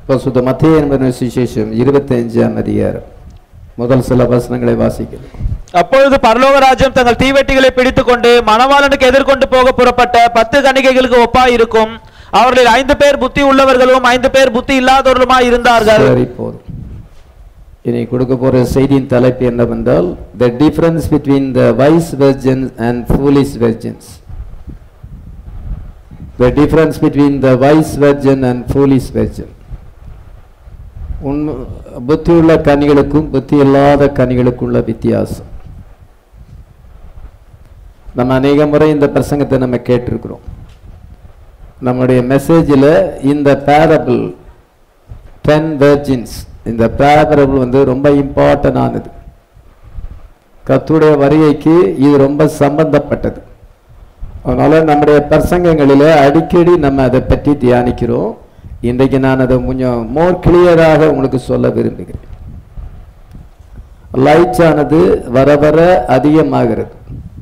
பசுத்த மத்திய என்பதன் சுவிசேஷம் இருபத்தி அஞ்சாம் அதிகாரம் முதல் சில வசனங்களை வாசிக்கிறேன் அப்பொழுது பரலோக ராஜ்யம் தங்கள் தீவெட்டிகளை பிடித்துக்கொண்டு மணவாளனுக்கு எதிர்கொண்டு போக புறப்பட்ட பத்து கணிகைகளுக்கு ஒப்பாய் இருக்கும் அவர்களில் ஐந்து பேர் புத்தி உள்ளவர்களும் ஐந்து பேர் புத்தி இல்லாதவர்களுமாய் இருந்தார்கள் சரி போதும் இனி கொடுக்க போற செய்தியின் தலைப்பு என்னவென்றால் the difference between the wise virgins and foolish virgins the difference between the wise virgin and foolish virgin உண்மை புத்தியுள்ள கனிகளுக்கும் புத்தி இல்லாத கனிகளுக்குள்ள வித்தியாசம் நம்ம அநேக முறை இந்த பிரசங்கத்தை நம்ம கேட்டிருக்கிறோம் நம்முடைய மெசேஜில் இந்த பேரபிள் டென் வெர்ஜின்ஸ் இந்த பேரபிள் வந்து ரொம்ப இம்பார்ட்டன்ட் ஆனது கத்துடைய வருகைக்கு இது ரொம்ப சம்பந்தப்பட்டது அதனால நம்முடைய பிரசங்கங்களில் அடிக்கடி நம்ம அதை பற்றி தியானிக்கிறோம் இன்றைக்கு நான் அதை கொஞ்சம் மோர் கிளியராக உங்களுக்கு சொல்ல விரும்புகிறேன் லைட்ஸ் ஆனது வர வர அதிகமாகிறது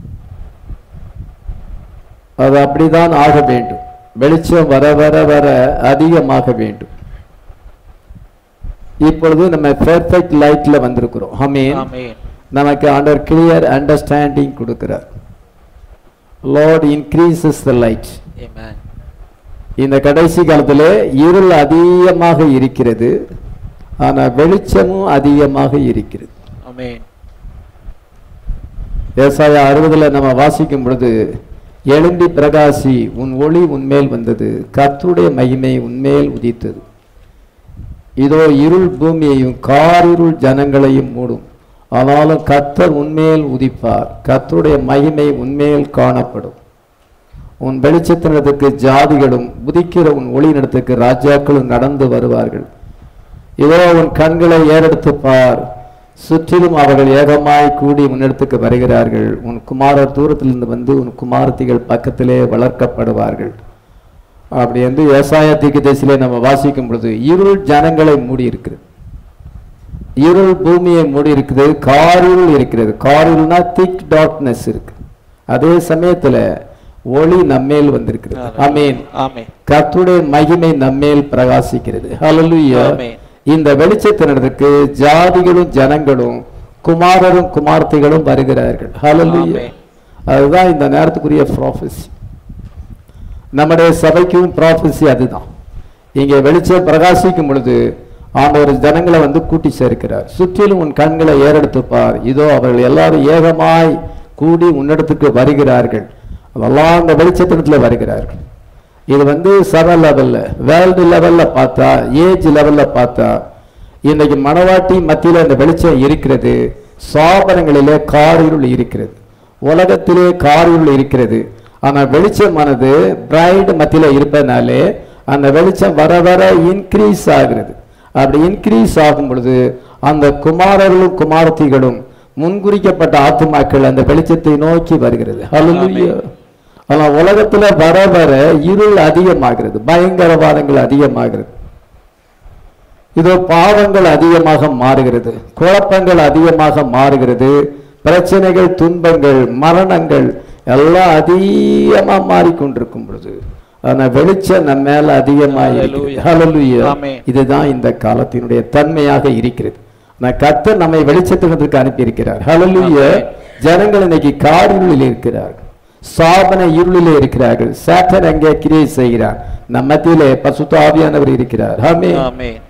அது அப்படிதான் ஆக வேண்டும் வெளிச்சம் வர வர வர அதிகமாக வேண்டும் இப்பொழுது நம்ம பெர்ஃபெக்ட் லைட்ல வந்திருக்கிறோம் ஆமென் ஆமென். நமக்கு ஆண்டவர் கிளியர் அண்டர்ஸ்டாண்டிங் கொடுக்கிறார் Lord increases the light Amen. இந்த கடைசி காலத்துல இருள் அதிகமாக இருக்கிறது ஆனா வெளிச்சமும் அதிகமாக இருக்கிறது ஆமென். ஏசாயா அறுபதுல நம்ம வாசிக்கும் பொழுது எழும்பி பிரகாசி உன் ஒளி உன்மேல் வந்தது கர்த்தருடைய மகிமை உன்மேல் உதித்தது இதோ இருள் பூமியையும் காரிருள் ஜனங்களையும் மூடும் ஆனாலும் கர்த்தர் உன்மேல் உதிப்பார் கர்த்தருடைய மகிமை உன்மேல் காணப்படும் உன் வெளிச்சத்தினத்துக்கு ஜாதிகளும் உதிக்கிற உன் ஒளியினத்துக்கு ராஜாக்களும் நடந்து வருவார்கள் இதோ உன் கண்களை ஏறெடுத்து பார் சுற்றிலும் அவர்கள் ஏகமாய் கூடி உன்னிடத்துக்கு வருகிறார்கள் உன் குமாரர் தூரத்திலிருந்து வந்து உன் குமாரத்திகள் பக்கத்திலே வளர்க்கப்படுவார்கள் அப்படி என்று ஏசாயா தீர்க்கதரிசியிலே நம்ம வாசிக்கும் பொழுது இருள் ஜனங்களை மூடி இருக்கிறது இருள் பூமியை மூடி இருக்குது காரிருள் இருக்கிறது காரிருள்னா திக் டார்க்னஸ் இருக்கு அதே சமயத்துல ஒளி நம்மேல் வந்திருக்கிறது ஆமென் ஆமென். கர்த்தருடைய மகிமை நம்மேல் பிரகாசிக்கிறது ஹalleluya ஆமென். இந்த வெளிச்சத்தினருக்கு ஜாதிகளும் ஜனங்களும் குமாரரும் குமார்த்திகளும் வருகிறார்கள் ஹalleluya ஆமென். அதுதான் இந்த நேரத்துக்குரிய ப்ராஃபஸி நம்முடைய சபைக்கும் ப்ராஃபஸி அதுதான் இங்கே வெளிச்சம் பிரகாசிக்கும் பொழுது ஆண்டவர் ஜனங்களை வந்து கூட்டி சேர்க்கிறார் சுற்றிலும் உன் கண்களை ஏறெடுத்து பார் இதோ அவர்கள் எல்லாரும் ஏகமாய் கூடி உன்னிடத்துக்கு வருகிறார்கள் அதெல்லாம் அந்த வெளிச்சத்தினத்தில் வருகிறார்கள் இது வந்து சபை லெவல்ல வேர்ல்டு லெவல்ல பார்த்தா ஏஜ் லெவல்ல பார்த்தா இன்னைக்கு மணவாட்டி மத்தியில அந்த வெளிச்சம் இருக்கிறது சாபனங்களிலே காரிருள் இருக்கிறது உலகத்திலே காரிருள் இருக்கிறது ஆனா வெளிச்சமானது பிரைடு மத்தியில இருப்பதனாலே அந்த வெளிச்சம் வர வர இன்க்ரீஸ் ஆகிறது அப்படி இன்க்ரீஸ் ஆகும் பொழுது அந்த குமாரர்களும் குமாரத்திகளும் முன்குறிக்கப்பட்ட ஆத்துமாக்கள் அந்த வெளிச்சத்தை நோக்கி வருகிறது ஹalleluya ஆனா உலகத்துல வர வர இருள் அதிகமாகிறது பயங்கரவாதங்கள் அதிகமாகிறது இதோ பாவங்கள் அதிகமாக மாறுகிறது குழப்பங்கள் அதிகமாக மாறுகிறது பிரச்சனைகள் துன்பங்கள் மரணங்கள் எல்லாம் அதிகமா மாறிக்கொண்டிருக்கும் பொழுது ஆனா வெளிச்சம் நம்ம மேல அதிகமாக Hallelujah. ஹalleluya Amen. இதுதான் இந்த காலத்தினுடைய தன்மையாக இருக்கிறது நான் கர்த்தர் நம்மை வெளிச்சத்தினத்துக்கு அனுப்பி இருக்கிறார் ஹalleluya ஜனங்கள் இன்னைக்கு காரிருளில் இருக்கிறார்கள் சாபன இருளிலே இருக்கிறார்கள் சாத்தன் அங்கே கிரியை செய்கிறார் நம் மத்தியிலே பசுத்த ஆவியானவர் இருக்கிறார் ஆமென் ஆமென்.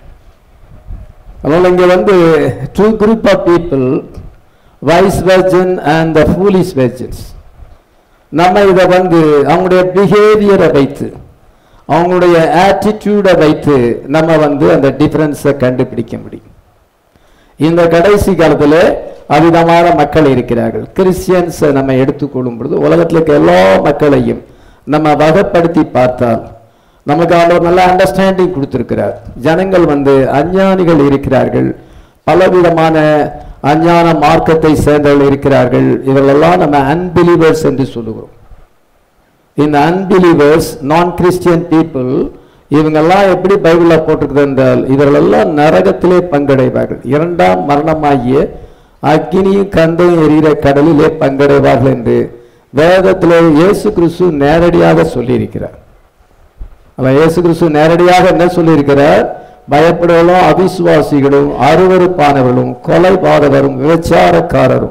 அதனால இங்க வந்து two group of people wise virgin and the foolish virgins நம்ம இதை வந்து அவங்களுடைய பிஹேவியரை வைத்து அவங்களுடைய ஆட்டிடியூடை வைத்து நம்ம வந்து அந்த டிஃபரன்ஸை கண்டுபிடிக்க முடியும் இந்த கடைசி காலத்துல அவிதமான மக்கள் இருக்கிறார்கள் கிறிஸ்டியன்ஸை நம்ம எடுத்துக்கொள்ளும் பொழுது உலகத்தில் இருக்க எல்லா மக்களையும் நம்ம வகைப்படுத்தி பார்த்தால் நமக்கு அவர் நல்ல அண்டர்ஸ்டாண்டிங் கொடுத்திருக்கிறார் ஜனங்கள் வந்து அஞ்ஞானிகள் இருக்கிறார்கள் பலவிதமான அஞ்ஞான மார்க்கத்தை சேர்ந்தவர்கள் இருக்கிறார்கள் இவர்களெல்லாம் நம்ம அன்பிலீவர்ஸ் என்று சொல்லுகிறோம் இந்த அன்பிலீவர்ஸ் நான் கிறிஸ்டியன் பீப்புள் இவங்கெல்லாம் எப்படி பைபிளில் போட்டிருக்குது என்றால் இவர்களெல்லாம் நரகத்திலே பங்கடைவார்கள் இரண்டாம் மரணமாகிய அக்கினியும் கந்தையும் எரிகிற கடலிலே பங்கடைவார்கள் என்று வேதத்திலே இயேசு கிறிஸ்து நேரடியாக சொல்லியிருக்கிறார் ஆனால் இயேசு கிறிஸ்து நேரடியாக என்ன சொல்லியிருக்கிறார் பயப்படுவதும் அவிசுவாசிகளும் அருவருப்பானவர்களும் கொலைபாதகரும் விபச்சாரக்காரரும்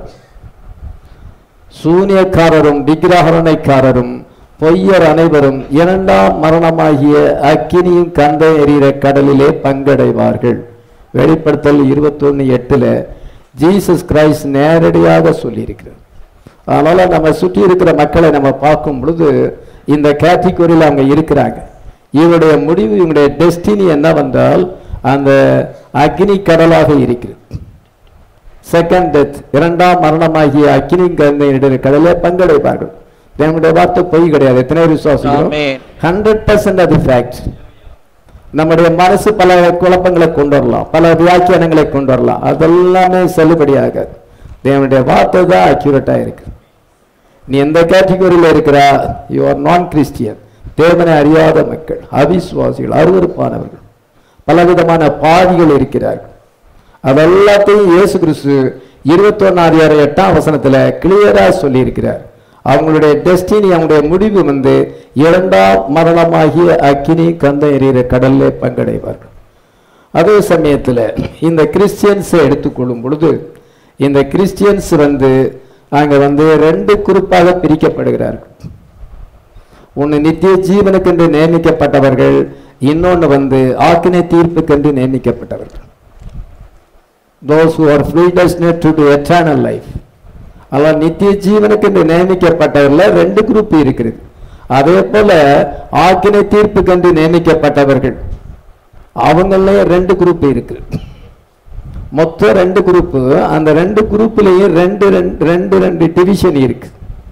சூனியக்காரரும் விக்கிரகரணைக்காரரும் பொய்யர் அனைவரும் இரண்டாம் மரணமாகிய அக்கினியும் கந்த எறிகிற கடலிலே பங்கடைவார்கள் வெளிப்படுத்தல் இருபத்தொன்னு எட்டுல ஜீசஸ் கிரைஸ்ட் நேரடியாக சொல்லியிருக்கிறார் அதனால நம்ம சுற்றி இருக்கிற மக்களை நம்ம பார்க்கும் பொழுது இந்த கேட்டகரியில் அவங்க இருக்கிறாங்க இவருடைய முடிவு இவங்களுடைய டெஸ்டினி என்னவென்றால் அந்த அக்னி கடலாக இருக்கிறது செகண்ட் டெத் இரண்டாம் மரணமாகிய அக்கினி கந்தையிட கடலே பங்கடைப்பார்கள் தேவனுடைய வார்த்தை பொய் கிடையாது எத்தனை பேர் விசுவாசிக்கிறோம் Amen. ஹண்ட்ரட் பர்சன்ட் அது ஃபேக்ட் நம்முடைய மனசு பல குழப்பங்களை கொண்டு வரலாம் பல வியாக்கியானங்களை கொண்டு வரலாம் அதெல்லாமே செல்லுபடியாகாது தேவனுடைய வார்த்தை தான் அக்யூரேட்டாக இருக்கு நீ எந்த கேட்டகரியில் இருக்கிறா யூ ஆர் நான் கிறிஸ்டியன் தேவனை அறியாத மக்கள் அவிசுவாசிகள் அருவருப்பானவர்கள் பலவிதமான பாதிகள் இருக்கிறார்கள் அதெல்லாத்தையும் இயேசு கிறிஸ்து இருபத்தொன்னாம் அதிகாரம் எட்டாம் வசனத்துல கிளியரா சொல்லி இருக்கிறார் அவங்களுடைய டெஸ்டினி அவங்களுடைய முடிவு வந்து இரண்டாம் மரணமாகிய அக்கினி கந்த எறிகிற கடல்ல பங்கடைவார்கள் அதே சமயத்துல இந்த கிறிஸ்டியன்ஸை எடுத்துக்கொள்ளும் பொழுது இந்த கிறிஸ்டியன்ஸ் வந்து அங்க வந்து ரெண்டு குரூப்பாக பிரிக்கப்படுகிறார்கள் ஒன்று நித்திய ஜீவனுக்கென்று நியமிக்கப்பட்டவர்கள் இன்னொன்று வந்து ஆக்கினை தீர்ப்புக்கென்று நியமிக்கப்பட்டவர்கள் those who are predestined to do eternal life அதான் நித்திய ஜீவனுக்கு நியமிக்கப்பட்டவர்கள ரெண்டு குரூப் இருக்கிறது அதே போல ஆக்கினை தீர்ப்பு கண்டு நியமிக்கப்பட்டவர்கள் அவங்களே ரெண்டு குரூப் இருக்கு மொத்தம் ரெண்டு குரூப் அந்த ரெண்டு குரூப்லயும் ரெண்டு ரெண்டு ரெண்டு ரெண்டு டிவிஷன் இருக்கு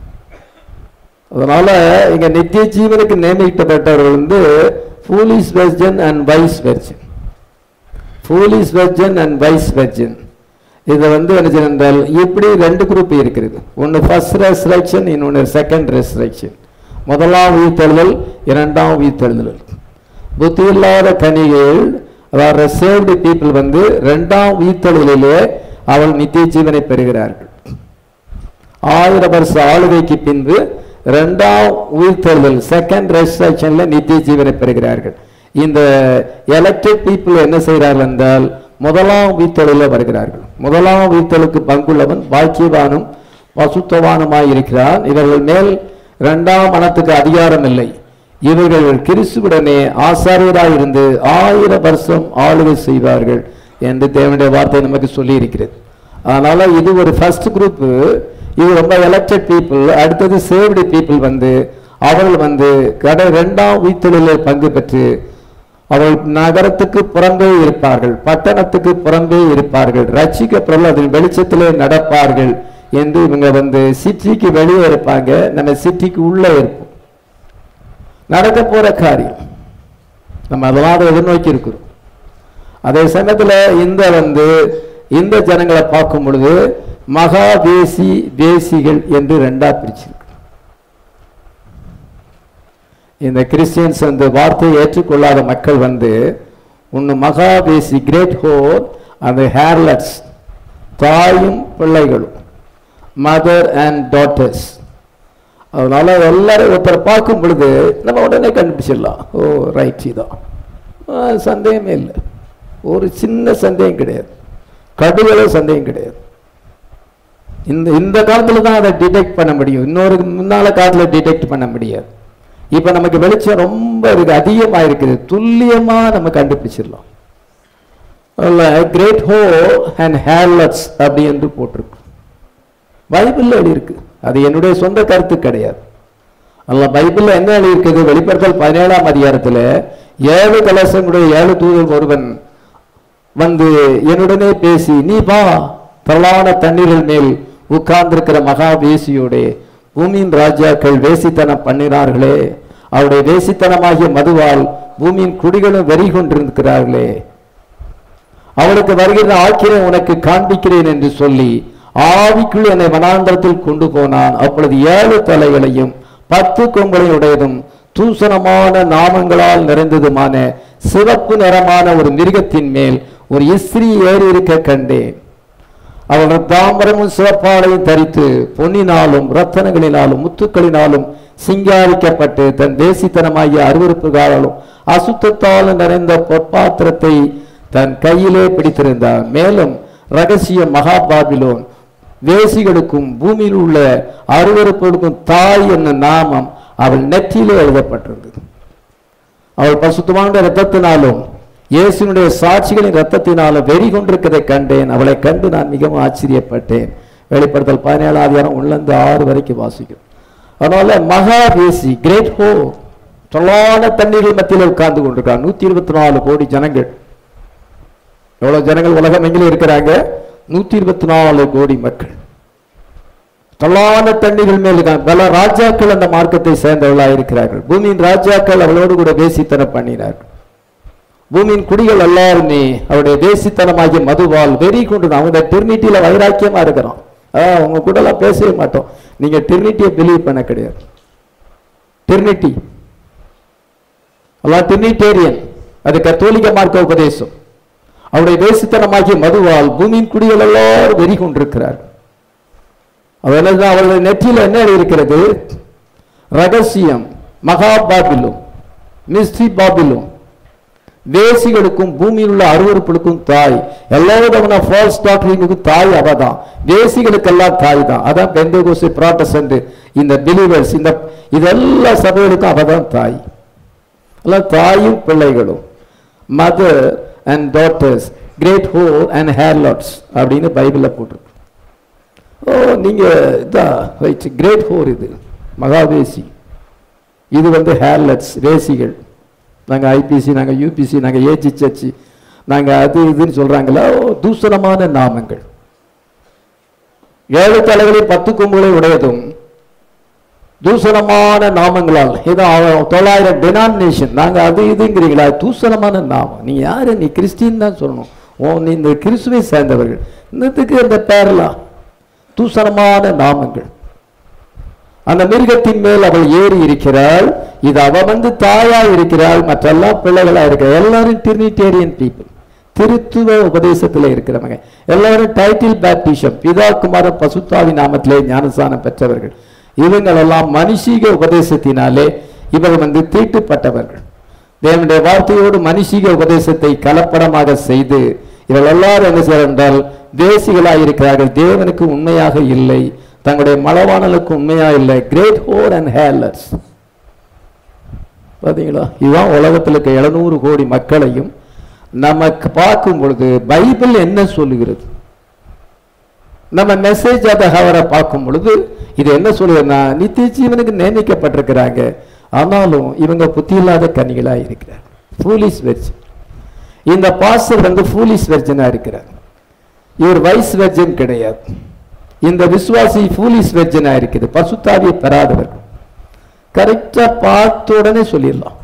அதனால இங்க நித்திய ஜீவனுக்கு நியமிக்கப்பட்டவர்கள் வந்து foolish virgin and wise virgin foolish virgin and wise virgin இது வந்து என்ன செய்யணும் என்றால் இப்படி ரெண்டு குரூப் இருக்கிறது ஒன்று ஃபர்ஸ்ட் ரெசரக்ஷன் இன்னொன்று செகண்ட் ரெசரக்ஷன் முதலாம் உயிர்த்தெழுதல் இரண்டாம் உயிர்த்தெழுதல் புத்தி இல்லாத கனிகள் அதாவது சேவ்டு பீப்புள் வந்து ரெண்டாம் உயிர்த்தெழுதலிலே அவள் நித்திய ஜீவனை பெறுகிறார்கள் ஆயிரம் வருஷ ஆளுகைக்கு பின்பு இரண்டாம் உயிர்த்தெழுதல் செகண்ட் ரெஸ்ட்ரக்ஷன்ல நித்திய ஜீவனை பெறுகிறார்கள் இந்த எலக்டட் பீப்புள் என்ன செய்கிறார்கள் என்றால் முதலாம் உயிர்த்தெழுதலில் வருகிறார்கள் முதலாம் உயிர்த்தெழுக்கு பங்குள்ளவன் பாக்கியவானும் பசுத்தவானுமாய் இருக்கிறான் இவர்கள் மேல் இரண்டாம் மனத்துக்கு அதிகாரம் இல்லை இவர்கள் கிறிஸ்துவுடனே ஆசாரியராய் இருந்து ஆயிரம் வருஷம் ஆளுகை செய்வார்கள் என்று தேவனுடைய வார்த்தை நமக்கு சொல்லி இருக்கிறது அதனால இது ஒரு ஃபர்ஸ்ட் குரூப் இது ரொம்ப எலக்டட் பீப்புள் அடுத்தது சேவ்டு பீப்புள் வந்து அவர்கள் வந்து கடை ரெண்டாம் உயிர்த்தொழிலில் பங்கு பெற்று அவர்கள் நகரத்துக்கு புறம்பே இருப்பார்கள் பட்டணத்துக்கு புறம்பே இருப்பார்கள் ரட்சிக்கப்படல அதன் வெளிச்சத்திலே நடப்பார்கள் என்று இவங்க வந்து சிட்டிக்கு வெளியே இருப்பாங்க நம்ம சிட்டிக்கு உள்ளே இருப்போம் நடக்க போற காரியம் நம்ம அதெல்லாம் அதை எதிர்நோக்கி இருக்கிறோம் அதே சமயத்துல இந்த வந்து இந்த ஜனங்களை பார்க்கும் பொழுது மகா தேசி தேசிகள் என்று ரெண்டா பிரிச்சிருக்கு இந்த கிறிஸ்டியன்ஸ் வந்து வார்த்தையை ஏற்றுக்கொள்ளாத மக்கள் வந்து ஒன்று மகா தேசி கிரேட் ஹோர் அந்த ஹேர்லட்ஸ் தாயும் பிள்ளைகளும் மதர் அண்ட் டாட்டர்ஸ் அதனால எல்லாரும் ஒருத்தரை பார்க்கும் பொழுது நம்ம உடனே கண்டுபிடிச்சிடலாம் ஓ ரைட் இதான் ஆ, சந்தேகமே இல்லை ஒரு சின்ன சந்தேகம் கிடையாது கடுகள சந்தேகம் கிடையாது இந்த இந்த காலத்துல தான் அதை டிடெக்ட் பண்ண முடியும் இன்னொரு முன்னால காலத்துல டிடெக்ட் பண்ண முடியாது இப்ப நமக்கு வெளிச்சம் ரொம்ப இருக்கு அதிகமா இருக்குது துல்லியமா நம்ம கண்டுபிடிச்சிடலாம் கிரேட் ஹோ அண்ட் ஹேர்லட்ஸ் அப்படி என்று போட்டிருக்கு பைபிள்ல எழுதியிருக்கு அது என்னுடைய சொந்த கருத்து கிடையாது அல்ல பைபிள்ல என்ன எழுதியிருக்குது வெளிப்படுத்தல் பதினேழாம் அதிகாரத்துல ஏழு கலசங்களுடைய ஏழு தூதர் ஒருவன் வந்து என்னுடனே பேசி நீ வா திரளான தண்ணீர்கள் மேல் உட்கார்ந்திருக்கிற மகா வேசியோட பூமியின் ராஜாக்கள் வேசித்தனம் பண்ணினார்களே அவருடைய வேசித்தனமாகிய மதுவால் பூமியின் குடிகளும் வெறி கொண்டிருக்கிறார்களே அவளுக்கு வருகிற ஆக்கிரம் உனக்கு காண்பிக்கிறேன் என்று சொல்லி ஆவிக்குள் என்னை வனாந்தரத்தில் கொண்டு போனான் அப்பொழுது ஏழு தலைகளையும் பத்து கொம்பளையும் உடையதும் தூசணமான நாமங்களால் நிறைந்ததுமான சிவப்பு நிறமான ஒரு மிருகத்தின் மேல் ஒரு இஸ்திரி ஏறி இருக்க கண்டேன் அவர்கள் தாமரமும் சிவப்பாலையும் தரித்து பொன்னினாலும் ரத்தனங்களினாலும் முத்துக்களினாலும் சிங்காரிக்கப்பட்டு தன் தேசித்தனமாகிய அருவருப்புகாலும் அசுத்தத்தாலும் நிறைந்த பொற்பாத்திரத்தை தன் கையிலே பிடித்திருந்தார் மேலும் ரகசிய மகாபாபிலோன் வேசிகளுக்கும் பூமியில் உள்ள அருவருப்புகளுக்கும் தாய் என்ன நாமம் அவள் நெற்றியிலே எழுதப்பட்டிருந்தது அவள் பசுத்தமான இரத்தத்தினாலும் இயேசுனுடைய சாட்சிகளின் இரத்தத்தினாலும் வெறி கொண்டிருக்கிறதை கண்டேன் அவளை கண்டு நான் மிகவும் ஆச்சரியப்பட்டேன் வெளிப்படுத்தல் பதினேழாம் அதிகாரம் உள்ளந்து ஆறு வரைக்கும் வாசிக்கும் அதனால மகா வேசி கிரேட் ஹோ தொல்லான தண்ணீர்கள் மத்தியில் உட்கார்ந்து கொண்டிருக்கிறார் நூத்தி இருபத்தி நாலு கோடி ஜனங்கள் எவ்வளவு ஜனங்கள் உலகம் எங்கிலும் இருக்கிறாங்க நூத்தி இருபத்தி நாலு கோடி மக்கள் தொல்லான தண்ணீர்கள் மேல் இருக்காங்க. பல ராஜாக்கள் அந்த மார்க்கத்தை சேர்ந்தவர்களாக இருக்கிறார்கள் பூமியின் ராஜாக்கள் அவளோடு கூட வேசித்தனம் பண்ணினார்கள் பூமியின் குடிகள் எல்லாருமே அவருடைய தேசித்தனமாகிய மதுவால் வெறி கொண்டு அவங்க டிரினிட்டியில வைராக்கியமா இருக்கிறோம் அதான் உங்க கூட எல்லாம் பேசவே மாட்டோம் நீங்க டிரினிட்டியை பிலீவ் பண்ண கிடையாது டிரினிட்டி எல்லாம் டிரினிட்டேரியன் அது கத்தோலிக்க மார்க்க உபதேசம் அவருடைய தேசித்தனமாகிய மதுவால் பூமியின் குடிகள் எல்லாரும் வெறி கொண்டிருக்கிறார்கள் அவர்கள் அவர்களுடைய நெற்றியில் என்ன இருக்கிறது ரகசியம் மகா பாபிலும் மிஸ்டி பாபிலும் வேசிகளுக்கும் பூமியில் உள்ள அருவருப்புகளுக்கும் தாய் எல்லா விதமான ஃபால்ஸ் டாக்டரிங்குக்கும் தாய் அவ தான் வேசிகளுக்கெல்லாம் தாய் தான் அதான் பெந்தகோசி ப்ராட்டஸ்டன்ட் இந்த பிலீவர்ஸ் இந்த இதெல்லா சபைகளுக்கும் அவ தான் தாய் எல்லாம் தாயும் பிள்ளைகளும் mother and daughters great whore and harlots அப்படின்னு பைபிளில் போட்டிருக்கு ஓ நீங்க இதான் ரைட் கிரேட் ஹோர் இது மகாவேசி இது வந்து ஹேர்லெட்ஸ் வேசிகள் நாங்கள் ஐபிசி நாங்கள் யூபிசி நாங்கள் ஏஜி சர்ச்சி நாங்கள் அது இதுன்னு சொல்றாங்களா ஓ தூசணமான நாமங்கள் ஏழு தலைகளில் பத்து கொம்புகளை உடையதும் தூசணமான நாமங்களால் இது அவ- தொள்ளாயிரம் டெனாமினேஷன் நாங்க அது இதுங்கிறீங்களா தூசணமான நாமம் நீ யாரு நீ கிறிஸ்டின் தான் சொல்லணும் ஓ நீ இந்த கிறிஸ்துவை சேர்ந்தவர்கள் இன்னத்துக்கு இந்த பேரெல்லாம் தூசணமான நாமங்கள் அந்த மிருகத்தின் மேல் அவள் ஏறி இருக்கிறாள் இது அவ வந்து தாயா இருக்கிறாள் மற்றெல்லாம் பிள்ளைகளா இருக்கிற எல்லாரும் டிரினிட்டேரியன் பீப்புள் திருத்துவ உபதேசத்துல இருக்கிறவங்க எல்லாரும் டைட்டில் பேப்டிஷம் பிதா குமார பசுத்தாவி நாமத்திலே ஞானசானம் பெற்றவர்கள் இவங்களெல்லாம் மனுஷீக உபதேசத்தினாலே இவர்கள் வந்து தீட்டுப்பட்டவர்கள் தேவனுடைய வார்த்தையோடு மனுஷீக உபதேசத்தை கலப்படமாக செய்து இவர்கள் எல்லாரும் என்ன செய்யறார் என்றால் தேசிகளாக இருக்கிறார்கள் தேவனுக்கு உண்மையாக இல்லை தங்களுடைய மலவானலுக்கு உண்மையா இல்லை கிரேட் ஹோர் அண்ட் ஹேர்லர்ஸ் பாத்தீங்களா இதுதான் உலகத்தில் இருக்க எழுநூறு கோடி மக்களையும் நமக்கு பார்க்கும் பொழுது பைபிள் என்ன சொல்லுகிறது நம்ம மெசேஜ் அதை அவரை பார்க்கும் பொழுது இது என்ன சொல்லுதுன்னா நித்திய ஜீவனுக்கு நியமிக்கப்பட்டிருக்கிறாங்க ஆனாலும் இவங்க புத்தி இல்லாத கன்னிகளா இருக்கிறார் ஃபூலிஸ் வெர்ஜ் இந்த பாஸ்டர் வந்து ஃபூலிஸ் வெர்ஜனா இருக்கிறார் இவர் வைஸ் வெர்ஜன் கிடையாது இந்த விசுவாசி ஃபூலிஸ் வெர்ஜனா இருக்குது பசுத்தாவியை பெறாதவர்கள் கரெக்டா பார்த்த உடனே சொல்லிடலாம்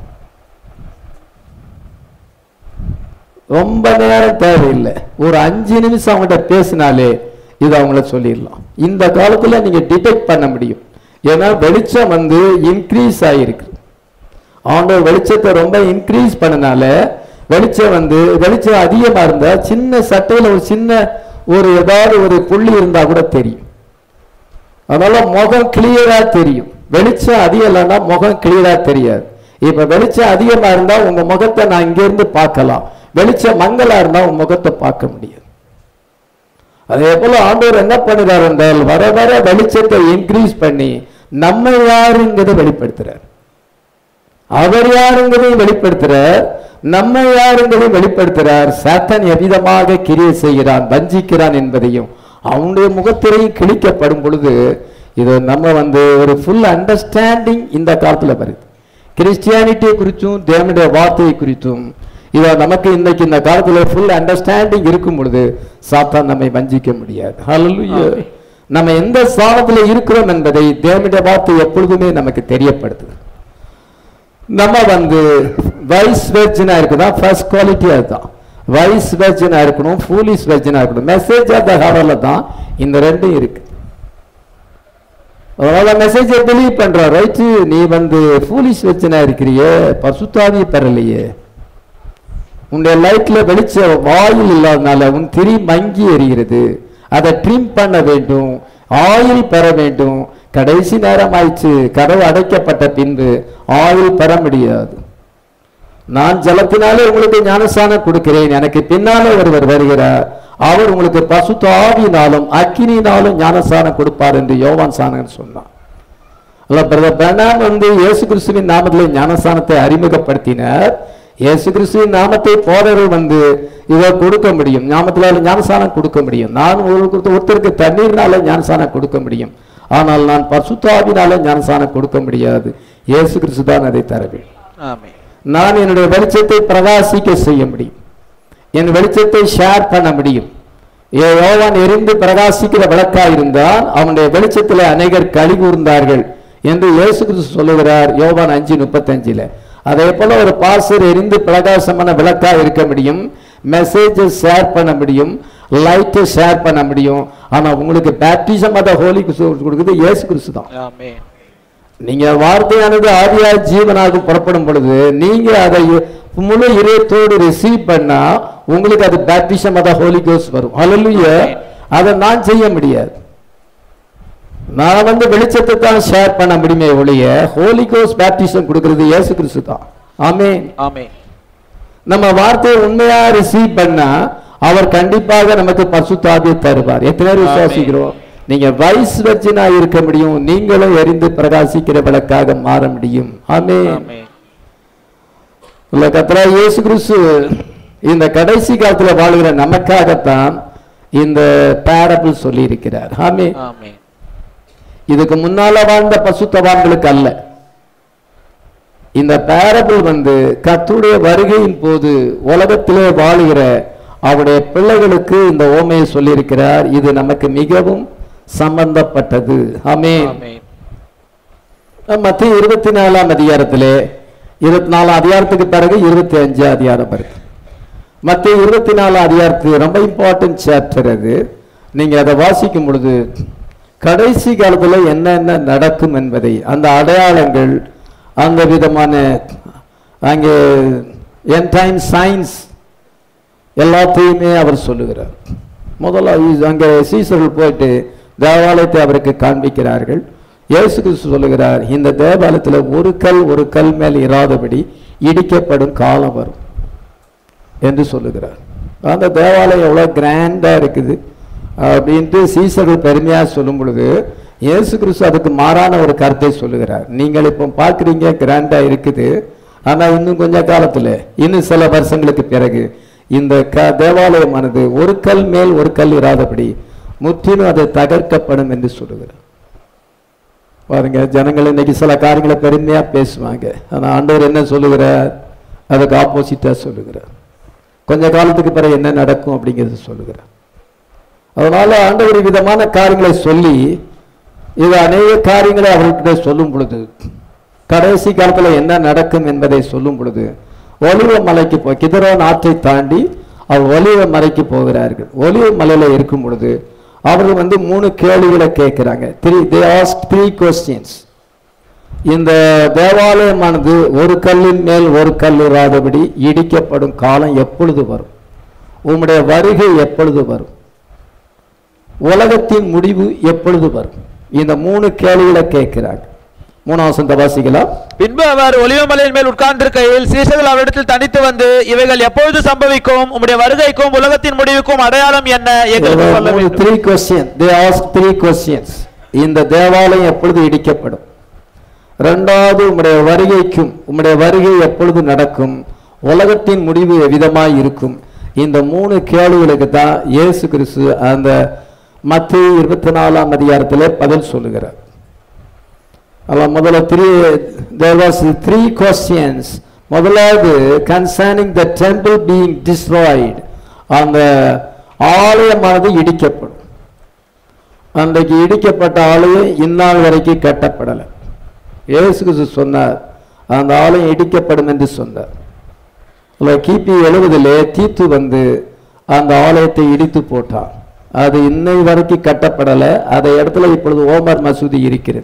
ரொம்ப நேரம் தேவையில்லை ஒரு அஞ்சு நிமிஷம் அவங்கள்ட்ட பேசினாலே இது அவங்கள சொல்லிடலாம் இந்த காலத்துல நீங்க டிடெக்ட் பண்ண முடியும் ஏன்னா வெளிச்சம் வந்து இன்க்ரீஸ் ஆகிருக்கு ஆண்டவர் வெளிச்சத்தை ரொம்ப இன்க்ரீஸ் பண்ணனால வெளிச்சம் வந்து வெளிச்சம் அதிகமா இருந்தா சின்ன சட்டையில ஒரு சின்ன ஒரு ஏதாவது ஒரு புள்ளி இருந்தா கூட தெரியும் அதனால முகம் கிளியரா தெரியும் வெளிச்சம் அதிகம் இல்லைன்னா முகம் கிளியரா தெரியாது இப்ப வெளிச்சம் அதிகமா இருந்தா உங்க முகத்தை நான் இங்க இருந்து பார்க்கலாம் வெளிச்சம் மங்கலா இருந்தா உங்க முகத்தை பார்க்க முடியாது அதே போல ஆண்டவர் என்ன பண்ணுறார் என்றால் வர வர வெளிச்சத்தை இன்க்ரீஸ் பண்ணி நம்ம யாருங்கிறத வெளிப்படுத்துறார் அவர் யாருங்கிறதையும் வெளிப்படுத்துறார் நம்ம யாருங்கிறதையும் வெளிப்படுத்துறார் சாத்தான் எவ்விதமாக கிரியை செய்கிறான் வஞ்சிக்கிறான் என்பதையும் அவனுடைய முகத்திரையும் கிழிக்கப்படும் பொழுது இது நம்ம வந்து ஒரு ஃபுல் அண்டர்ஸ்டாண்டிங் இந்த காலத்துல வருது கிறிஸ்டியானிட்டியை குறித்தும் தேவனுடைய வார்த்தையை குறித்தும் இதை நமக்கு இன்னைக்கு இந்த காலத்துல ஃபுல் அண்டர்ஸ்டாண்டிங் இருக்கும் பொழுது சாத்தான் நம்மை வஞ்சிக்க முடியாது ஹalleluya நம்ம எந்த ஸ்தானத்துல இருக்கிறோம் என்பதை தேவனுடைய வார்த்தை எப்பொழுதுமே நமக்கு தெரியப்படுத்துது நம்ம வந்து வைஸ் வெர்ஜினா இருக்குதா ஃபர்ஸ்ட் குவாலிட்டி அதுதான் வைஸ் வெர்ஜினா இருக்கணும் ஃபூலிஸ் வெர்ஜினா இருக்கணும் மெசேஜ் ஆஃப் த ஹவர்ல தான் இந்த ரெண்டும் இருக்கு அதனால மெசேஜை பிலீவ் பண்ற ரைட்டு நீ வந்து ஃபூலிஸ் வெர்ஜினா இருக்கிறியே பசுத்தாவி பெறலையே உன்னுடைய லைட்ல வெளிச்ச வாயில் இல்லாதனால உன் திரி மங்கி எரிகிறது அதை ட்ரிம் பண்ண வேண்டும் ஆயில் பெற வேண்டும் கடைசி நேரம் ஆயிடுச்சு கதவு அடைக்கப்பட்ட பின்பு ஆயுள் பெற முடியாது நான் ஜலத்தினாலே உங்களுக்கு ஞானஸ்தானம் கொடுக்கிறேன் எனக்கு பின்னாலே ஒருவர் வருகிறார் அவர் உங்களுக்கு பசுத்த ஆவியினாலும் அக்கினியினாலும் ஞானஸ்தானம் கொடுப்பார் என்று யோவான் சானகன் சொன்னான் அல்ல பிரதர் பிரணாம் வந்து இயேசு கிறிஸ்துவின் நாமத்தில் ஞானஸ்தானத்தை அறிமுகப்படுத்தினார் இயேசு கிறிஸ்துவின் நாமத்தை போதர்கள் வந்து இதை கொடுக்க முடியும் ஞாபகத்தில் ஞானஸ்தானம் கொடுக்க முடியும் நான் ஒரு- ஒருத்தருக்கு தண்ணீர்னால ஞானஸ்தானம் கொடுக்க முடியும் ஆனால் நான் பசுத்தாவினால ஞானஸ்தானம் கொடுக்க முடியாது இயேசு கிறிஸ்து தான் அதை தர வேண்டும் ஆமென் நான் என்னுடைய வெளிச்சத்தை பிரகாசிக்க செய்ய முடியும் என் வெளிச்சத்தை ஷேர் பண்ண முடியும் ஏ யோவான் எரிந்து பிரகாசிக்கிற விளக்கா இருந்தால் அவனுடைய வெளிச்சத்தில் அநேகர் களி கூர்ந்தார்கள் என்று இயேசு கிறிஸ்து சொல்லுகிறார் யோவான் அஞ்சு முப்பத்தஞ்சுல அதே போல ஒரு பாசர் எரிந்து பிரகாசமான விளக்கா இருக்க முடியும் மெசேஜை ஷேர் பண்ண முடியும் லைட்டை ஷேர் பண்ண முடியும் ஆனா உங்களுக்கு பேப்டிசம் அத ஹோலி கொடுக்குறது இயேசு கிறிஸ்து தான் ஆமென் நீங்க வார்த்தையானது ஆவியா ஜீவனாக புறப்படும் பொழுது நீங்க அதை முழு இதயத்தோடு ரிசீவ் பண்ணா உங்களுக்கு அது பேப்டிசம் அத ஹோலி கோஸ் வரும் ஹalleluya அதை நான் செய்ய முடியாது நான் வந்து வெளிச்சத்தை தான் ஷேர் பண்ண முடியுமே ஒழிய ஹோலி கோஸ் பேப்டிசம் கொடுக்கிறது இயேசு கிறிஸ்து தான் ஆமென் ஆமென் நம்ம வார்த்தையை உண்மையா ரிசீவ் பண்ணா அவர் கண்டிப்பாக நமக்கு பரிசுத்தாவியை தருவார் எத்தனை பேர் விசுவாசிக்கிறோம் நீங்க வைஸ் வச்சுனா இருக்க முடியும் நீங்களும் எரிந்து பிரகாசிக்கிற விளக்காக மாற முடியும் ஆமே ஆமென் உள்ள கத்தரா இயேசு கிறிஸ்து இந்த கடைசி காலத்துல வாழுகிற நமக்காகத்தான் இந்த பேரபிள் சொல்லி இருக்கிறார் ஆமே ஆமென் இதுக்கு முன்னால வாழ்ந்த பசுத்தவான்களுக்கு அல்ல இந்த பேரபிள் வந்து கர்த்தருடைய வருகையின் போது உலகத்திலே வாழுகிற அவருடைய பிள்ளைகளுக்கு இந்த ஓமையை சொல்லியிருக்கிறார் இது நமக்கு மிகவும் சம்பந்தப்பட்டது ஆமென் ஆமென் மத்திய இருபத்தி நாலாம் அதிகாரத்திலே இருபத்தி நாலாம் அதிகாரத்துக்கு பிறகு இருபத்தி அஞ்சு அதிகாரம் வருது மத்திய இருபத்தி நாலாம் அதிகாரத்துக்கு ரொம்ப இம்பார்ட்டன்ட் சாப்டர் அது நீங்க அதை வாசிக்கும் பொழுது கடைசி காலத்துல என்னென்ன நடக்கும் என்பதை அந்த அடையாளங்கள் அந்த விதமான அங்கே என் டைம் சயின்ஸ் எல்லாத்தையுமே அவர் சொல்லுகிறார் முதல்ல இ- அங்கே சீசர்கள் போயிட்டு தேவாலயத்தை அவருக்கு காண்பிக்கிறார்கள் இயேசு கிறிஸ்து சொல்லுகிறார் இந்த தேவாலயத்தில் ஒரு கல் ஒரு கல் மேல் இராதபடி இடிக்கப்படும் காலம் வரும் என்று சொல்லுகிறார் அந்த தேவாலயம் எவ்வளோ கிராண்டாக இருக்குது அப்படின்ட்டு சீசர்கள் பெருமையாக சொல்லும் பொழுது இயேசு கிறிஸ்து அதுக்கு மாறான ஒரு கருத்தை சொல்லுகிறார் நீங்கள் இப்போ பார்க்குறீங்க கிராண்டாக இருக்குது ஆனால் இன்னும் கொஞ்ச காலத்தில் இன்னும் சில வருஷங்களுக்கு பிறகு இந்த க தேவாலயமானது ஒரு கல் மேல் ஒரு கல் இராதபடி முற்றிலும் அது தகர்க்கப்படும் என்று சொல்லுகிறார் பாருங்க ஜனங்கள் இன்னைக்கு சில காரியங்களை பெருமையா பேசுவாங்க ஆனா ஆண்டவர் என்ன சொல்லுகிறார் அதுக்கு ஆப்போசிட்டா சொல்லுகிறார் கொஞ்ச காலத்துக்கு பிறகு என்ன நடக்கும் அப்படிங்கிறது சொல்லுகிறார் அதனால ஆண்டவர் விதமான காரியங்களை சொல்லி இது அநேக காரியங்களை அவர்கிட்ட சொல்லும் பொழுது கடைசி காலத்துல என்ன நடக்கும் என்பதை சொல்லும் பொழுது ஒலிவ மலைக்கு போ கிதரோன் ஆற்றை தாண்டி அவர் ஒலிவ மலைக்கு போகிறார்கள் ஒலிவ மலையில இருக்கும் பொழுது அவர்கள் வந்து மூணு கேள்விகளை கேட்கிறாங்க three they ask three questions இந்த தேவாலயமானது ஒரு கல்லின் மேல் ஒரு கல் இராதபடி இடிக்கப்படும் காலம் எப்பொழுது வரும் உம்முடைய வருகை எப்பொழுது வரும் உலகத்தின் முடிவு எப்பொழுது வரும் இந்த மூணு கேள்விகளை கேட்கிறாங்க மூணாவது வசனத்தை வாசிக்கலாம் பின்பு அவர் ஒலிவமலையின் மேல் உட்கார்ந்திருக்கையில் சீசர்கள் அவரிடத்தில் தனித்து வந்து இவைகள் எப்பொழுது சம்பவிக்கும் உம்முடைய வருகைக்கும் உலகத்தின் முடிவுக்கும் அடையாளம் என்ன எங்களுக்கு சொல்ல வேண்டும் three question they ask three questions இந்த தேவாலயம் எப்பொழுது இடிக்கப்படும் ரெண்டாவது உம்முடைய வருகைக்கும் உம்முடைய வருகை எப்பொழுது நடக்கும் உலகத்தின் முடிவு எவ்விதமாய் இருக்கும் இந்த மூணு கேள்விகளுக்கு தான் இயேசு கிறிஸ்து அந்த மத்திய இருபத்தி நாலாம் அதிகாரத்திலே பதில் சொல்லுகிறார் அல்ல முதல்ல three there was three questions முதலாவது concerning the temple being destroyed அந்த ஆலயமானது இடிக்கப்படும் அன்றைக்கு இடிக்கப்பட்ட ஆலயம் இந்நாள் வரைக்கும் கட்டப்படலை இயேசு கிறிஸ்து சொன்னார் அந்த ஆலயம் இடிக்கப்படும் என்று சொன்னார் அல்ல கிபி எழுபதிலே தீத்து வந்து அந்த ஆலயத்தை இடித்து போட்டான் அது இன்னை வரைக்கும் கட்டப்படலை அந்த இடத்துல இப்பொழுது ஓமர் மசூதி இருக்கிறது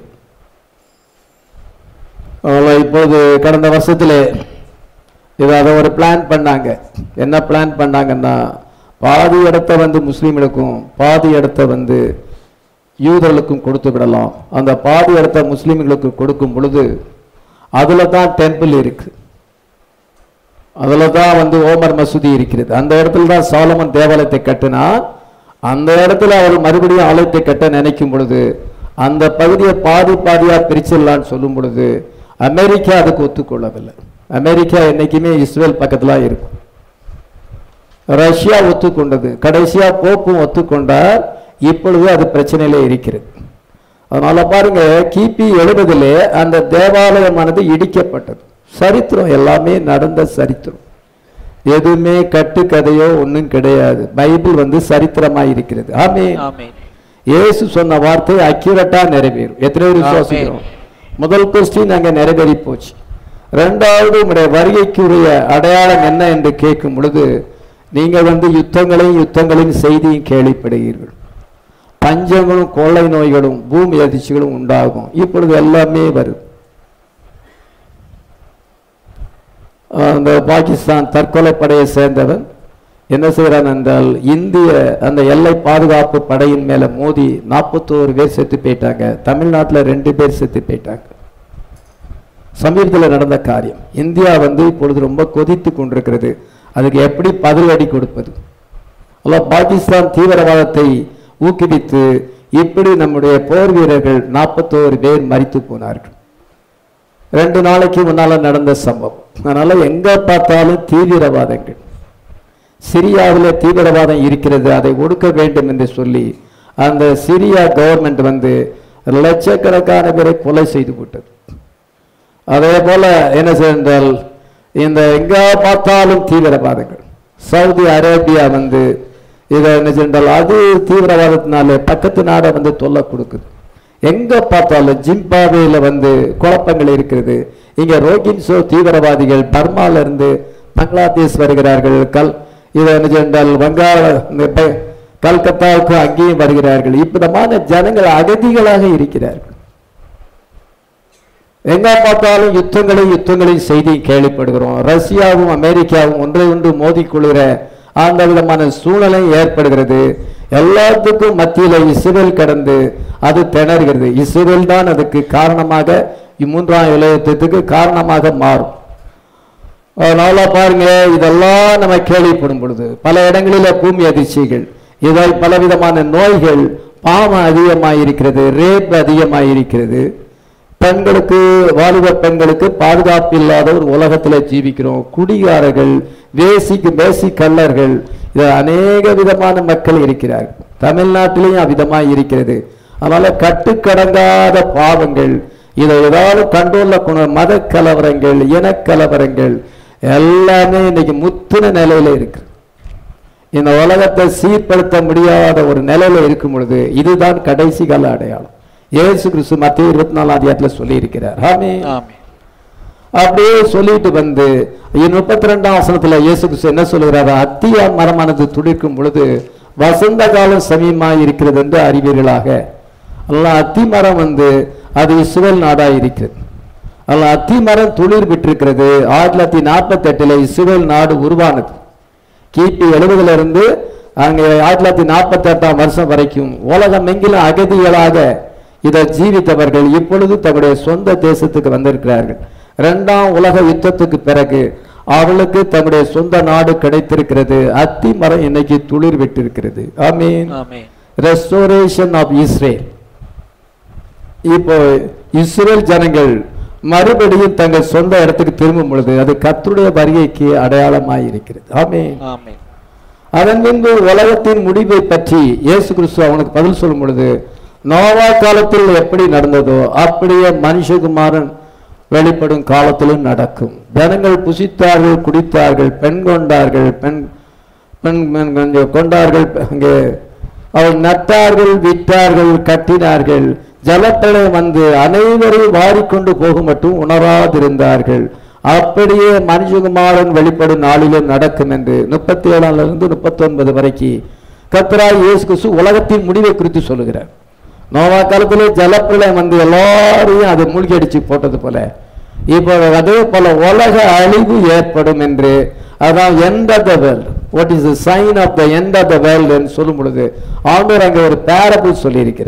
அதனால இப்பொழுது கடந்த வருஷத்திலே இதை அதை ஒரு பிளான் பண்ணாங்க என்ன பிளான் பண்ணாங்கன்னா பாதி இடத்த வந்து முஸ்லீம்களுக்கும் பாதி இடத்த வந்து யூதர்களுக்கும் கொடுத்து விடலாம் அந்த பாதி இடத்த முஸ்லிம்களுக்கு கொடுக்கும் பொழுது அதுல தான் டெம்பிள் இருக்கு அதுல தான் வந்து ஓமர் மசூதி இருக்கிறது அந்த இடத்துல தான் சாலமன் தேவாலயத்தை கட்டினா அந்த இடத்துல அவர் மறுபடியும் ஆலயத்தை கட்ட நினைக்கும் பொழுது அந்த பகுதியை பாதி பாதியா பிரிச்சிடலான்னு சொல்லும் பொழுது அமெரிக்கா அதுக்கு ஒத்துக்கொள்ளவில்லை அமெரிக்கா என்னைக்குமே இஸ்ரேல் பக்கத்துல இருக்கும் ரஷ்யா ஒத்துக்கொண்டது கடைசியா போப்பும் ஒத்துக்கொண்டார் இப்பொழுது அது பிரச்சனையிலே இருக்கிறது அதனால பாருங்க கிபி எழுபதிலே அந்த தேவாலயமானது இடிக்கப்பட்டது சரித்திரம் எல்லாமே நடந்த சரித்திரம் எதுவுமே கட்டுக்கதையோ ஒண்ணும் கிடையாது பைபிள் வந்து சரித்திரமாய் இருக்கிறது ஆமே ஆமென் இயேசு சொன்ன வார்த்தை அக்யூரட்டா நிறைவேறும் எத்தனை பேர் விசுவாசிக்கிறோம் முதல் கொஸ்டின் அங்க நிறைவேறி போச்சு ரெண்டாவது உங்களுடைய வருகைக்குரிய அடையாளம் என்ன என்று கேட்கும் பொழுது நீங்க வந்து யுத்தங்களையும் யுத்தங்களின் செய்தியும் கேள்விப்படுகிறீர்கள் பஞ்சங்களும் கொள்ளை நோய்களும் பூமி அதிர்ச்சிகளும் உண்டாகும் இப்பொழுது எல்லாமே வருது அந்த பாகிஸ்தான் தற்கொலை படையை சேர்ந்தவன் என்ன செய்கிறான் என்றால் இந்திய அந்த எல்லை பாதுகாப்பு படையின் மேல மோதி நாற்பத்தோரு பேர் செத்து போயிட்டாங்க தமிழ்நாட்டுல ரெண்டு பேர் செத்து போயிட்டாங்க சமீபத்தில் நடந்த காரியம் இந்தியா வந்து இப்பொழுது ரொம்ப கொதித்து கொண்டிருக்கிறது அதுக்கு எப்படி பதிலடி கொடுப்பது அல்ல பாகிஸ்தான் தீவிரவாதத்தை ஊக்குவித்து இப்படி நம்முடைய போர் வீரர்கள் நாற்பத்தோரு பேர் மரித்து போனார்கள் ரெண்டு நாளைக்கு முன்னால நடந்த சம்பவம் அதனால எங்க பார்த்தாலும் தீவிரவாதங்கள் சிரியாவில் தீவிரவாதம் இருக்கிறது அதை ஒடுக்க வேண்டும் என்று சொல்லி அந்த சிரியா கவர்மெண்ட் வந்து லட்சக்கணக்கான பேரை கொலை செய்து விட்டது அதே போல என்ன செய்தால் இந்த எங்க பார்த்தாலும் தீவிரவாதங்கள் சவுதி அரேபியா வந்து இதை என்ன சென்றால் அது தீவிரவாதத்தினால பக்கத்து நாடை வந்து தொல்லை கொடுக்குது எங்க பார்த்தாலும் ஜிம்பாவேல வந்து குழப்பங்கள் இருக்கிறது இங்க ரோகின்சோ தீவிரவாதிகள் பர்மால இருந்து பங்களாதேஷ் வருகிறார்கள் கல் இதை என்ன சென்றால் வங்காள இந்த ப- கல்கத்தாவுக்கு அங்கேயும் வருகிறார்கள் இப்படிமான ஜனங்கள் அகதிகளாக இருக்கிறார்கள் எங்க பார்த்தாலும் யுத்தங்களையும் யுத்தங்களையும் செய்தி கேள்விப்படுகிறோம் ரஷ்யாவும் அமெரிக்காவும் ஒன்றை ஒன்று மோதிக்கொள்கிற அந்த விதமான சூழ்நிலை ஏற்படுகிறது எல்லாத்துக்கும் மத்தியில இஸ்ரேல் கடந்து அது திணறுகிறது இஸ்ரேல் தான் அதுக்கு காரணமாக இம்மூன்றாம் இளையத்துக்கு காரணமாக மாறும் அதனால பாருங்க இதெல்லாம் நம்ம கேள்விப்படும் பொழுது பல இடங்களில பூமி அதிர்ச்சிகள் இதால் பலவிதமான நோய்கள் பாவம் அதிகமாயிருக்கிறது ரேப் அதிகமாயிருக்கிறது பெண்களுக்கு வாலிப பெண்களுக்கு பாதுகாப்பு இல்லாத ஒரு உலகத்துல ஜீவிக்கிறோம் குடிகாரர்கள் வேசிக்கு வேசி கள்ளர்கள் இது அநேக விதமான மக்கள் இருக்கிறார்கள் தமிழ்நாட்டிலையும் அவ்விதமாய் இருக்கிறது அதனால கட்டுக்கடங்காத பாவங்கள் இதை ஏதாவது கண்ட்ரோல்ல கொண்டு மத கலவரங்கள் இனக்கலவரங்கள் எல்லாமே இன்னைக்கு முத்தின நிலையில இருக்கு இந்த உலகத்தை சீர்படுத்த முடியாத ஒரு நிலையில இருக்கும் பொழுது இதுதான் கடைசி கால அடையாளம் இயேசு கிறிஸ்து மத்திய இருபத்தி நாலாம் அதிகாரத்துல சொல்லி இருக்கிறார் ஆமென். ஆமென் அப்படியே சொல்லிட்டு வந்து முப்பத்தி ரெண்டாம் வசனத்துல இயேசு கிறிஸ்து என்ன சொல்லுகிறார் அத்தியா மரமானது துடிக்கும் பொழுது வசந்த காலம் சமீபமாய் இருக்கிறது என்று அறிவீர்களாக அல்ல அத்தி மரம் வந்து அது இஸ்ரேல் நாடா இருக்கிறது அல்ல அத்தி மரம் துளிர் விட்டிருக்கிறது ஆயிரத்தி தொள்ளாயிரத்தி நாற்பத்தி எட்டுல இஸ்ரேல் நாடு உருவானது கிபி எழுபதுல இருந்து அங்க ஆயிரத்தி தொள்ளாயிரத்தி நாற்பத்தி எட்டாம் வருஷம் வரைக்கும் உலகம் எங்கிலும் அகதிகளாக இதை ஜீவித்தவர்கள் இப்பொழுது தங்களுடைய சொந்த தேசத்துக்கு வந்திருக்கிறார்கள் இரண்டாம் உலக யுத்தத்துக்கு பிறகு அவளுக்கு தங்களுடைய சொந்த நாடு கிடைத்திருக்கிறது அத்தி மரம் இன்னைக்கு துளிர் விட்டிருக்கிறது ஆமீன் ஆமென் ரெஸ்டோரேஷன் ஆஃப் இஸ்ரேல் இப்போ இஸ்ரேல் ஜனங்கள் மறுபடியும் தங்கள் சொந்த இடத்துக்கு திரும்பும் பொழுது அது கர்த்தருடைய வருகைக்கு அடையாளமாய் இருக்கிறது ஆமென் ஆமென் அதன் பின்பு உலகத்தின் முடிவை பற்றி இயேசு கிறிஸ்து அவனுக்கு பதில் சொல்லும் பொழுது நோவா காலத்தில் எப்படி நடந்ததோ அப்படியே மனுஷகுமாரன் வெளிப்படும் காலத்திலும் நடக்கும் ஜனங்கள் புசித்தார்கள் குடித்தார்கள் பெண் கொண்டார்கள் பெண் பெண் பெண் கொஞ்சம் கொண்டார்கள் அங்கே அவள் நட்டார்கள் விற்றார்கள் கட்டினார்கள் ஜலத்தடை வந்து அனைவரையும் வாரிக்கொண்டு போக மட்டும் உணராதிருந்தார்கள் அப்படியே மனுஷகுமாரன் வெளிப்படும் நாளிலும் நடக்கும் என்று முப்பத்தி ஏழாம் இருந்து முப்பத்தி ஒன்பது வரைக்கும் கத்ராய் இயேசு கிறிஸ்து உலகத்தின் முடிவை குறித்து சொல்லுகிறார் நோவா காலத்திலே ஜலப்பிரளயம் வந்து எல்லாரையும் அது மூழ்கி அடிச்சு போட்டது போல இப்போ அதே போல உலக அழிவு ஏற்படும் என்று அதான் end of the world what is the sign of the end of the world என்று சொல்லும் பொழுது ஆண்டவர் அங்கே ஒரு பேரபிள் சொல்லியிருக்கிறார்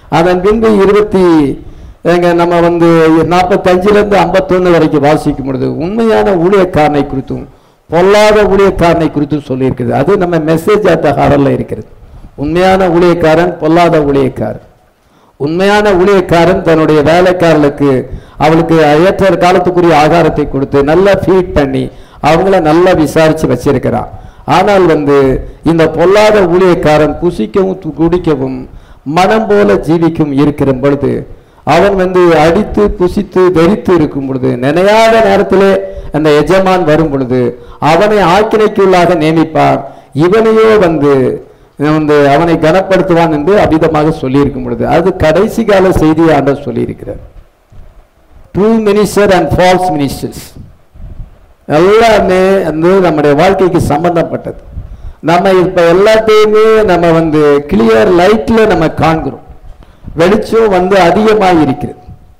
அதன் பின்பு இருபத்தி எங்க நம்ம வந்து நாற்பத்தஞ்சுல இருந்து ஐம்பத்தொன்னு வரைக்கும் வாசிக்கும் பொழுது உண்மையான ஊழியக்காரனை குறித்தும் பொல்லாத ஊழியக்காரனை குறித்தும் சொல்லியிருக்குது அது நம்ம மெசேஜ் ஆஃப் த ஹாரல்ல இருக்கிறது உண்மையான ஊழியக்காரன் பொல்லாத ஊழியக்காரன் உண்மையான ஊழியக்காரன் தன்னுடைய வேலைக்காரர்களுக்கு அவளுக்கு ஏற்ற காலத்துக்குரிய ஆகாரத்தை கொடுத்து நல்லா ஃபீட் பண்ணி அவங்கள நல்லா விசாரிச்சு வச்சிருக்கிறான் ஆனால் வந்து இந்த பொல்லாத ஊழியக்காரன் புசிக்கவும் து- குடிக்கவும் மனம் போல ஜீவிக்கும் இருக்கிற பொழுது அவன் வந்து அடித்து புசித்து வெறித்து இருக்கும் பொழுது நினையாத நேரத்திலே அந்த எஜமான் வரும் பொழுது அவனை ஆக்கினைக்குள்ளாக நியமிப்பார் இவனையோ வந்து வந்து அவனை கனப்படுத்துவான் என்று அபிதமாக சொல்லியிருக்கும் பொழுது அது கடைசி கால செய்தியை ஆண்டவர் சொல்லியிருக்கிறார் true minister and false ministers எல்லாமே வந்து நம்முடைய வாழ்க்கைக்கு சம்பந்தப்பட்டது நம்ம இப்ப எல்லாத்தையுமே நம்ம வந்து கிளியர் லைட்ல நம்ம காண்கிறோம் வெளிச்சம் வந்து அதிகமாக இருக்கிறது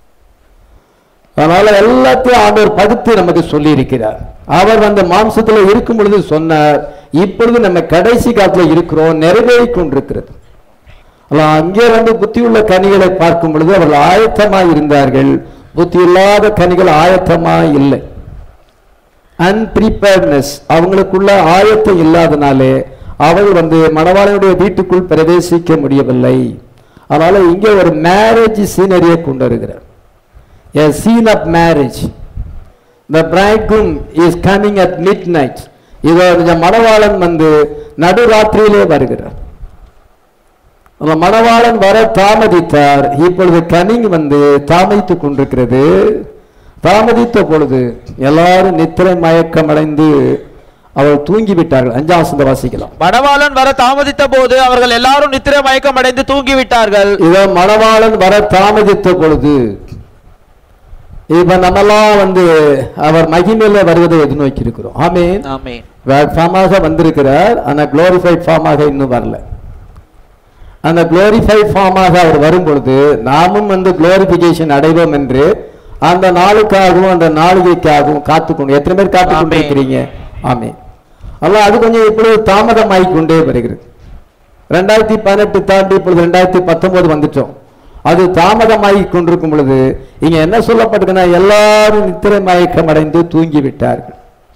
அதனால எல்லாத்தையும் ஆண்டவர் பகுத்து நமக்கு சொல்லி இருக்கிறார் அவர் வந்து மாம்சத்துல இருக்கும் பொழுது சொன்னார் இப்பொழுது நம்ம கடைசி காலத்துல இருக்கிறோம் நிறைவேறி கொண்டிருக்கிறது ஆனால் அங்கே வந்து புத்தியுள்ள கனிகளை பார்க்கும் பொழுது அவர்கள் ஆயத்தமாய் இருந்தார்கள் புத்தி இல்லாத கனிகள் ஆயத்தமாய் இல்லை அன்பிரிப்பேர்னஸ் அவங்களுக்குள்ள ஆயத்தம் இல்லாதனாலே அவர்கள் வந்து மணவாளனுடைய வீட்டுக்குள் பிரவேசிக்க முடியவில்லை அதனால இங்கே ஒரு மேரேஜ் சீனரியை கொண்டு வருகிறார் a scene of marriage the bridegroom is coming at midnight இதோ இந்த மணவாளன் வந்து நடுராத்திரியிலே வருகிறார் அந்த மணவாளன் வர தாமதித்தார் இப்பொழுது கனிங் வந்து தாமதித்துக் கொண்டிருக்கிறது தாமதித்த பொழுது எல்லாரும் நித்திரை மயக்கமடைந்து அவர் தூங்கி விட்டார்கள் அஞ்சாம் வசந்த வாசிக்கலாம் மணவாளன் வர தாமதித்த போது அவர்கள் எல்லாரும் நித்திரை மயக்கம் அடைந்து தூங்கிவிட்டார்கள் இதோ மணவாளன் வர தாமதித்த பொழுது இப்ப நம்மெல்லாம் வந்து அவர் மகிமையில வருவதை எதிர்நோக்கி இருக்கிறோம் ஆமீன் ஆமென் ஃபார்மாக வந்திருக்கிறார் ஆனா குளோரிஃபைட் ஃபார்மாக இன்னும் வரல அந்த குளோரிஃபைட் ஃபார்மாக அவர் வரும் பொழுது நாமும் வந்து குளோரிபிகேஷன் அடைவோம் என்று அந்த நாளுக்காகவும் அந்த நாளிகைக்காகவும் காத்துக்கொண்டு எத்தனை பேர் காத்து ஆமென். கொண்டிருக்கிறீங்க ஆமே அல்ல அது கொஞ்சம் இப்பொழுது தாமதமாகி கொண்டே வருகிறது ரெண்டாயிரத்தி பதினெட்டு தாண்டி இப்பொழுது ரெண்டாயிரத்தி பத்தொன்பது வந்துட்டோம் அது தாமதமாகி கொண்டிருக்கும் பொழுது இங்க என்ன சொல்லப்பட்டிருக்குன்னா எல்லாரும் நித்திரை மயக்கம் அடைந்து தூங்கி விட்டார்கள்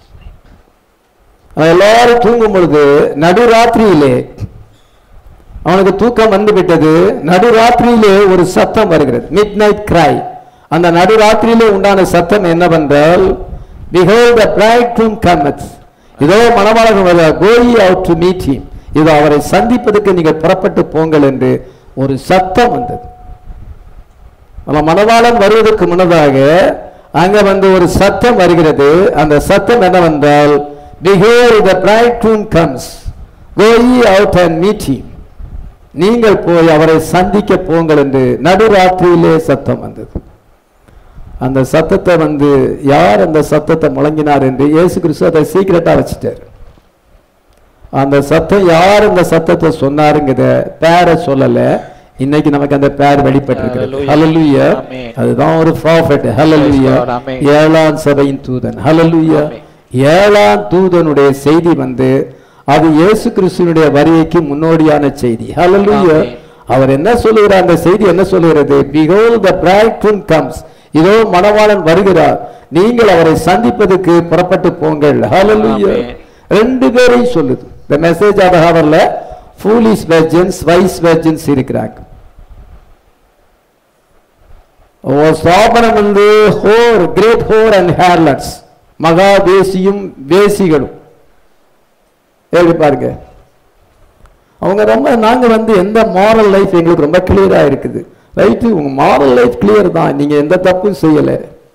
அவன் எல்லாரும் தூங்கும் பொழுது நடுராத்திரியிலே அவனுக்கு தூக்கம் வந்து விட்டது நடுராத்திரியிலே ஒரு சத்தம் வருகிறது மிட் நைட் கிரை அந்த நடுராத்திரியிலே உண்டான சத்தம் என்னவென்றால் behold the bridegroom cometh இதோ மணவாளன் வர go ye out to meet him இதோ அவரை சந்திப்பதற்கு நீங்கள் புறப்பட்டு போங்கள் என்று ஒரு சத்தம் வந்தது நம்ம மணவாளன் வருவதற்கு முன்னதாக அங்க வந்து ஒரு சத்தம் வருகிறது அந்த சத்தம் என்னவென்றால் behold the bridegroom comes go ye out and meet him நீங்கள் போய் அவரை சந்திக்க போங்கள் என்று நடுராத்திரியிலே சத்தம் வந்தது அந்த சத்தத்தை வந்து யார் அந்த சத்தத்தை முழங்கினார் என்று இயேசு கிறிஸ்து அதை சீக்கிரட்டா வச்சுட்டார் அந்த சத்தம் யார் அந்த சத்தத்தை சொன்னாருங்கிறத பேரை சொல்லல இன்னைக்கு நமக்கு அந்த பேர் வெளிப்பட்டிருக்கிறது Hallelujah. ஹalleluya Amen. அதுதான் ஒரு ப்ராஃபட் ஹalleluya God. Amen. ஏழாம் சபையின் தூதன் ஹalleluya Amen. ஏழாம் தூதனுடைய செய்தி வந்து அது இயேசு கிறிஸ்துவனுடைய வருகைக்கு முன்னோடியான செய்தி ஹalleluya Amen. அவர் என்ன சொல்லுகிறார் அந்த செய்தி என்ன சொல்லுகிறது behold the bridegroom comes இதோ மணவாளன் வருகிறார் நீங்கள் அவரை சந்திப்பதற்கு புறப்பட்டு போங்கள் ஹalleluya Amen. ரெண்டு பேரையும் சொல்லுது the message of the hourல foolish virgins wise virgins இருக்கிறாங்க ஒரு ஸ்தாபனம் வந்து ஹோர் கிரேட் ஹோர் அண்ட் ஹேர்லட்ஸ் மகா வேசியும் வேசிகளும் எப்படி பாருங்க அவங்க ரொம்ப நாங்க வந்து எந்த மாரல் லைஃப் எங்களுக்கு ரொம்ப கிளியரா இருக்குது ரைட்டு உங்க மாரல் லைஃப் கிளியர் தான் நீங்க எந்த தப்பும் செய்யல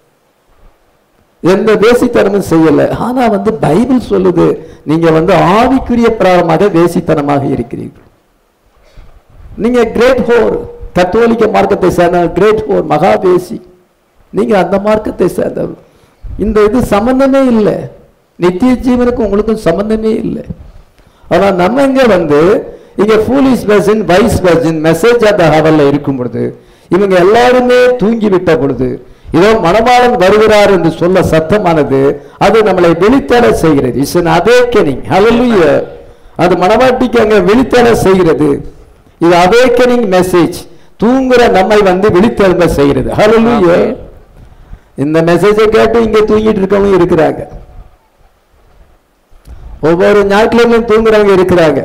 எந்த வேசித்தனமும் செய்யல ஆனா வந்து பைபிள் சொல்லுது நீங்க வந்து ஆவிக்குரிய பிராரமாக வேசித்தனமாக இருக்கிறீர்கள் நீங்க கிரேட் ஹோர் கத்தோலிக்க மார்க்கத்தை சேர்ந்த கிரேட் ஹோர் மகாதேசி நீங்க அந்த மார்க்கத்தை சேர்ந்தவர் இந்த இது சம்பந்தமே இல்லை நித்திய ஜீவனுக்கும் உங்களுக்கும் சம்பந்தமே இல்லை ஆனா நம்ம இங்க வந்து இங்க foolish virgin wise virgin message of the ஹவல்ல இருக்கும் பொழுது இவங்க எல்லாருமே தூங்கி விட்ட பொழுது இதோ மணவாளன் வருகிறார் என்று சொல்ல சத்தமானது அது நம்மளை வெளித்தர செய்கிறது இட்ஸ் an awakening hallelujah அது மணவாட்டிக்கு அங்க வெளித்தர செய்கிறது இது அவேக்கனிங் மெசேஜ் தூங்குற நம்மை வந்து விழித்தெழும்ப செய்கிறது ஹalleluya ஆமென். இந்த மெசேஜை கேட்டு இங்க தூங்கிட்டு இருக்கவங்க இருக்கிறாங்க ஒவ்வொரு ஞாயிற்றுலையும் தூங்குறவங்க இருக்கிறாங்க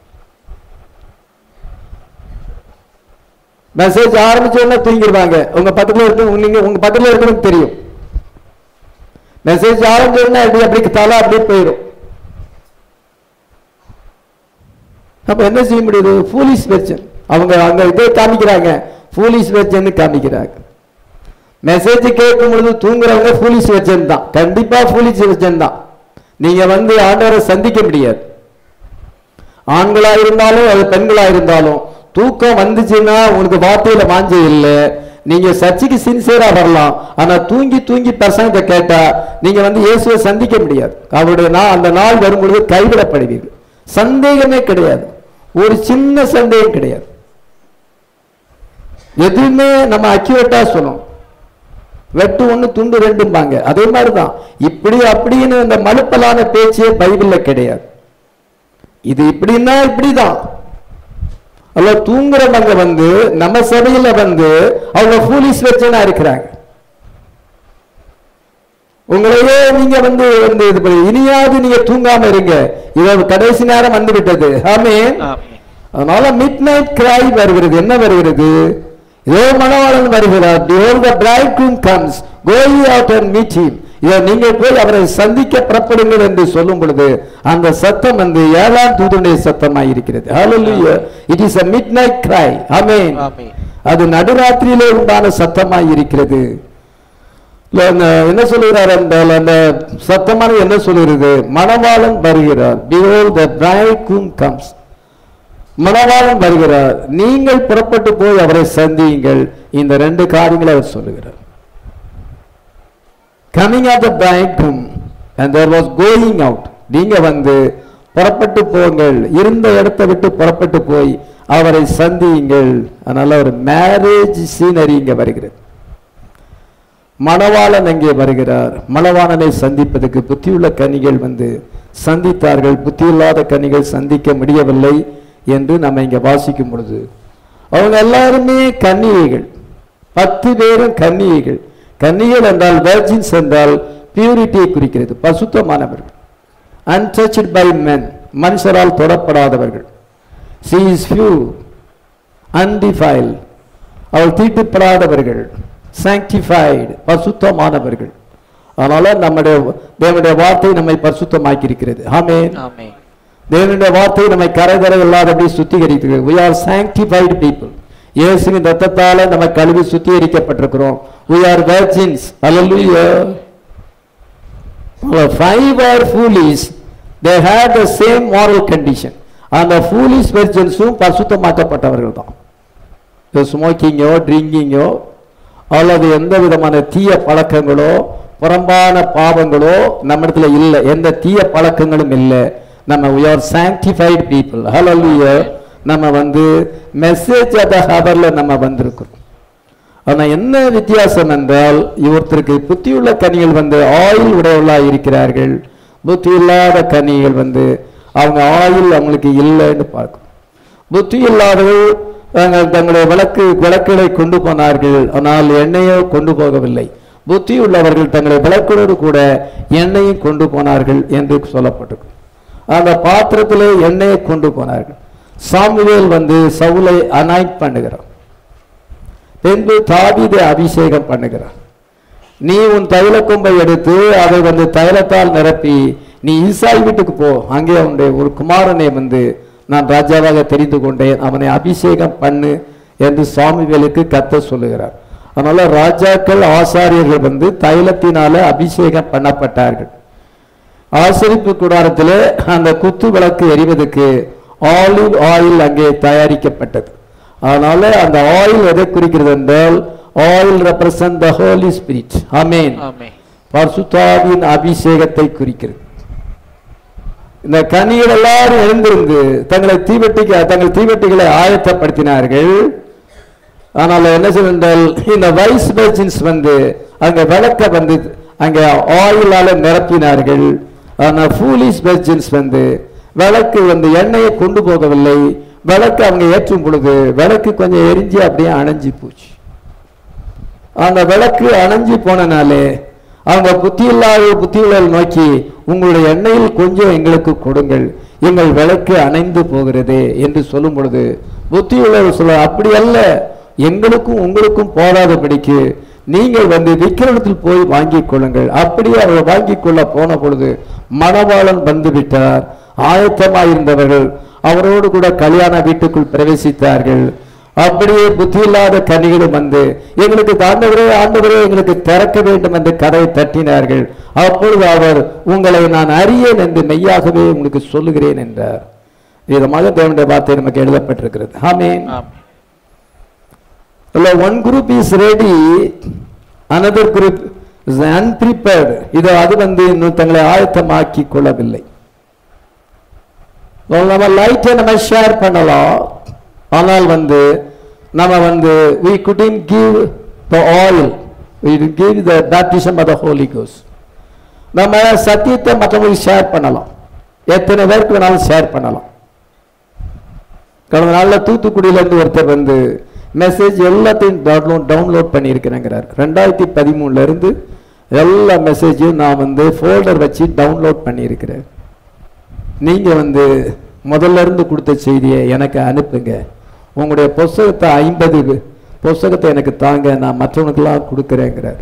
மெசேஜ் ஆரம்பிச்ச உடனே தூங்கிடுவாங்க உங்க பக்கத்துல இருக்கு நீங்க உங்க பக்கத்துல இருக்கணும் தெரியும் மெசேஜ் ஆரம்பிச்ச உடனே அப்படி அப்படி தலை அப்படியே போயிடும் அப்ப என்ன செய்ய முடியுது ஃபூலிஸ் வெர்ஜன் அவங்க அங்க இதே காமிக்கிறாங்க ஃபூலிஸ் வெர்ஜன் காமிக்கிறாங்க மெசேஜ் கேட்கும் பொழுது தூங்குறவங்க ஃபூலிஸ் வெர்ஜன் தான் கண்டிப்பா ஃபூலிஸ் வெர்ஜன் தான் நீங்க வந்து ஆண்டவரை சந்திக்க முடியாது ஆண்களா இருந்தாலும் அது பெண்களா இருந்தாலும் தூக்கம் வந்துச்சுன்னா உங்களுக்கு வார்த்தையில வாஞ்சை இல்லை நீங்க சர்ச்சைக்கு சின்சியரா வரலாம் ஆனா தூங்கி தூங்கி பிரசங்கத்தை கேட்டா நீங்க வந்து இயேசுவை சந்திக்க முடியாது அவருடைய நாள் அந்த நாள் வரும்பொழுது கைவிடப்படுவீர்கள் சந்தேகமே கிடையாது ஒரு சின்ன சந்தேகம் கிடையாது எதுவுமே நம்ம அக்யூரேட்டா சொல்லணும் வெட்டு ஒண்ணு துண்டு ரெண்டும்பாங்க அதே மாதிரிதான் இப்படி அப்படின்னு இந்த மலுப்பலான பேச்சே பைபிள்ல கிடையாது இது இப்படின்னா இப்படிதான் அல்ல தூங்குறவங்க வந்து நம்ம சபையில வந்து அவங்க ஃபூலிஸ் வச்சுனா இருக்கிறாங்க உங்களையே நீங்க வந்து வந்து இது பண்ணி இனியாவது நீங்க தூங்காம இருங்க இது கடைசி நேரம் வந்து விட்டது ஆமென் ஆமென். அதனால மிட் நைட் கிராய் வருகிறது என்ன வருகிறது இதோ மணவாளன் வருகிறார் behold the bridegroom comes go ye out and meet him இதோ நீங்கள் போய் அவரை சந்திக்க புறப்படுங்கள் என்று சொல்லும் பொழுது அந்த சத்தம் வந்து ஏழாம் தூதனுடைய சத்தமாய் இருக்கிறது hallelujah it is a midnight cry amen ஆமென். அது நடுராத்திரியிலே உண்டான சத்தமாய் இருக்கிறது இல்ல, அந்த என்ன சொல்லுகிறார் என்றால் அந்த சத்தமானது என்ன சொல்லுகிறது மணவாளன் வருகிறார் behold the bridegroom comes மணவாளன் வருகிறார் நீங்கள் புறப்பட்டு போய் அவரை சந்தியுங்கள் இந்த ரெண்டு காரியங்களை அவர் சொல்லுகிறார் coming of the bridegroom and there was going out நீங்க வந்து புறப்பட்டு போங்கள் இருந்த இடத்தை விட்டு புறப்பட்டு போய் அவரை சந்தியுங்கள் அதனால ஒரு மேரேஜ் சீனரி இங்க வருகிறது மணவாளன் அங்கே வருகிறார் மணவாளனை சந்திப்பதற்கு புத்தியுள்ள கனிகள் வந்து சந்தித்தார்கள் புத்தியில்லாத கனிகள் சந்திக்க முடியவில்லை என்று நம்ம இங்க வாசிக்கும் பொழுது அவங்க எல்லாருமே கன்னிகைகள் பத்து பேரும் கன்னிகைகள் கன்னிகள் என்றால் வெர்ஜின்ஸ் என்றால் பியூரிட்டியை குறிக்கிறது பசுத்தமானவர்கள் அன்டச்சட் பை men மனுஷரால் தொடப்படாதவர்கள் she is few undefiled அவள் தீட்டுப்படாதவர்கள் sanctified பசுத்தமானவர்கள் அதனால நம்முடைய தேவனுடைய வார்த்தை நம்மை பரிசுத்தமாக்கி இருக்கிறது ஆமென் ஆமென். தேவனுடைய வார்த்தை நம்மை கரைதர இல்லாதபடி சுத்திகரிக்கிறது we are sanctified people இயேசுவின் ரத்தத்தால நம்ம கழுவி சுத்திகரிக்கப்பட்டிருக்கிறோம் we are virgins hallelujah five are foolish they had the same moral condition அந்த foolish virginsம் பரிசுத்தமாக்கப்பட்டவர்கள் தான் ஸ்மோக்கிங்கோ ட்ரிங்கிங்கோ அல்லது எந்த விதமான தீய பழக்கங்களோ புறம்பான பாவங்களோ நம்மிடத்துல இல்லை எந்த தீய பழக்கங்களும் இல்லை நம்ம we are sanctified people hallelujah நம்ம வந்து மெசேஜ் அத ஹவர்ல நம்ம வந்திருக்கிறோம் ஆனா என்ன வித்தியாசம் என்றால் இவர்த்தருக்கு புத்தியுள்ள கனிகள் வந்து ஆயில் உடையவர்களாக இருக்கிறார்கள் புத்தி இல்லாத கனிகள் வந்து அவங்க ஆயில் அவங்களுக்கு இல்லைன்னு பார்க்கும் புத்தி இல்லாதவர்கள் தாங்கள் தங்களுடைய விளக்கு விளக்குகளை கொண்டு போனார்கள் ஆனால் எண்ணெயோ கொண்டு போகவில்லை புத்தி உள்ளவர்கள் தங்களுடைய விளக்குகளோடு கூட எண்ணெயும் கொண்டு போனார்கள் என்று சொல்லப்பட்டிருக்கு அந்த பாத்திரத்திலே எண்ணெயை கொண்டு போனார்கள் சாமுவேல் வந்து சவுலை அனாய்ட் பண்ணுகிறார் பின்பு தாவீதை அபிஷேகம் பண்ணுகிறார் நீ உன் தைல கொம்பை எடுத்து அதை வந்து தைலத்தால் நிரப்பி நீ ஈசாய் வீட்டுக்கு போ அங்கே அவனுடைய ஒரு குமாரனை வந்து நான் ராஜாவாக தெரிந்து கொண்டேன் அவனை அபிஷேகம் பண்ணு என்று சாமுவேலுக்கு கத்த சொல்லுகிறார் அதனால ராஜாக்கள் ஆசாரியர்கள் வந்து தைலத்தினால அபிஷேகம் பண்ணப்பட்டார்கள் ஆசரிப்பு கூடாரத்திலே அந்த குத்து விளக்கு எரிவதற்கு ஆலிவ் ஆயில் அங்கே தயாரிக்கப்பட்டது அதனால அந்த ஆயில் எதை குறிக்கிறது என்றால் oil represent the Holy Spirit ஆமென் ஆமென். பரிசுத்தாவின் அபிஷேகத்தை குறிக்கிறது இந்த கனிகள் எல்லாரும் எழுந்திருந்து தங்களை தீவெட்டிக்கு தங்கள் தீவெட்டிகளை ஆயத்தப்படுத்தினார்கள் ஆனால் என்ன செய்தால் இந்த வைஸ் வெர்ஜின்ஸ் வந்து அங்க விளக்க வந்து அங்க ஆயிலால நிரப்பினார்கள் ஆனால் ஃபூலிஸ் வெர்ஜின்ஸ் வந்து விளக்கு வந்து எண்ணெயை கொண்டு போகவில்லை விளக்கு அவங்க ஏற்றும் பொழுது விளக்கு கொஞ்சம் எரிஞ்சு அப்படியே அணைஞ்சு போச்சு அந்த விளக்கு அணைஞ்சு போனனாலே அவங்க புத்தி இல்லாத புத்தியுள்ளல் நோக்கி உங்களுடைய எண்ணெயில் கொஞ்சம் எங்களுக்கு கொடுங்கள் எங்கள் விளக்கு அணைந்து போகிறதே என்று சொல்லும் பொழுது புத்தியுள்ளவர் சொல்ல அப்படி அல்ல எங்களுக்கும் உங்களுக்கும் போதாதபடிக்கு நீங்கள் வந்து விக்கிரத்தில் போய் வாங்கிக் கொள்ளுங்கள் அப்படியே அவர் வாங்கிக் கொள்ள போன பொழுது மணவாளன் வந்து விட்டார் ஆயத்தமாயிருந்தவர்கள் அவரோடு கூட கல்யாண வீட்டுக்குள் பிரவேசித்தார்கள் அப்படியே புத்தி இல்லாத கனிகளும் வந்து எங்களுக்கு ஆண்டவரே ஆண்டவரே எங்களுக்கு திறக்க வேண்டும் என்று கதவை தட்டினார்கள் அப்பொழுது அவர் உங்களை நான் அறியேன் என்று மெய்யாகவே உங்களுக்கு சொல்லுகிறேன் என்றார் விதமாக தேவனுடைய வார்த்தை நமக்கு எழுதப்பட்டிருக்கிறது ஆமென் ஆமென். இல்லை one group is ready another group is unprepared இது அது வந்து இன்னும் தங்களை ஆயத்தமாக்கி கொள்ளவில்லை well, நம்ம லைட்டை நம்ம ஷேர் பண்ணலாம் ஆனால் வந்து நம்ம வந்து we couldn't give the oil we didn't give the baptism of the holy ghost நம்ம சத்தியத்தை மற்றவங்களுக்கு ஷேர் பண்ணலாம் எத்தனை பேருக்கு வேணாலும் ஷேர் பண்ணலாம் கடந்த நாளில் தூத்துக்குடியிலேருந்து ஒருத்தர் வந்து மெசேஜ் எல்லாத்தையும் டவுன்லோட் டவுன்லோட் பண்ணியிருக்கிறேங்கிறார் ரெண்டாயிரத்தி பதிமூணுல இருந்து எல்லா மெசேஜையும் நான் வந்து ஃபோல்டர் வச்சு டவுன்லோட் பண்ணியிருக்கிறேன் நீங்கள் வந்து முதல்ல இருந்து கொடுத்த செய்தியை எனக்கு அனுப்புங்க உங்களுடைய புஸ்தகத்தை ஐம்பது புஸ்தகத்தை எனக்கு தாங்க நான் மற்றவனுக்கெல்லாம் கொடுக்குறேங்கிறார்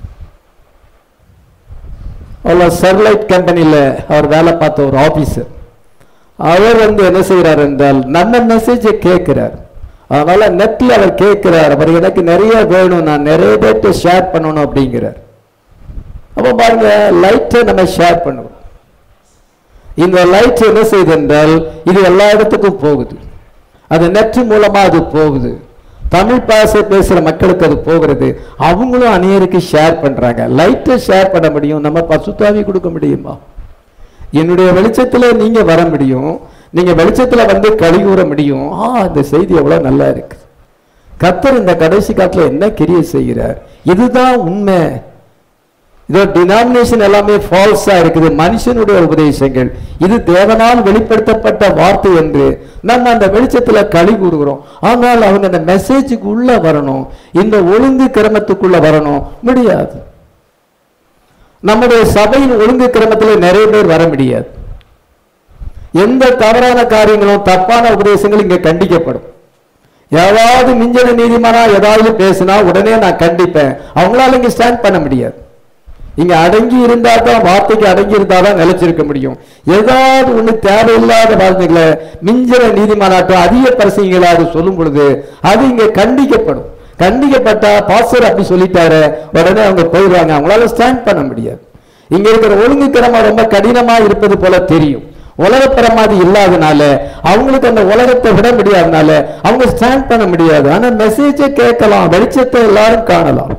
அவ்வளோ ஸ்டெர்லைட் கம்பெனியில் அவர் வேலை பார்த்த ஒரு ஆஃபீஸர் அவர் வந்து என்ன செய்கிறார் என்றால் நம்ம மெசேஜை கேட்கிறார் அதனால நெட்டில் அவர் கேட்கிறார் அவர் எனக்கு நிறைய வேணும் நான் நிறைய பேர்ட்ட ஷேர் பண்ணணும் அப்படிங்கிறார் அப்போ பாருங்க லைட்டை நம்ம ஷேர் பண்ணுவோம் இந்த லைட் என்ன செய்யுது என்றால் இது எல்லா இடத்துக்கும் போகுது அது நெட் மூலமா அது போகுது தமிழ் பாசை பேசுற மக்களுக்கு அது போகிறது அவங்களும் அநேருக்கு ஷேர் பண்றாங்க லைட்டை ஷேர் பண்ண முடியும் நம்ம பசுத்தாவி கொடுக்க முடியுமா என்னுடைய வெளிச்சத்துல நீங்க வர முடியும் நீங்க வெளிச்சத்துல வந்து கழி கூற முடியும் ஆ இந்த செய்தி எவ்வளவு நல்லா இருக்கு கத்தர் இந்த கடைசி காலத்துல என்ன கிரியை செய்கிறார் இதுதான் உண்மை இதோ டினாமினேஷன் எல்லாமே ஃபால்ஸா இருக்குது மனுஷனுடைய உபதேசங்கள் இது தேவனால் வெளிப்படுத்தப்பட்ட வார்த்தை என்று நம்ம அந்த வெளிச்சத்துல களி கூறுகிறோம் ஆனால் அவங்க அந்த மெசேஜுக்கு உள்ள வரணும் இந்த ஒழுங்கு கிரமத்துக்குள்ள வரணும் முடியாது நம்முடைய சபையின் ஒழுங்கு கிரமத்தில் நிறைய பேர் வர முடியாது எந்த தவறான காரியங்களும் தப்பான உபதேசங்கள் இங்க கண்டிக்கப்படும் ஏதாவது மிஞ்சன நீதிமானா ஏதாவது பேசினா உடனே நான் கண்டிப்பேன் அவங்களால இங்க ஸ்டாண்ட் பண்ண முடியாது இங்க அடங்கி இருந்தா தான் வார்த்தைக்கு அடங்கி இருந்தா தான் நிலைச்சிருக்க முடியும் ஏதாவது ஒண்ணு தேவையில்லாத வார்த்தைகளை மிஞ்சன நீதிமானாட்டம் அதிக பரிசைகளை அது சொல்லும் பொழுது அது இங்க கண்டிக்கப்படும் கண்டிக்கப்பட்டா பாஸ்டர் அப்படி சொல்லிட்டாரு உடனே அவங்க போயிடுவாங்க அவங்களால ஸ்டாண்ட் பண்ண முடியாது இங்க இருக்கிற ஒழுங்கு கிரமம் ரொம்ப கடினமா இருப்பது போல தெரியும் உலகப்பிரமாதி இல்லாதனால அவங்களுக்கு அந்த உலகத்தை விட முடியாதனால அவங்க ஸ்டாண்ட் பண்ண முடியாது ஆனா மெசேஜை கேட்கலாம் வெளிச்சத்தை எல்லாரும் காணலாம்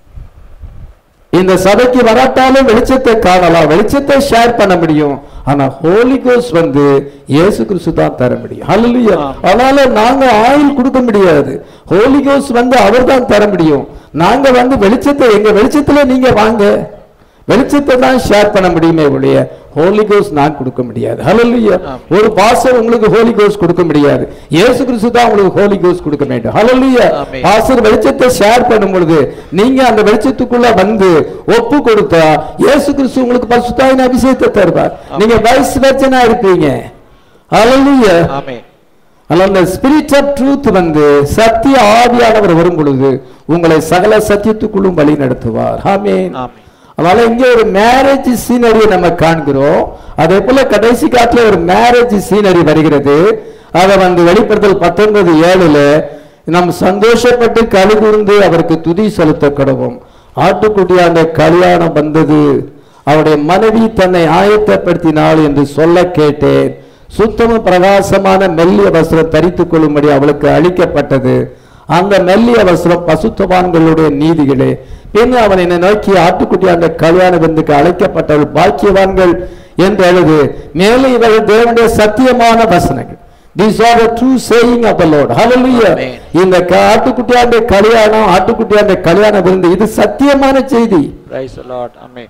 இந்த சபைக்கு வராட்டாலும் வெளிச்சத்தை காணலாம் வெளிச்சத்தை ஷேர் பண்ண முடியும் ஆனா ஹோலி கோஸ் வந்து இயேசு கிறிஸ்து தான் தர முடியும் ஹalleluya அதனால நாங்க ஆயில் கொடுக்க முடியாது ஹோலி கோஸ் வந்து அவர் தான் தர முடியும் நாங்க வந்து வெளிச்சத்தை எங்க வெளிச்சத்துல நீங்க வாங்க வெளிச்சத்தை தான் ஷேர் பண்ண முடியுமே ஒழிய ஹோலி கோஸ் நான் கொடுக்க முடியாது ஹalleluya ஒரு பாஸ்டர் உங்களுக்கு ஹோலி கோஸ் கொடுக்க முடியாது இயேசு கிறிஸ்து தான் உங்களுக்கு ஹோலி கோஸ் கொடுக்க வேண்டும் ஹalleluya ஆமென். பாஸ்டர் வெளிச்சத்தை ஷேர் பண்ணும் பொழுது நீங்க அந்த வெளிச்சத்துக்குள்ள வந்து ஒப்பு கொடுத்தா இயேசு கிறிஸ்து உங்களுக்கு பரிசுத்தாவின் அபிஷேகத்தை தருவார் நீங்க வைஸ் வெர்ஜனா இருப்பீங்க ஹalleluya ஆமென் அல்ல அந்த ஸ்பிரிட் ஆஃப் ட்ரூத் வந்து சத்திய ஆவியானவர் வரும் பொழுது உங்களை சகல சத்தியத்துக்குள்ளும் வழி நடத்துவார் ஆமென் ஆமென் அதனால இங்க ஒரு மேரேஜ் சீனரியை நம்ம காண்கிறோம் அதே போல கடைசி காலத்துல ஒரு மேரேஜ் சீனரி வருகிறது அதை வந்து வெளிப்படுத்தல் பத்தொன்பது ஏழுல நாம் சந்தோஷப்பட்டு களி கூர்ந்து அவருக்கு துதி செலுத்த கடவும் ஆட்டுக்குட்டியாண்ட கல்யாணம் வந்தது அவருடைய மனைவி தன்னை ஆயத்தப்படுத்தினாள் என்று சொல்ல கேட்டேன் சுத்தமும் பிரகாசமான மெல்லிய வஸ்திரம் தரித்துக் கொள்ளும்படி அவளுக்கு அளிக்கப்பட்டது அந்த மெல்லிய வஸ்திரம் பசுத்தவான்களுடைய நீதிகளே பின் அவன் என்னை நோக்கி ஆட்டுக்குட்டி அந்த கல்யாண விருந்துக்கு அழைக்கப்பட்டவள் பாக்கியவான்கள் என்று எழுது மேலே இவர்கள் தேவனுடைய சத்தியமான வசனங்கள் These are the true saying of the Lord. Hallelujah. Amen. இந்த க- ஆட்டுக்குட்டியாண்ட கல்யாணம் ஆட்டுக்குட்டியாண்ட கல்யாண விருந்து இது சத்தியமான செய்தி பிரைஸ் லார்ட் ஆமென்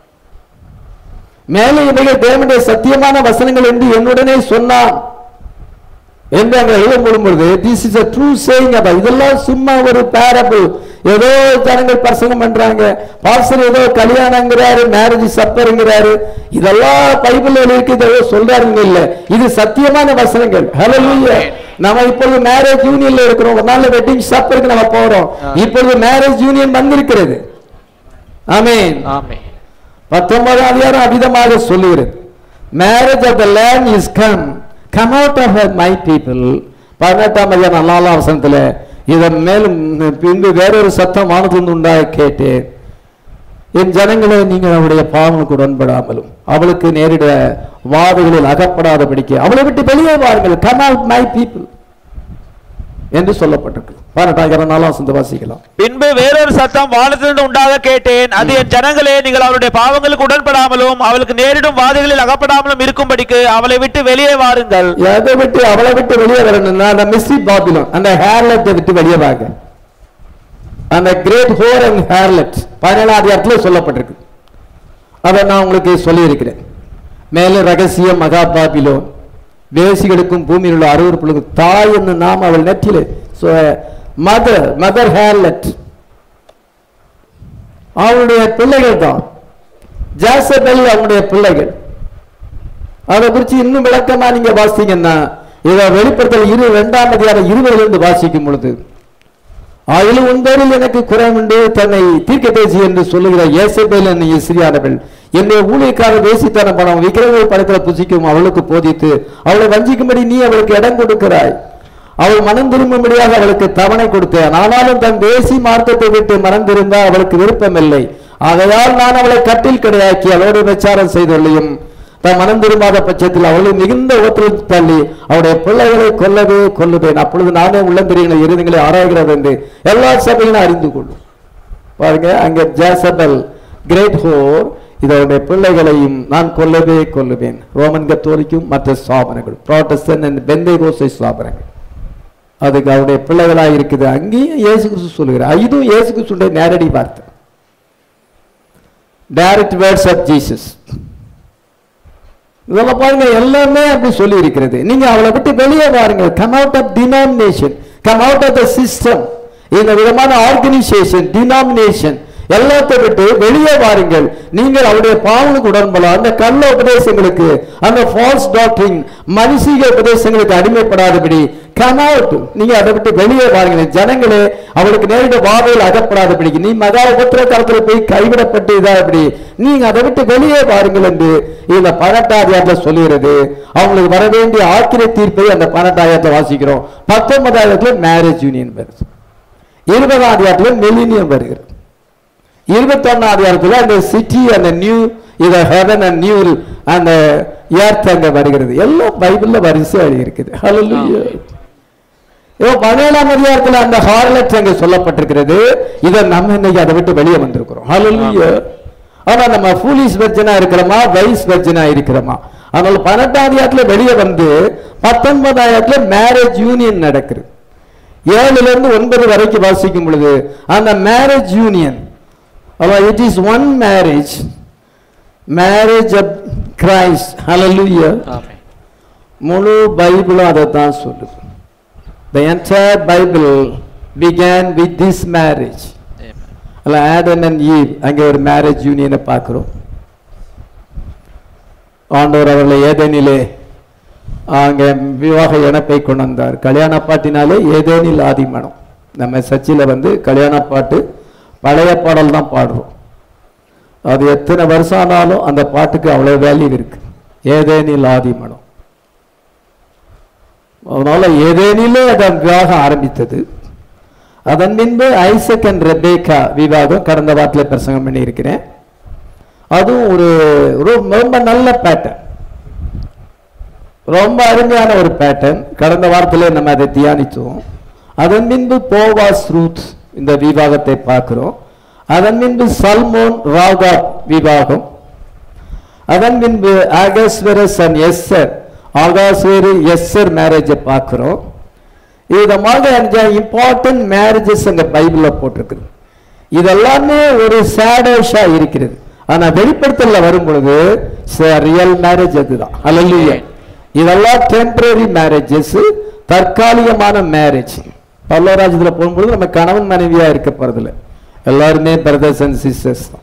மேலே இவைகள் தேவனுடைய சத்தியமான வசனங்கள் என்று என்னுடனே சொன்னான் என்று அங்க எழுதப்படும் பொழுது this is a true saying அப்ப இதெல்லாம் சும்மா ஒரு பேரபிள் ஏதோ ஜனங்கள் பிரசங்கம் பண்றாங்க பாஸ்டர் ஏதோ கல்யாணங்கிறாரு மேரேஜ் சப்பருங்கிறாரு இதெல்லாம் பைபிள்ல இருக்கு ஏதோ சொல்றாருங்க இல்ல இது சத்தியமான வசனங்கள் ஹalleluya நம்ம இப்பொழுது மேரேஜ் யூனியன்ல இருக்கிறோம் ஒரு நாள் வெட்டிங் சப்பருக்கு நம்ம போறோம் இப்பொழுது மேரேஜ் யூனியன் வந்திருக்கிறது ஆமென் ஆமே பத்தொன்பதாம் அதிகாரம் அவிதமாக சொல்லுகிறது marriage of the lamb is come come out of my people பதினெட்டாம் அதிகாரம் நாலாம் வசனத்துல இதன் மேலும் பின்பு வேறொரு சத்தம் வானத்திலிருந்து உண்டாக கேட்டேன் என் ஜனங்களே நீங்கள் அவளுடைய பாவங்களுக்கு உடன்படாமலும் அவளுக்கு நேரிட வாதைகளில் அகப்படாதபடிக்கு அவளை விட்டு வெளியே வாருங்கள் கம் அவுட் மை பீப்புள் என்று சொல்லப்பட்டிருக்கு பதினெட்டாயிரம் நாலாம் வசனத்தை வாசிக்கலாம் பின்பு வேறொரு சத்தம் வானத்திலிருந்து உண்டாக கேட்டேன் அது என் ஜனங்களே நீங்கள் அவருடைய பாவங்களுக்கு உடன்படாமலும் அவளுக்கு நேரிடும் வாதைகளில் அகப்படாமலும் இருக்கும்படிக்கு அவளை விட்டு வெளியே வாருங்கள் எதை விட்டு அவளை விட்டு வெளியே வரணும்னா அந்த மிஸ்ஸி பாபிலோன் அந்த ஹேர்லெட்டை விட்டு வெளியே வாங்க அந்த கிரேட் ஹோர் அண்ட் ஹேர்லெட் பதினேழாம் அதிகாரத்தில் சொல்லப்பட்டிருக்கு அதை நான் உங்களுக்கு சொல்லியிருக்கிறேன் மேலே ரகசிய மகா பாபிலோன் வேசிகளுக்கும் பூமியில் உள்ள அருவறுப்புகளுக்கும் தாய் என்று நாம் அவள் நெற்றிலே மதர் மதர் ஹேர்லெட் அவளுடைய பிள்ளைகள் தான் ஜாசபெல் அவனுடைய பிள்ளைகள் அதை குறித்து இன்னும் விளக்கமா நீங்க வாசிங்கன்னா இதை வெளிப்படுத்தல் இரு இரண்டாம் அதிகாரம் இருபதிலிருந்து வாசிக்கும் பொழுது அதில் உந்தரில் எனக்கு குறைவுண்டு தன்னை தீர்க்கதேசி என்று சொல்லுகிற ஏசபேல் என்னை இஸ்ரியானவள் என்னுடைய ஊழியக்காரர் வேசித்தன பணம் விக்கிரகங்கள் படத்தில் புசிக்கும் அவளுக்கு போதித்து அவளை வஞ்சிக்கும்படி நீ அவளுக்கு இடம் கொடுக்கிறாய் அவள் மனம் திரும்பும்படியாக அவளுக்கு தவணை கொடுத்தேன் ஆனாலும் தன் தேசி மார்க்கத்தை விட்டு மனம் திரும்ப அவளுக்கு விருப்பமில்லை ஆகையால் நான் அவளை கட்டில் கிடையாக்கி அவளோடு விசாரம் செய்துள்ளையும் தன் மனம் திரும்பாத பட்சத்தில் அவளை மிகுந்த ஓத்தில் தள்ளி அவருடைய பிள்ளைகளை கொல்லவே கொல்லுவேன் அப்பொழுது நானே உள்ளந்திரியங்களை இருதயங்களை ஆராய்கிறது என்று எல்லா சபைகளும் அறிந்து கொள்ளும் பாருங்க அங்க ஜேசபல் கிரேட் ஹோர் இதனுடைய பிள்ளைகளையும் நான் கொல்லவே கொல்லுவேன் ரோமன் கத்தோலிக்கும் மற்ற ஸ்தாபனங்கள் ப்ராட்டஸ்டன் அண்ட் பெந்தைகோசை ஸ்தாபனங்கள் அதுக்கு அவருடைய பிள்ளைகளாக இருக்குது அங்கேயும் இயேசு கிறிஸ்து சொல்லுகிறார் இதுவும் இயேசு கிறிஸ்துடைய நேரடி வார்த்தை டைரக்ட் வேர்ட்ஸ் ஆஃப் ஜீசஸ் இதெல்லாம் பாருங்க எல்லாமே அப்படி சொல்லி இருக்கிறது நீங்க அவளை விட்டு வெளியே பாருங்க come out of denomination come out of the system இந்த விதமான ஆர்கனைசேஷன் டினாமினேஷன் எல்லாத்தை விட்டு வெளியே வாருங்கள் நீங்கள் அவருடைய பாவனுக்கு உடன்படலாம் அந்த கள்ள உபதேசங்களுக்கு அந்த ஃபால்ஸ் டாக்டரிங் மனுஷீக உபதேசங்களுக்கு அடிமைப்படாதபடி கம் அவுட் நீங்க அதை விட்டு வெளியே வாருங்கள் ஜனங்களே அவளுக்கு நேரிட வாதையில் அகப்படாதபடிக்கு நீ மகா உபத்திர காலத்துல போய் கைவிடப்பட்டு இதாகப்படி நீங்க அதை விட்டு வெளியே வாருங்கள் என்று இந்த பன்னெண்டாயிரத்துல சொல்லுகிறது அவங்களுக்கு வர வேண்டிய ஆக்கிர தீர்ப்பை அந்த பன்னெண்டாயிரத்துல வாசிக்கிறோம் பத்தொன்பதாயிரத்துல மேரேஜ் யூனியன் வருது இருபதாம் அதிகாரத்துல மெலினியம் வருகிறது இருபத்தொன்னாம் அதிகாரத்துல அந்த சிட்டி அந்த நியூ இத ஹெவன் அண்ட் நியூ அந்த ஏர்த் அங்க வருகிறது எல்லாம் பைபிள்ல வரிசை இருக்குது ஹalleluya இப்போ பதினேழாம் அதிகாரத்துல அந்த ஹார்லட் அங்க சொல்லப்பட்டிருக்கிறது இதை நம்ம இன்னைக்கு அதை விட்டு வெளியே வந்திருக்கிறோம் ஹalleluya ஆனா நம்ம ஃபூலிஷ் வெர்ஜனா இருக்கிறோமா வைஸ் வெர்ஜனா இருக்கிறோமா அதனால பதினெட்டாம் அதிகாரத்துல வெளியே வந்து பத்தொன்பதாயிரத்துல மேரேஜ் யூனியன் நடக்குது ஏழுல இருந்து ஒன்பது வரைக்கும் வாசிக்கும் பொழுது அந்த marriage union it is one marriage marriage of Christ ஹalleluya ஆமே முழு பைபிளும் அதை தான் சொல்லுது the entire bible began with this marriage அல்ல ஆடம் அண்ட் ஈவ் அங்கே ஒரு மேரேஜ் யூனியனை பார்க்குறோம் ஆண்டவர் அவர்களை ஏதேனிலே அங்கே விவாக இணைப்பை கொண்டு வந்தார் கல்யாண பாட்டினாலே ஏதேனில் ஆதிமனம் நம்ம சர்ச்சில் வந்து கல்யாண பாட்டு பழைய பாடல் தான் பாடுறோம் அது எத்தனை வருஷம் ஆனாலும் அந்த பாட்டுக்கு அவ்வளோ வேல்யூ இருக்கு ஏதேனில் ஆதிமனம் அதனால ஏதேனிலே அதன் விவாகம் ஆரம்பித்தது அதன் பின்பு ஐசக் அண்ட் ரெபேக்கா விவாதம் கடந்த வாரத்தில் பிரசங்கம் பண்ணி இருக்கிறேன் அதுவும் ஒரு ரொம்ப ரொம்ப நல்ல பேட்டர்ன் ரொம்ப அருமையான ஒரு பேட்டர்ன் கடந்த வாரத்தில் நம்ம அதை தியானித்தோம் அதன் பின்பு போவாஸ் ரூத் இந்த விவாகத்தை பார்க்கிறோம் அதன் பின்பு சல்மோன் ராகா விவாகம் அதன் பின்பு ஆகஸ்வரஸ் அண்ட் எஸ்ஸர் ஆகாஸ்வேரு எஸ்ஸர் மேரேஜை பார்க்கிறோம் விதமாக அஞ்சு இம்பார்ட்டன்ட் மேரேஜஸ் அங்க பைபிள்ல போட்டிருக்குது இதெல்லாமே ஒரு சேடோஷா இருக்கிறது ஆனா வெளிப்படுத்தல வரும் பொழுது ரியல் மேரேஜ் அதுதான் அல்ல இதெல்லாம் டெம்பரரி மேரேஜஸ் தற்காலிகமான மேரேஜ் பல்லவராஜ்யத்துல போகும்பொழுது நம்ம கணவன் மனைவியா இருக்க போறதில்ல எல்லாருமே பிரதர்ஸ் அண்ட் சிஸ்டர்ஸ் தான்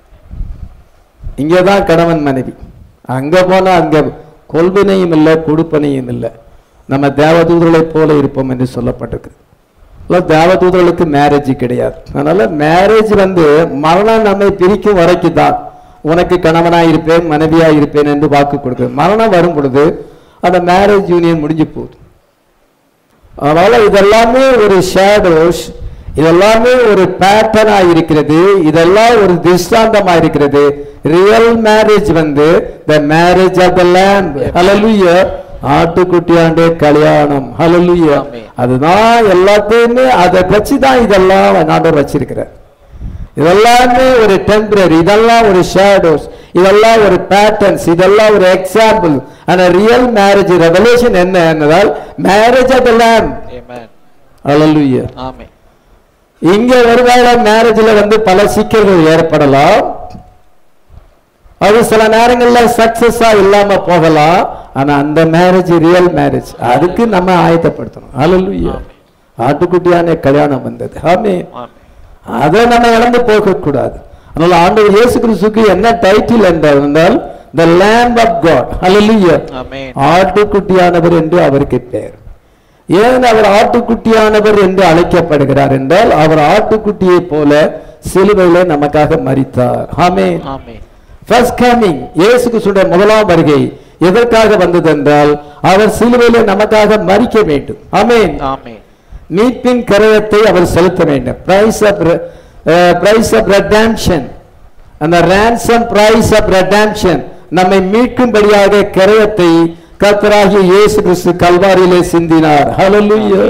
இங்கே தான் கணவன் மனைவி அங்க போனா அங்க கொள்வினையும் இல்லை கொடுப்பனையும் இல்லை நம்ம தேவதூதர்களைப் போல இருப்போம் என்று சொல்லப்பட்டிருக்கு இல்லை தேவதூதர்களுக்கு மேரேஜ் கிடையாது அதனால மேரேஜ் வந்து மரணம் நம்மை பிரிக்கும் வரைக்கும் தான் உனக்கு கணவனா இருப்பேன் மனைவியா இருப்பேன் என்று வாக்கு கொடுக்குது மரணம் வரும் பொழுது அந்த மேரேஜ் யூனியன் முடிஞ்சு போகுது அதனால இதெல்லாமே ஒரு ஷேடோஸ் இதெல்லாமே ஒரு பேட்டர்னா இருக்கிறது இதெல்லாம் ஒரு திஷ்டாந்தமா இருக்கிறது ரியல் மேரேஜ் வந்து the marriage of the lamb ஹalleluya ஆட்டுக்குட்டியாண்டே கல்யாணம் ஹalleluya ஆமென். அதுதான் எல்லாத்தையுமே அதை வச்சு தான் இதெல்லாம் ஆண்டவர் வச்சிருக்கிறார் இதெல்லாமே ஒரு டெம்பரரி இதெல்லாம் ஒரு ஷேடோஸ் இதெல்லாம் ஒரு பேட்டர்ன்ஸ் இதெல்லாம் ஒரு எக்ஸாம்பிள் ஆனா ரியல் மேரேஜ் ரெவலேஷன் என்ன என்னதால் marriage of the lamb Amen. ஹalleluya ஆமென். இங்க ஒருவேளை மேரேஜ்ல வந்து பல சிக்கல்கள் ஏற்படலாம் அது சில நேரங்கள்ல சக்சஸா இல்லாம போகலாம் ஆனா அந்த மேரேஜ் ரியல் மேரேஜ் அதுக்கு நம்ம ஆயத்தப்படுத்தணும் ஹalleluya ஆட்டுக்குட்டியான கல்யாணம் வந்தது ஆமே ஆமென். அதை நம்ம இழந்து போக கூடாது அதனால ஆண்டவர் இயேசு கிறிஸ்துக்கு என்ன டைட்டில் என்றால் த லேம்ப் ஆஃப் காட் ஹalleluya ஆமென். ஆட்டுக்குட்டியானவர் என்று அவருக்கு பெயர் ஏன் அவர் ஆட்டுக்குட்டியானவர் என்று அழைக்கப்படுகிறார் என்றால் அவர் ஆட்டுக்குட்டியை போல சிலுவையிலே நமக்காக மரித்தார் ஆமே ஆமென். ஃபர்ஸ்ட் கமிங் இயேசு கிறிஸ்துடைய முதலாம் வருகை எதற்காக வந்தது என்றால் அவர் சிலுவையிலே நமக்காக மரிக்க வேண்டும் ஆமென் ஆமென். மீட்பின் கரையத்தை அவர் செலுத்த வேண்டும் price of price of redemption அந்த ransom பிரைஸ் ஆஃப் ரெடாம்ஷன் நம்மை மீட்கும்படியாக கரையத்தை கர்த்தராகிய இயேசு கிறிஸ்து கல்வாரியிலே சிந்தினார் ஹalleluya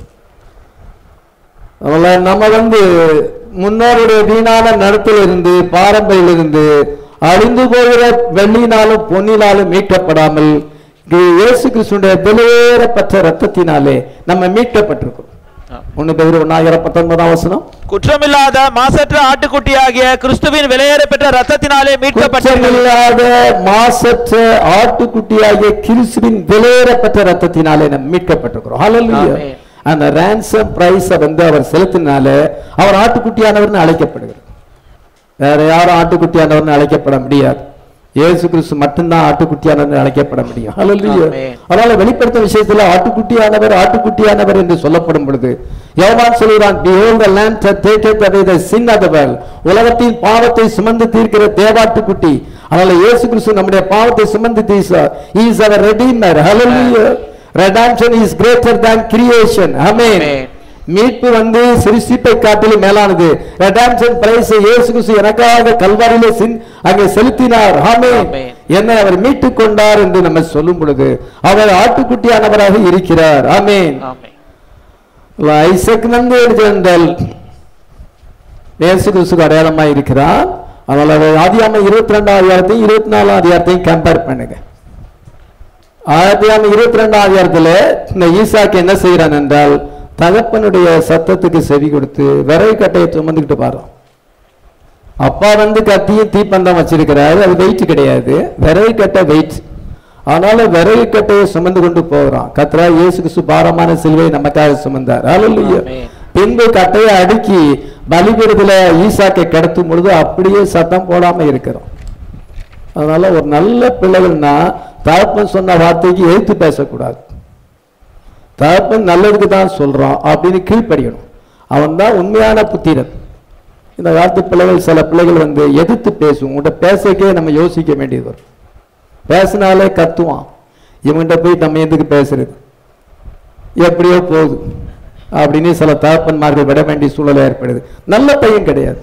அதனால நம்ம வந்து முன்னோருடைய வீணான நடத்தில் இருந்து பாரம்பரியிலிருந்து அழிந்து போகிற வெள்ளினாலும் பொன்னினாலும் மீட்கப்படாமல் இங்கே இயேசு கிறிஸ்துடைய வெளியேறப்பட்ட ரத்தத்தினாலே நம்ம மீட்கப்பட்டிருக்கிறோம் ஒன்னு பேர் ஒன்னாயிரம் பத்தொன்பதாம் வசனம் குற்றமில்லாத மாசற்ற ஆட்டுக்குட்டியாகிய கிறிஸ்துவின் வெளியேற பெற்ற ரத்தத்தினாலே மீட்கப்பட்டீர்கள் குற்றமில்லாத மாசற்ற ஆட்டுக்குட்டியாகிய கிறிஸ்துவின் வெளியேறப்பட்ட ரத்தத்தினாலே நம்ம மீட்கப்பட்டிருக்கிறோம் ஹalleluya ஆமென். அந்த ransom பிரைஸ வந்து அவர் செலுத்தினால அவர் ஆட்டுக்குட்டியானவர்னு அழைக்கப்படுகிறார் வேற யாரும் ஆட்டுக்குட்டியானவர்னு அழைக்கப்பட முடியாது இயேசு கிறிஸ்து மட்டும்தான் ஆட்டுக்குட்டியானவர் அழைக்கப்பட முடியும் ஹalleluya ஆமென். அதனால வெளிப்படுத்த விஷயத்துல ஆட்டுக்குட்டியானவர் ஆட்டுக்குட்டியானவர் என்று சொல்லப்படும் பொழுது யோவான் சொல்கிறான் behold the lamb that taketh away the sin of the world உலகத்தின் பாவத்தை சுமந்து தீர்க்கிற தேவாட்டுக்குட்டி அதனால இயேசு கிறிஸ்து நம்முடைய பாவத்தை சுமந்து தீர்த்தார் he is our redeemer hallelujah redemption is greater than creation amen Amen. மீட்பு வந்து சிருஷ்டிப்பை காட்டிலும் மேலானது ரெடாம்ஷன் பிரைஸ் இயேசு கிறிஸ்து எனக்காக கல்வாரியிலே சின் அங்கே செலுத்தினார் ஆமென் ஆமென். என்னை அவர் மீட்டுக் கொண்டார் என்று நம்ம சொல்லும் பொழுது அவர் ஆட்டுக்குட்டியானவராக இருக்கிறார் ஆமென் ஆமென். ஐசக் வந்து எழுதியிருந்தால் இயேசு கிறிஸ்துக்கு அடையாளமா இருக்கிறார் அதனால ஆதியாம இருபத்தி ரெண்டாம் அதிகாரத்தையும் இருபத்தி நாலாம் அதிகாரத்தையும் கம்பேர் பண்ணுங்க ஆதியாம இருபத்தி ரெண்டாம் அதிகாரத்துல இந்த ஈசாக்கு என்ன செய்யறான் என்றால் தகப்பனுடைய சத்தத்துக்கு செவி கொடுத்து விறகு கட்டையை சுமந்துக்கிட்டு பாரோம் அப்பா வந்து கத்தியும் தீப்பந்தம் வச்சிருக்கிறாரு அது வெயிட் கிடையாது விறகு கட்டை வெயிட் ஆனாலும் விறகு கட்டையை சுமந்து கொண்டு போகிறான் கத்ரா இயேசு கிறிஸ்து பாரமான சிலுவை நமக்காக சுமந்தார் ஹalleluya ஆமென். பின்பு கட்டையை அடுக்கி பலிபீடத்துல ஈசாக்கை கடத்தும் பொழுது அப்படியே சத்தம் போடாம இருக்கிறோம் அதனால ஒரு நல்ல பிள்ளைகள்னா தகப்பன் சொன்ன வார்த்தைக்கு எதிர்த்து பேசக்கூடாது தகப்பன் நல்லதுக்கு தான் சொல்றான் அப்படின்னு கீழ்ப்படியணும் அவன் தான் உண்மையான புத்திரன் இந்த காலத்து பிள்ளைகள் சில பிள்ளைகள் வந்து எதிர்த்து பேசும் உங்கள்கிட்ட பேசக்கே நம்ம யோசிக்க வேண்டியது வரும் பேசினாலே கத்துவான் இவன்கிட்ட போய் நம்ம எதுக்கு பேசுறது எப்படியோ போகுது அப்படின்னு சில தகப்பன்மார்கள் விட வேண்டிய சூழல் ஏற்படுது நல்ல பையன் கிடையாது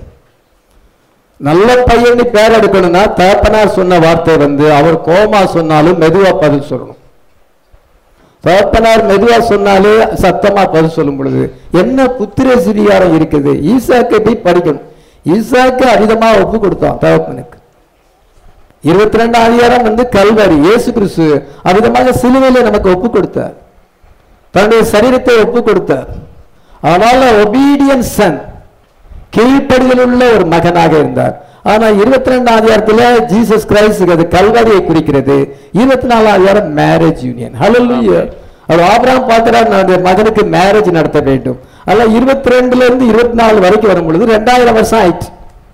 நல்ல பையன் பேர் எடுக்கணும்னா தகப்பனார் சொன்ன வார்த்தை வந்து அவர் கோமா சொன்னாலும் மெதுவா பதில் சொல்லணும் தகப்பனார் மெதுவா சொன்னாலே சத்தமா பதில் சொல்லும் பொழுது என்ன புத்திர சிரியாரம் இருக்குது ஈசாக்கை போய் படிக்கணும் ஈசாக்கு அதிகமா ஒப்பு கொடுத்தான் தகப்பனுக்கு இருபத்தி ரெண்டாம் அதிகாரம் வந்து கல்வரி இயேசு கிறிஸ்து அவ்விதமாக சிலுவையில நமக்கு ஒப்பு கொடுத்தார் தன்னுடைய சரீரத்தை ஒப்பு கொடுத்தார் அதனால ஒபீடியன் சன் கீழ்ப்படிதல் உள்ள ஒரு மகனாக இருந்தார் ஆனா இருபத்தி ரெண்டாம் அதிகாரத்துல ஜீசஸ் கிரைஸ்ட் அது கல்வாரியை குறிக்கிறது இருபத்தி நாலாம் அதிகாரம் மேரேஜ் யூனியன் ஹalleluya அவர் ஆபிரகாம் பார்க்கிறார் நான் என் மகனுக்கு மேரேஜ் நடத்த வேண்டும் அதெல்லாம் இருபத்தி ரெண்டுல இருந்து இருபத்தி நாலு வரைக்கும் வரும் பொழுது ரெண்டாயிரம் வருஷம் ஆயிடுச்சு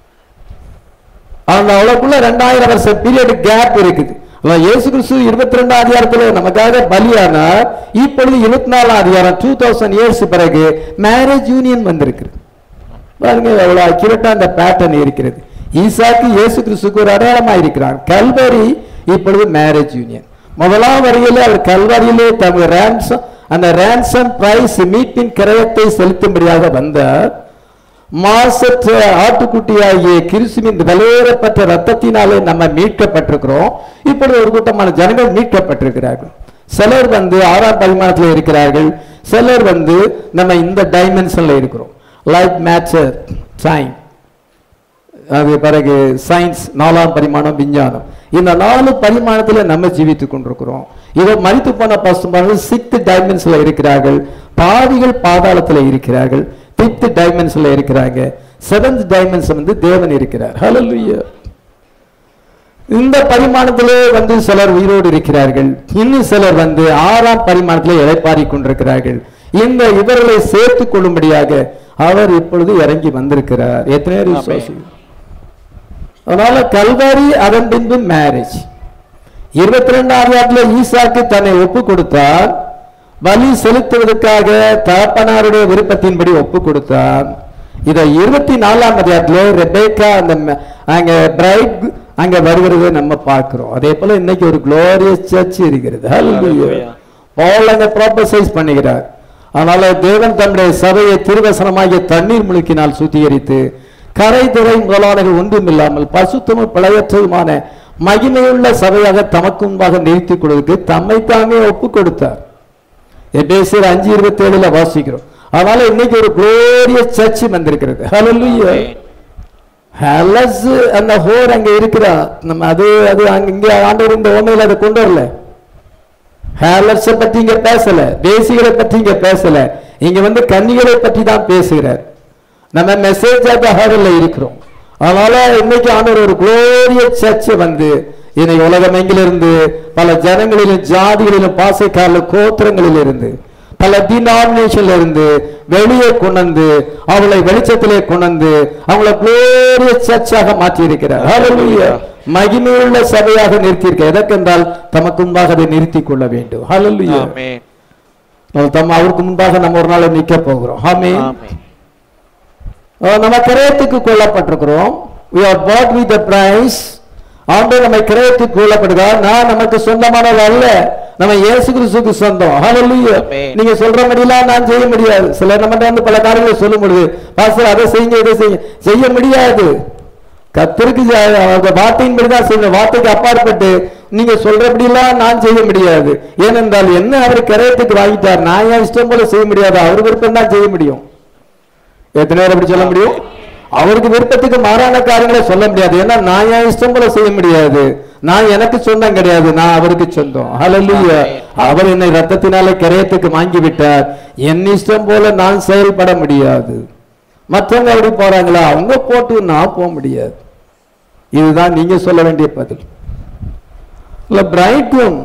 அந்த அவ்வளவுக்குள்ள ரெண்டாயிரம் வருஷம் பீரியட் கேப் இருக்குது அதான் இயேசு கிறிஸ்து இருபத்தி ரெண்டாம் அதிகாரத்துல நமக்காக பலியானார் இப்பொழுது இருபத்தி நாலாம் அதிகாரம் டூ தௌசண்ட் இயர்ஸ் பிறகு மேரேஜ் யூனியன் வந்திருக்கு பாருங்க எவ்வளவு அக்யூரேட்டா அந்த பேட்டர்ன் இருக்கிறது ஈசாக்கு இயேசு கிறிஸ்துக்கு ஒரு அடையாளமா இருக்கிறார் கல்வரி இப்பொழுது மேரேஜ் யூனியன் முதலாம் வரியிலே அவர் கல்வரியிலே தமது ரேன்சம் அந்த ரேன்சம் பிரைஸ் மீட்பின் கிரயத்தை செலுத்தும்படியாக வந்தார் மாசற்ற ஆட்டுக்குட்டியாகிய கிறிஸ்துவின் விலையேறப்பட்ட ரத்தத்தினாலே நம்ம மீட்கப்பட்டிருக்கிறோம் இப்பொழுது ஒரு கூட்டமான ஜனங்கள் மீட்கப்பட்டிருக்கிறார்கள் சிலர் வந்து ஆறாம் பரிமாணத்தில் இருக்கிறார்கள் சிலர் வந்து நம்ம இந்த டைமென்ஷன்ல இருக்கிறோம் லைட் மேட்சர் சைன் அது பிறகு சயின்ஸ் நாலாம் பரிமாணம் விஞ்ஞானம் இந்த நாலு பரிமாணத்துல நம்ம ஜீவித்துக் கொண்டிருக்கிறோம் இதை மறித்து போன பசுமார்கள் சிக்த் டைமென்ஷன்ல இருக்கிறார்கள் பாவிகள் பாதாளத்துல இருக்கிறார்கள் பிப்த் டைமென்ஷன்ல இருக்கிறாங்க செவன்த் டைமென்ஷன் வந்து தேவன் இருக்கிறார் ஹalleluya இந்த பரிமாணத்திலே வந்து சிலர் உயிரோடு இருக்கிறார்கள் இன்னும் சிலர் வந்து ஆறாம் பரிமாணத்திலே இளைப்பாரி கொண்டிருக்கிறார்கள் இந்த இவர்களை சேர்த்துக் கொள்ளும்படியாக அவர் இப்பொழுது இறங்கி வந்திருக்கிறார் எத்தனை பேர் விசுவாசிகள்? அதனால கல்வாரி அதன் பின்பு மேரேஜ் இருபத்தி ரெண்டாம் ஆண்டுல ஈசாக்கு தன்னை ஒப்பு கொடுத்தார் பலி செலுத்துவதற்காக தகப்பனாருடைய விருப்பத்தின்படி ஒப்பு கொடுத்தார் இதை இருபத்தி நாலாம் அதிகாரத்துல ரெபேக்கா அந்த ம- அங்க பிரைட் அங்க வருகிறதை நம்ம பார்க்கிறோம் அதே போல இன்னைக்கு ஒரு குளோரியஸ் சர்ச் இருக்கிறது Hallelujah. Hallelujah. பால் அங்க ப்ராப்பசைஸ் பண்ணுகிறார் அதனால தேவன் தம்முடைய சபையை திருவசனமாகிய தண்ணீர் முழுக்கினால் சுத்திகரித்து கரை துறை முதலானகள் ஒன்றும் இல்லாமல் பசுத்தமும் பிழையற்றதுமான மகிமையுள்ள சபையாக தமக்கு முன்பாக நிறுத்திக் கொள்வதற்கு தம்மை தாமே ஒப்பு கொடுத்தார் எபேசியர் அஞ்சு இருபத்தி ஏழுல வாசிக்கிறோம் அதனால இன்னைக்கு ஒரு குளோரியஸ் சர்ச் வந்திருக்கிறது ஹalleluya ஹலஸ் அந்த ஹோர் அங்க இருக்கிறா நம்ம அது அது அங்க இங்க ஆண்டவர் இந்த ஓமையில அதை கொண்டு வரல ஹேலர்ஸை பத்தி இங்க பேசல தேசிகளை பத்தி இங்க பேசல இங்க வந்து கன்னிகளை பற்றி தான் பேசுகிறார் நம்ம மெசேஜ் ஆஃப் ஹேவல்ல இருக்கிறோம் அதனால இன்னைக்கு ஆண்டவர் ஒரு குளோரியஸ் சர்ச் வந்து இன்னைக்கு உலகம் எங்கிலிருந்து பல ஜனங்களிலும் ஜாதிகளிலும் பாசைக்காரர்கள் கோத்திரங்களில் இருந்து பல டினாமினேஷன்ல இருந்து வெளியே கொண்டு அவளை வெளிச்சத்திலே கொண்டு அவங்கள குளோரியஸ் சர்ச்சாக மாற்றி இருக்கிறார் Hallelujah. மகிமையுள்ள சபையாக நிறுத்தியிருக்க எதற்கென்றால் தமக்கு முன்பாக அதை நிறுத்திக் கொள்ள வேண்டும் Hallelujah. ஆமென் நம்ம தம் அவருக்கு முன்பாக நம்ம ஒரு நாள் நிக்க போகிறோம் ஆமென் ஆமென் அஹ் நம்ம கிரயத்துக்கு கொல்லப்பட்டிருக்கிறோம் we are bought with the price ஆண்டு நம்மை கிரயத்துக்கு கொல்லப்படுகிறார் நான் நமக்கு சொந்தமானது அல்ல நம்ம இயேசு கிறிஸ்துக்கு சொந்தம் ஹalleluya Amen. நீங்க சொல்ற மாதிரிலாம் நான் செய்ய முடியாது சிலர் நம்ம வந்து பல காரியங்களை சொல்லும் பொழுது பாஸ்டர் அதை செய்யுங்க இதை செய்யுங்க செய்ய முடியாது கத்திற்கு அவங்க வார்த்தையின்படி தான் செய்யணும் வார்த்தைக்கு அப்பாற்பட்டு நீங்க சொல்றபடியெல்லாம் நான் செய்ய முடியாது ஏனென்றால் என்ன அவர் கிரயத்துக்கு வாங்கிட்டார் நான் என் இஷ்டம் போல செய்ய முடியாது அவர் விருப்பம் தான் செய்ய முடியும் எத்தனை நேரம் அப்படி சொல்ல முடியும் அவருக்கு விருப்பத்துக்கு மாறான காரியங்களை சொல்ல முடியாது ஏன்னா நான் என் இஷ்டம் போல செய்ய முடியாது நான் எனக்கு சொந்தம் கிடையாது நான் அவருக்கு சொந்தம் ஹalleluya அவர் என்னை ரத்தத்தினால கிரயத்துக்கு வாங்கி விட்டார் என் இஷ்டம் போல நான் செயல்பட முடியாது மற்றவங்க எப்படி போறாங்களா அவங்க போட்டு நான் போக முடியாது இதுதான் நீங்க சொல்ல வேண்டிய பதில் இல்ல bridegroom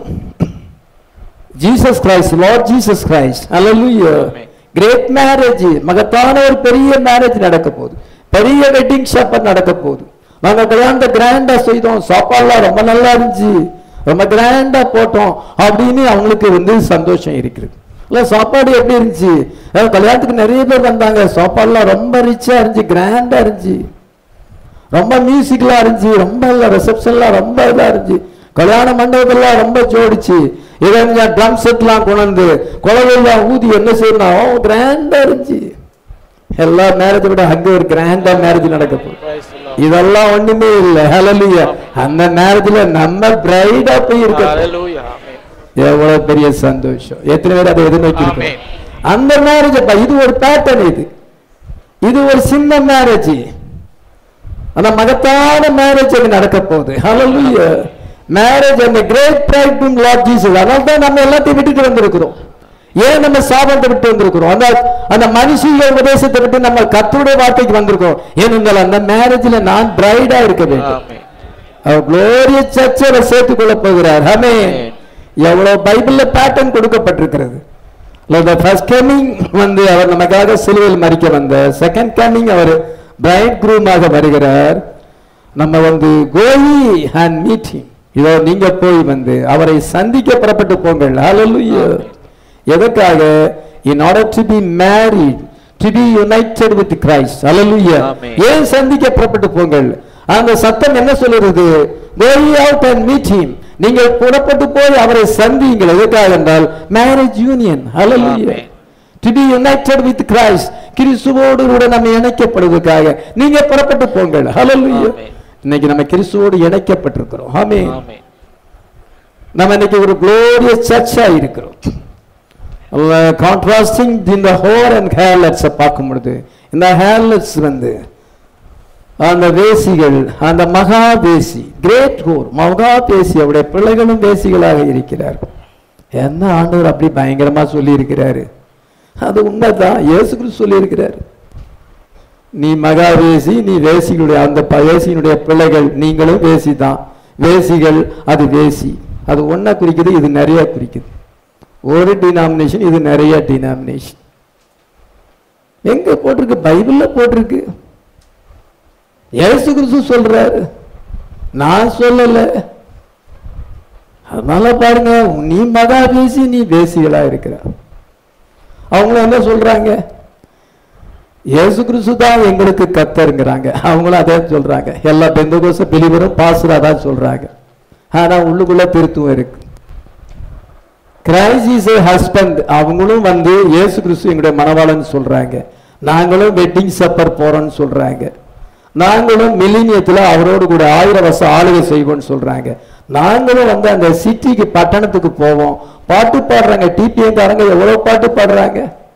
Jesus Christ Lord Jesus Christ அல்லேலூயா Amen. கிரேட் மேரேஜ் மகத்தான ஒரு பெரிய மேரேஜ் நடக்க போகுது பெரிய வெட்டிங் ஷாப்பர் நடக்க போகுது நாங்க கல்யாணத்தை கிராண்டா செய்தோம் சாப்பாடுலாம் ரொம்ப நல்லா இருந்துச்சு ரொம்ப கிராண்டா போட்டோம் அப்படின்னு அவங்களுக்கு வந்து சந்தோஷம் இருக்குது இல்ல சாப்பாடு எப்படி இருந்துச்சு அஹ் கல்யாணத்துக்கு நிறைய பேர் வந்தாங்க சாப்பாடுலாம் ரொம்ப ரிச்சா இருந்துச்சு கிராண்டா இருந்துச்சு ரொம்ப மியூசிக்லாம் இருந்துச்சு ரொம்ப ரிசப்ஷன்லாம் ரொம்ப இதா இருந்துச்சு கல்யாண மண்டபத்தெல்லாம் ரொம்ப ஜோடிச்சு இதை ட்ரம் செட்லாம் கொண்டு குழந்தைலாம் ஊதி என்ன செய்யணும் கிராண்டா இருந்துச்சு எல்லா மேரேஜ் விட அங்க ஒரு கிராண்டா மேரேஜ் நடக்க போகுது Praise the Lord. இதெல்லாம் ஒண்ணுமே இல்லை ஹalleluya அந்த மேரேஜ்ல நம்ம பிரைடா போய் இருக்க Hallelujah. ஆமென். எவ்வளவு பெரிய சந்தோஷம் எத்தனை பேர் அதை எதிர்நோக்கி இருக்கோம் ஆமென். அந்த மேரேஜ் இது ஒரு பேட்டர்ன் இது இது ஒரு சின்ன மேரேஜ் அந்த மகத்தான மேரேஜ் அங்க நடக்க போகுது ஹalleluya மேரேஜ் அந்த கிரேட் பிரைட்ரூம் லார்ட் ஜீசஸ் அதனால தான் நம்ம எல்லாத்தையும் விட்டுட்டு வந்திருக்கிறோம் ஏன் நம்ம சாபத்தை விட்டு வந்திருக்கிறோம் அந்த அந்த மனுஷிய உபதேசத்தை விட்டு நம்ம கர்த்தருடைய வார்த்தைக்கு வந்திருக்கோம் ஏனென்றால் அந்த மேரேஜ்ல நான் பிரைடா இருக்க வேண்டும் ஆமென். அவர் குளோரியஸ் சர்ச்சை அவர் சேர்த்துக் கொள்ள போகிறார் ஆமே எவ்வளவு பைபிள்ல பேட்டர்ன் கொடுக்கப்பட்டிருக்கிறது ஃபர்ஸ்ட் கமிங் வந்து அவர் நமக்காக சிலுவையில் மறிக்க வந்த செகண்ட் கமிங் அவர் பிரைட் குரூமாக வருகிறார் நம்ம வந்து கோயி அண்ட் மீட்டிங் இதோ நீங்க போய் வந்து அவரை சந்திக்க புறப்பட்டு போங்கள் ஹalleluya எதற்காக in order to be married to be united with Christ ஹalleluya Amen. ஏன் சந்திக்க புறப்பட்டு போங்கள் அந்த சத்தம் என்ன சொல்லுறது go out and meet him நீங்கள் புறப்பட்டு போய் அவரை சந்தியுங்கள் எதற்காக என்றால் மேரேஜ் யூனியன் ஹalleluya Amen. To be united with Christ கிறிஸ்துவோடு கூட நம்ம இணைக்கப்படுவதற்காக நீங்க புறப்பட்டு போங்கள் ஹalleluya Amen. இன்னைக்கு நம்ம கிறிஸ்துவோடு இணைக்கப்பட்டிருக்கிறோம் ஆமென் ஆமென் நம்ம இன்னைக்கு ஒரு குளோரியஸ் சர்ச்சா இருக்கிறோம் கான்ட்ராஸ்டிங் இந்த ஹோர் அண்ட் ஹேர்லெட்ஸை பார்க்கும் பொழுது இந்த ஹேர்லெட்ஸ் வந்து அந்த வேசிகள் அந்த மகா வேசி கிரேட் ஹோர் மகா வேசி அவருடைய பிள்ளைகளும் வேசிகளாக இருக்கிறார்கள் என்ன ஆண்டவர் அப்படி பயங்கரமா சொல்லி இருக்கிறாரு அது உண்மைதான் இயேசு கிறிஸ்து சொல்லி இருக்கிறாரு நீ மகா வேசி நீ வேசிகளுடைய அந்த ப- வேசியினுடைய பிள்ளைகள் நீங்களும் வேசி தான் வேசிகள் அது வேசி அது ஒன்றை குறிக்குது இது நிறைய குறிக்குது ஒரு டினாமினேஷன் இது நிறைய டினாமினேஷன் எங்க போட்டிருக்கு பைபிள்ல போட்டிருக்கு இயேசு கிறிஸ்து சொல்றாரு நான் சொல்லல அதனால பாருங்க நீ மகா வேசி நீ வேசிகளா இருக்கிற அவங்களும் என்ன சொல்றாங்க இயேசு கிறிஸ்து தான் எங்களுக்கு கத்தருங்கிறாங்க அவங்களும் அதே சொல்றாங்க எல்லா பெந்தகோச பிலிவரும் பாசுரா தான் சொல்றாங்க ஆனா உள்ளுக்குள்ள திருத்துவம் இருக்கு கிரைஸ் இஸ் ஏ ஹஸ்பண்ட் அவங்களும் வந்து இயேசு கிறிஸ்து எங்களுடைய மணவாளன் சொல்றாங்க நாங்களும் வெட்டிங் சப்பர் போறோம்னு சொல்றாங்க நாங்களும் மில்லினியத்துல அவரோடு கூட ஆயிரம் வருஷம் ஆளுகை செய்வோம்னு சொல்றாங்க நாங்களும் வந்து அந்த சிட்டிக்கு பட்டணத்துக்கு போவோம் பாட்டு பாடுறாங்க டிபிஎம் காரங்க எவ்வளவு பாட்டு பாடுறாங்க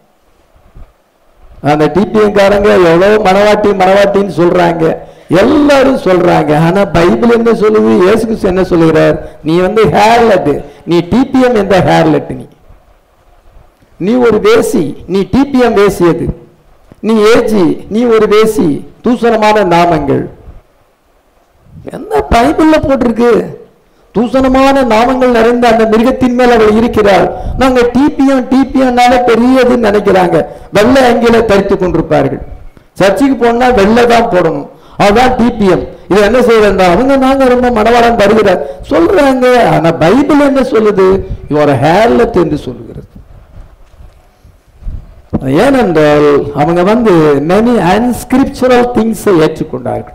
அந்த டிபிஎம் காரங்க எவ்வளவு மனவாட்டி மனவாட்டின்னு சொல்றாங்க எல்லாரும் சொல்றாங்க ஆனா பைபிள் என்ன சொல்லுது இயேசு கிறிஸ்து என்ன சொல்லுகிறார் நீ வந்து ஹேர்லெட் நீ டிபிஎம் எந்த ஹேர்லெட் நீ நீ ஒரு வேசி நீ டிபிஎம் வேசியது நீ ஏஜி நீ ஒரு வேசி தூசணமான நாமங்கள் என்ன பைபிள்ல போட்டிருக்கு தூசணமான நாமங்கள் நிறைந்த அந்த மிருகத்தின் மேல் அவள் இருக்கிறாள் நாங்க டிபிஎம் டிபிஎம்னால பெரியதுன்னு நினைக்கிறாங்க வெள்ளை அங்கில தரித்து கொண்டிருப்பார்கள் சர்ச்சுக்கு போனா வெள்ளை தான் போடணும் அதுதான் டிபிஎம் இது என்ன செய்யறா அவங்க நாங்க ரொம்ப மனவாளம் வருகிறார் சொல்றாங்க ஆனா பைபிள் என்ன சொல்லுது இவர ஹேர்லெட் என்று சொல்லுகிறது ஏனென்றால் அவங்க வந்து many unscriptural திங்ஸை ஏற்றுக்கொண்டார்கள்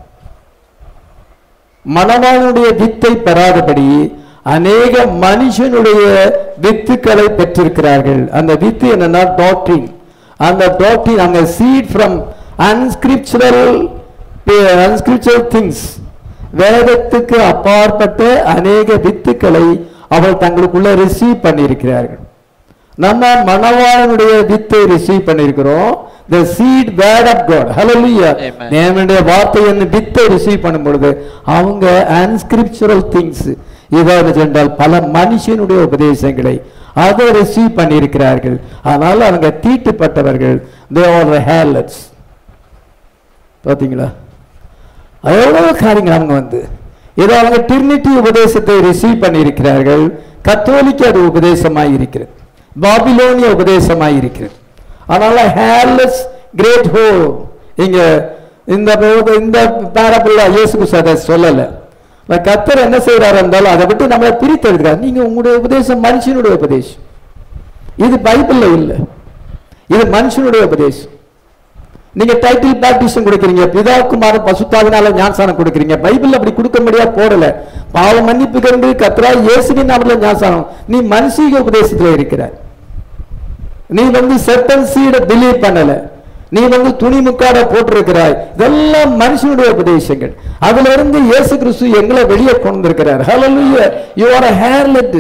மணவாளனுடைய வித்தை பெறாதபடி அநேக மனுஷனுடைய வித்துக்களை பெற்றிருக்கிறார்கள் அந்த வித்து என்னன்னா டாக்டரின் அந்த டாக்டரின் அந்த seat from unscriptural unscriptural things வேதத்துக்கு அப்பாற்பட்ட அநேக வித்துக்களை அவள் தங்களுக்குள்ள ரிசீவ் பண்ணியிருக்கிறார்கள் நம்ம மணவாளனுடைய வித்தை ரிசீவ் பண்ணியிருக்கிறோம் the seed word of god hallelujah Amen. தேவனுடைய வார்த்தை என்ன வித்தை ரிசீவ் பண்ணும் பொழுது அவங்க unscriptural திங்ஸ் இதாவது என்றால் பல மனுஷனுடைய உபதேசங்களை அதை ரிசீவ் பண்ணியிருக்கிறார்கள் அதனால அவங்க தீட்டுப்பட்டவர்கள் they are the harlots பாத்தீங்களா எவ்வளவு காரியங்கள் அவங்க வந்து ஏதோ அவங்க டிரினிட்டி உபதேசத்தை ரிசீவ் பண்ணியிருக்கிறார்கள் கத்தோலிக்க அது உபதேசமாய் இருக்கிறது பாபிலோனிய உபதேசமாய் இருக்கிறது அதனால ஹேர்லெஸ் கிரேட் ஹோ இங்க இந்த போ- இந்த பேரபிள் இயேசு கிறிஸ்து அதை சொல்லல ஆனா கத்தர் என்ன செய்யறாரு என்றால் அதை விட்டு நம்மளை பிரித்தெடுக்கிறார் நீங்க உங்களுடைய உபதேசம் மனுஷனுடைய உபதேசம் இது பைபிள்ல இல்லை இது மனுஷனுடைய உபதேசம் நீங்க டைட்டில் பேப்டிசம் கொடுக்குறீங்க பிதா குமாரன் பசுத்தாவினால ஞானசானம் கொடுக்குறீங்க பைபிள் அப்படி கொடுக்க முடியா போடல பாவ மன்னிப்பு கண்டு கத்ரா இயேசுவின் நாமத்துல ஞானசானம் நீ மனுஷீக உபதேசத்துல இருக்கிறாய் நீ வந்து செட்டன் சீட பிலீவ் பண்ணல நீ வந்து துணி முக்காட போட்டிருக்கிறாய் இதெல்லாம் மனுஷனுடைய உபதேசங்கள் அதுல இருந்து இயேசு கிறிஸ்து எங்களை வெளியே கொண்டு வந்திருக்கிறார் ஹalleluya you are a hairlet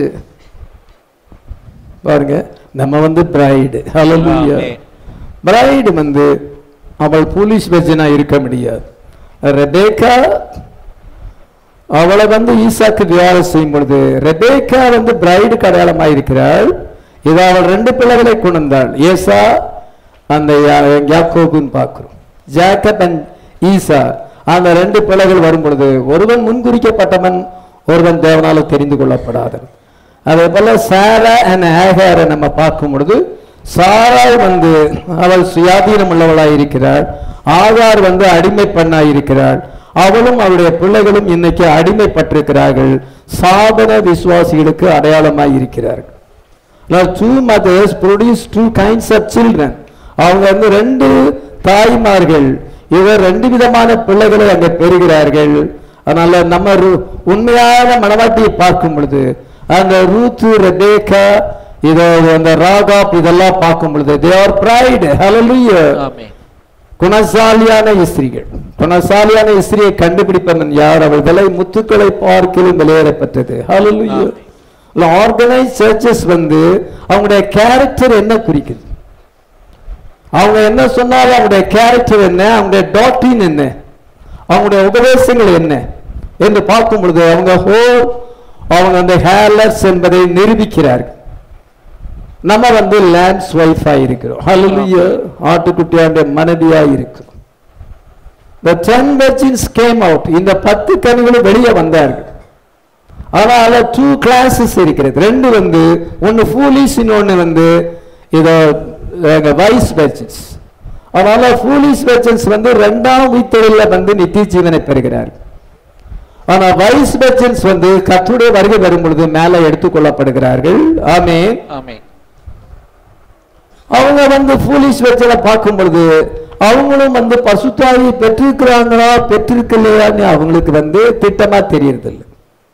பாருங்க நம்ம வந்து பிரைடு ஹalleluya Amen. பிரைடு வந்து அவள் போலீஸ் வெர்ஜனா இருக்க முடியாது ரெபேக்கா அவளை வந்து ஈசாக்கு விவாகம் செய்யும் பொழுது ரெபேக்கா வந்து பிரைடு அடையாளமாக இருக்கிறாள் இதை அவள் ரெண்டு பிள்ளைகளை கொண்டு வந்தாள் ஏசா அந்த யா- யாக்கோபுன்னு பார்க்கிறோம் ஜாக்கப் அண்ட் ஈசா அந்த ரெண்டு பிள்ளைகள் வரும் பொழுது ஒருவன் முன்குறிக்கப்பட்டவன் ஒருவன் தேவனால தெரிந்து கொள்ளப்படாதவன் அதே போல சாரா அண்ட் ஆகாரை நம்ம பார்க்கும் பொழுது சாராய் வந்து அவள் சுயாதீனம் உள்ளவளாய் இருக்கிறாள் ஆகார் வந்து அடிமை பெண்ணாய் இருக்கிறாள் அவளும் அவளுடைய பிள்ளைகளும் இன்னைக்கு அடிமைப்பட்டிருக்கிறார்கள் சாதன விசுவாசிகளுக்கு அடையாளமாய் இருக்கிறார்கள் Now, two mothers produce two kinds of children. அவங்க வந்து ரெண்டு தாய்மார்கள் இவர் ரெண்டு விதமான பிள்ளைகளை அங்க பெறுகிறார்கள் அதனால நம்ம ரு- உண்மையான மனவாட்டியை பார்க்கும் பொழுது அந்த ரூத்து ரெபேக்கா இதோ அந்த ராகாப் இதெல்லாம் பார்க்கும் பொழுது தே ஆர் பிரைட் ஹalleluya ஆமென் குணசாலியான ஸ்திரீகள் குணசாலியான ஸ்திரியை கண்டுபிடிப்பவன் யார் அவள் விலை முத்துக்களை பார்க்கலும் விலையேறப்பட்டது ஹalleluya ஆர்கனைஸ் சர்ச்சஸ் வந்து அவங்களுடைய கேரக்டர் என்ன குறிக்குது அவங்க என்ன சொன்னாலும் அவங்களுடைய கேரக்டர் என்ன அவங்களுடைய டாக்டின் என்ன அவங்களுடைய உபதேசங்கள் என்ன என்று பார்க்கும் பொழுது அவங்க ஹோ அவங்க அந்த ஹேர்லர்ஸ் என்பதை நிரூபிக்கிறார்கள் நம்ம வந்து லேண்ட்ஸ் ஒய்ஃபா இருக்கிறோம் ஹalleluya ஆட்டுக்குட்டியாண்ட மனைவியா இருக்கிறோம் the ten virgins came out இந்த பத்து கனிகளும் வெளியே வந்தார்கள் அதனால டூ கிளாஸஸ் இருக்கிறது ரெண்டு வந்து ஒன்னு ஃபூலிஸ் இன்னொன்னு வந்து இதோ வைஸ் வெர்ஜன்ஸ் அதனால ஃபூலிஸ் வெர்ஜன்ஸ் வந்து ரெண்டாம் உயிர்த்தொழில வந்து நித்திய ஜீவனை பெறுகிறார்கள் ஆனா வைஸ் வெர்ஜன்ஸ் வந்து கத்துடைய வருகை வரும் பொழுது மேலே எடுத்துக்கொள்ளப்படுகிறார்கள் ஆமென் ஆமென் அவங்க வந்து ஃபூலிஷ் வெச்சல பார்க்கும் பொழுது அவங்களும் வந்து பசுத்தாவி பெற்றிருக்கிறாங்களா பெற்றிருக்கலையான்னு அவங்களுக்கு வந்து திட்டமா தெரியறதில்லை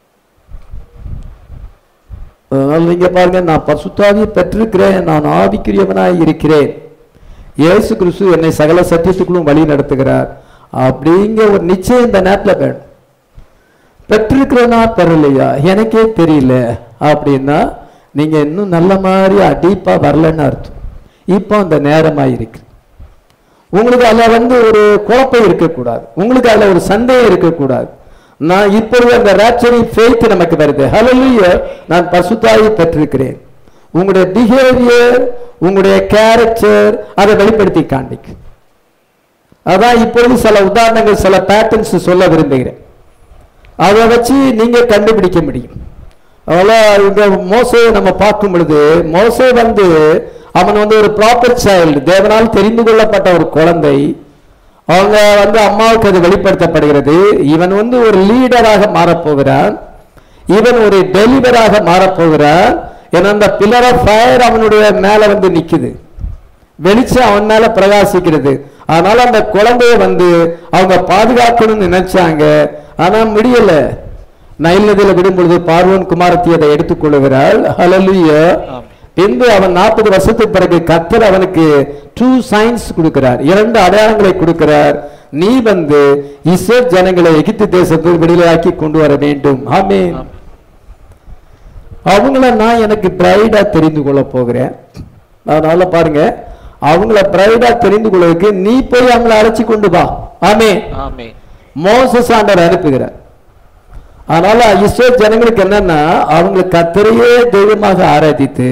அதனால நீங்க பாருங்க நான் பசுத்தாவி பெற்றிருக்கிறேன் நான் ஆவிக்குரியவனாய் இருக்கிறேன் இயேசு கிறிஸ்து என்னை சகல சத்தியத்துக்குள்ளும் வழி நடத்துகிறார் அப்படிங்கிற ஒரு நிச்சயம் இந்த நேரத்தில் வேணும் பெற்றிருக்கிறனா பெறலையா எனக்கே தெரியல அப்படின்னா நீங்க இன்னும் நல்ல மாதிரி டீப்பா வரலன்னு அர்த்தம் இப்போ அந்த நேரமாக இருக்கு உங்களுக்கு அதில் வந்து ஒரு குழப்பம் இருக்கக்கூடாது உங்களுக்கு அதில் ஒரு சந்தேகம் இருக்கக்கூடாது நான் இப்பொழுது அந்த ரேப்சரிங் ஃபெய்த் நமக்கு வருது ஹalleluya நான் பசுத்தாயை பெற்றிருக்கிறேன் உங்களுடைய பிஹேவியர் உங்களுடைய கேரக்டர் அதை வெளிப்படுத்தி காண்பிக்கும் அதான் இப்பொழுது சில உதாரணங்கள் சில பேட்டர்ன்ஸ் சொல்ல விரும்புகிறேன் அதை வச்சு நீங்க கண்டுபிடிக்க முடியும் அதனால இந்த மோசையை நம்ம பார்க்கும் பொழுது மோசே வந்து அவன் வந்து ஒரு ப்ராப்பர் சைல்டு தேவனால் தெரிந்து கொள்ளப்பட்ட ஒரு குழந்தை அவங்க வந்து அம்மாவுக்கு அது வெளிப்படுத்தப்படுகிறது இவன் வந்து ஒரு லீடராக மாறப்போகிறான் இவன் ஒரு டெலிவராக மாறப்போகிறான் ஏன்னா அந்த பில்லர் ஆஃப் ஃபயர் அவனுடைய மேல வந்து நிக்குது வெளிச்சம் அவன் மேல பிரகாசிக்கிறது அதனால அந்த குழந்தைய வந்து அவங்க பாதுகாக்கணும்னு நினைச்சாங்க ஆனா முடியல நைல் நதியில விடும் பொழுது பார்வோன் குமாரத்தி அதை எடுத்துக்கொள்ளுகிறாள் ஹalleluya ஆமென். பின்பு அவன் நாற்பது வருஷத்துக்கு பிறகு கர்த்தர் அவனுக்கு டூ சயின்ஸ் கொடுக்கிறார் இரண்டு அடையாளங்களை கொடுக்கிறார் நீ வந்து இஸ்ரேல் ஜனங்களை எகிப்து தேசத்தில் விடுதலையாக்கி கொண்டு வர வேண்டும் ஆமென் ஆமென். அவங்கள நான் எனக்கு பிரைடா தெரிந்து கொள்ள போகிறேன் அதனால பாருங்க அவங்கள பிரைடா தெரிந்து கொள்வதற்கு நீ போய் அவங்கள அழைச்சி கொண்டு வா ஆமே ஆமென் மோசஸ் ஆண்டவர் அனுப்புகிறார் அதனால இஸ்ரேல் ஜனங்களுக்கு என்னன்னா அவங்க கத்தரையே தெய்வமாக ஆராதித்து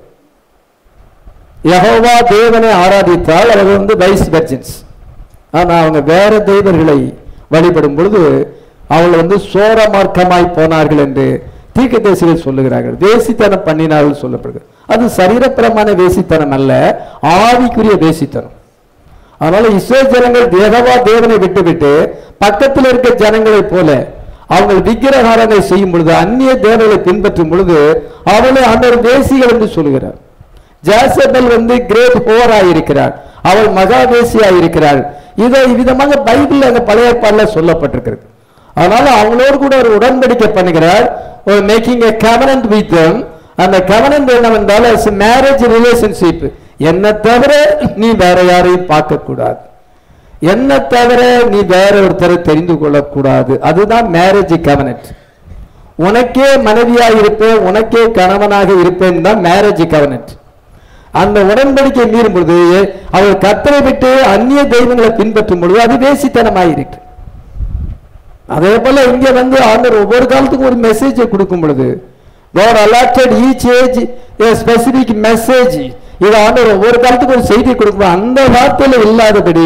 யெகோவா தேவனை ஆராதித்தால் அவர்கள் வந்து வைஸ் வெர்ஜன்ஸ் ஆனா அவங்க வேற தெய்வர்களை வழிபடும் பொழுது அவர்கள் வந்து சோர மார்க்கமாய் போனார்கள் என்று தீர்க்கதரிசிகள் சொல்லுகிறார்கள் வேசித்தனம் பண்ணினார்கள் சொல்லப்படுகிறது அது சரீரப்பிரமான வேசித்தனம் அல்ல ஆவிக்குரிய வேசித்தனம் அதனால இஸ்ரேல் ஜனங்கள் தேவவா தேவனை விட்டுவிட்டு பக்கத்தில் இருக்க ஜனங்களைப் போல அவங்க விக்கிரகாரங்களை செய்யும் பொழுது அந்நிய தேவர்களை பின்பற்றும் பொழுது அவளை ஆண்டவர் வேசிகள் என்று சொல்லுகிறார் ஜாசபல் வந்து கிரேட் ஹோரா இருக்கிறார் அவள் மகாவேசியா இருக்கிறாள் இதை விதமாக பைபிள் அந்த பழைய ஏற்பாடுல சொல்லப்பட்டிருக்கிறது அதனால அவங்களோடு கூட ஒரு உடன்படிக்கை பண்ணுகிறார் மேக்கிங் எ கவனன்ட் வித் அந்த கவனன்ட் என்னவென்றால் மேரேஜ் ரிலேஷன்ஷிப் என்ன தவிர நீ வேற யாரையும் பார்க்க கூடாது என்ன தவிர நீ வேற ஒருத்தரை தெரிந்து கொள்ளக்கூடாது அதுதான் மேரேஜ் கவனன்ட் உனக்கே மனைவியா இருப்பேன் உனக்கே கணவனாக இருப்பேன் தான் மேரேஜ் கவனன்ட் அந்த உடன்படிக்கை மீறும் பொழுது அவர் கத்தரை விட்டு அந்நிய தெய்வங்களை பின்பற்றும் பொழுது அது வேசித்தனமாயிருக்கு அதே போல இங்க வந்து ஆண்டவர் ஒவ்வொரு காலத்துக்கும் ஒரு மெசேஜை கொடுக்கும் பொழுது God allotted each age a specific message இது ஆண்டவர் ஒவ்வொரு காலத்துக்கும் ஒரு செய்தி கொடுக்கும் அந்த வார்த்தையில இல்லாதபடி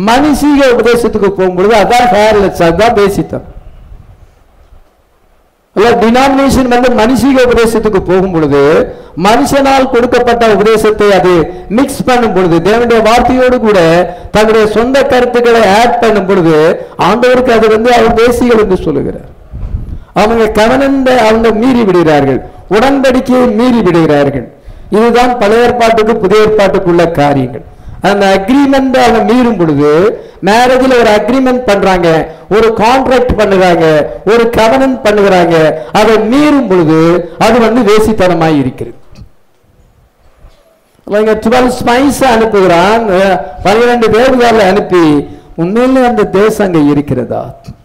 மனுஷீக உபதேசத்துக்கு போகும்பொழுது அதான் ஹேர்லெஸ் அதான் பேசித்தம் டினாமினேஷன் வந்து மனுஷிக உபதேசத்துக்கு போகும் பொழுது மனுஷனால் கொடுக்கப்பட்ட உபதேசத்தை அது மிக்ஸ் பண்ணும் பொழுது தேவனுடைய வார்த்தையோடு கூட தன்னுடைய சொந்த கருத்துக்களை ஆட் பண்ணும் பொழுது ஆண்டவருக்கு அது வந்து அவர் தேசிகள் என்று சொல்லுகிறார் அவங்க கவனந்த அவங்க மீறி விடுகிறார்கள் உடன்படிக்கையை மீறி விடுகிறார்கள் இதுதான் பழைய ஏற்பாட்டுக்கு புதிய ஏற்பாட்டுக்குள்ள காரியங்கள் அந்த அக்ரிமெண்ட் அவங்க மீறும் பொழுது மேரேஜில் ஒரு அக்ரிமெண்ட் பண்றாங்க ஒரு கான்ட்ராக்ட் பண்ணுறாங்க ஒரு கவனன் பண்ணுகிறாங்க அதை மீறும் பொழுது அது வந்து வேசித்தனமாய் இருக்கிறது அவங்க டுவெல் ஸ்பைஸ் அனுப்புகிறான் அஹ், பன்னிரண்டு தேவதால அனுப்பி உண்மையிலே அந்த தேசம் அங்க இருக்கிறதா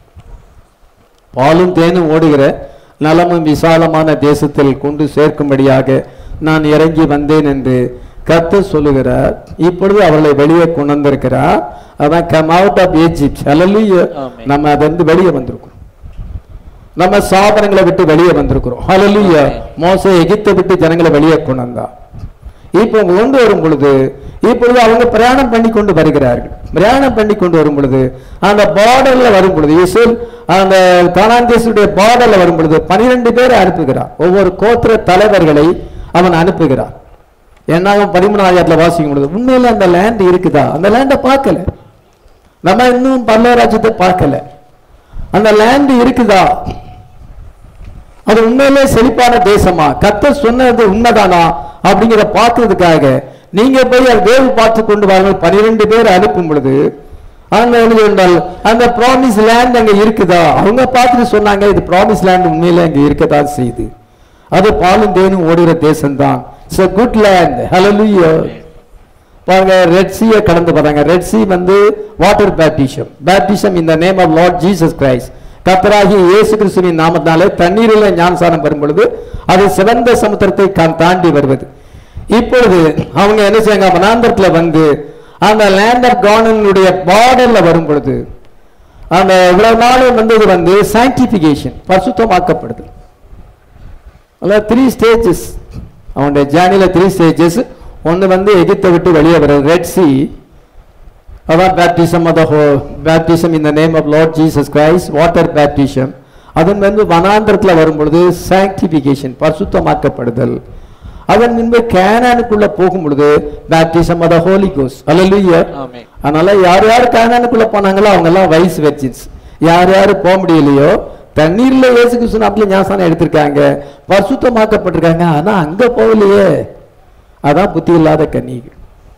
பாலும் தேனும் ஓடுகிற நலமும் விசாலமான தேசத்தில் கொண்டு சேர்க்கும்படியாக நான் இறங்கி வந்தேன் என்று கர்த்தர் சொல்லுகிறார் இப்பொழுது அவர்களை வெளியே கொண்டு வந்திருக்கிறார் அதான் கம் அவுட் ஆஃப் ஏஜிப்ட் ஹalleluya ஆமென். நம்ம அதிலிருந்து வெளியே வந்திருக்கிறோம் நம்ம சாபனங்களை விட்டு வெளியே வந்திருக்கிறோம் ஹalleluya ஆமென். மோசே எகிப்தை விட்டு ஜனங்களை வெளியே கொண்டு வந்தான் இப்போ கொண்டு வரும் பொழுது இப்பொழுது அவங்க பிரயாணம் பண்ணி கொண்டு வருகிறார்கள் பிரயாணம் பண்ணி கொண்டு வரும் பொழுது அந்த பார்டர்ல வரும் பொழுது இஸ்ரேல் அந்த கானான் தேசத்துடைய பார்டர்ல வரும் பொழுது பனிரெண்டு பேரை அனுப்புகிறான் ஒவ்வொரு கோத்திர தலைவர்களை அவன் அனுப்புகிறான் என்னாகும் பதிமூணாயிரத்துல வாசிக்கும் பொழுது உண்மையில அந்த லேண்ட் இருக்குதா அந்த லேண்டை பார்க்கல நம்ம இன்னும் பல்லவராஜ்யத்தை பார்க்கல அந்த லேண்ட் இருக்குதா அது உண்மையிலே செழிப்பான தேசமா கர்த்தர் சொன்னது உண்மைதானா அப்படிங்கிற பார்க்கறதுக்காக நீங்க போய் அது வேவு பார்த்து கொண்டு வாருங்கள் பனிரெண்டு பேர் அனுப்பும் பொழுது அங்க எழுதி இருந்தால் அந்த ப்ராமிஸ் லேண்ட் அங்க இருக்குதா அவங்க பார்த்துட்டு சொன்னாங்க இது ப்ராமிஸ் லேண்ட் உண்மையில அங்க இருக்கதான் செய்யுது அது பாலும் தேனும் ஓடுகிற தேசம்தான் இட்ஸ் a குட் லேண்ட் ஹalleluya பாருங்க ரெட் சீயை கடந்து போறாங்க ரெட் சி வந்து வாட்டர் பேப்டிஷம் பேப்டிஷம் இந்த name of Lord Jesus Christ கத்தராகிய இயேசு கிறிஸ்துவின் நாமத்தினாலே தண்ணீரில் ஞானசானம் வரும் பொழுது அது சிவந்த சமுத்திரத்தை கா- தாண்டி வருவது இப்பொழுது அவங்க என்ன செய்யாங்க வனாந்தரத்துல வந்து அந்த லேண்ட் ஆஃப் கார்டனுடைய பார்டர்ல வரும் பொழுது அந்த இவ்வளவு நாள் வந்தது வந்து சாங்டிபிகேஷன் பரிசுத்தமாக்கப்படுது அதாவது த்ரீ ஸ்டேஜஸ் அவனுடைய ஜேர்னியில் த்ரீ ஸ்டேஜஸ் ஒன்று வந்து எகிப்தை விட்டு வெளியே வர்றது ரெட் சி அதான் பேப்டிசம் அத ஹோ பேப்டிசம் இந்த name of Lord Jesus Christ water baptism அதன் வந்து வனாந்திரத்தில் வரும் பொழுது சாங்டிஃபிகேஷன் பரிசுத்தமாக்கப்படுதல் அதன் முன்பு கேனானுக்குள்ள போகும் பொழுது பேப்டிசம் அத ஹோலி கோஸ் அல்ல ஆமென். அதனால யார் யார் கேனானுக்குள்ள போனாங்களோ அவங்க எல்லாம் வைஸ் வெர்ஜின்ஸ் யார் யார் போக முடியலையோ தண்ணீர்ல இயேசு கிறிஸ்து நாட்டில் ஞாசனம் எடுத்திருக்காங்க பரிசுத்தமாக்கப்பட்டிருக்காங்க ஆனா அங்க போகலையே அதான் புத்தி இல்லாத கன்னிகள்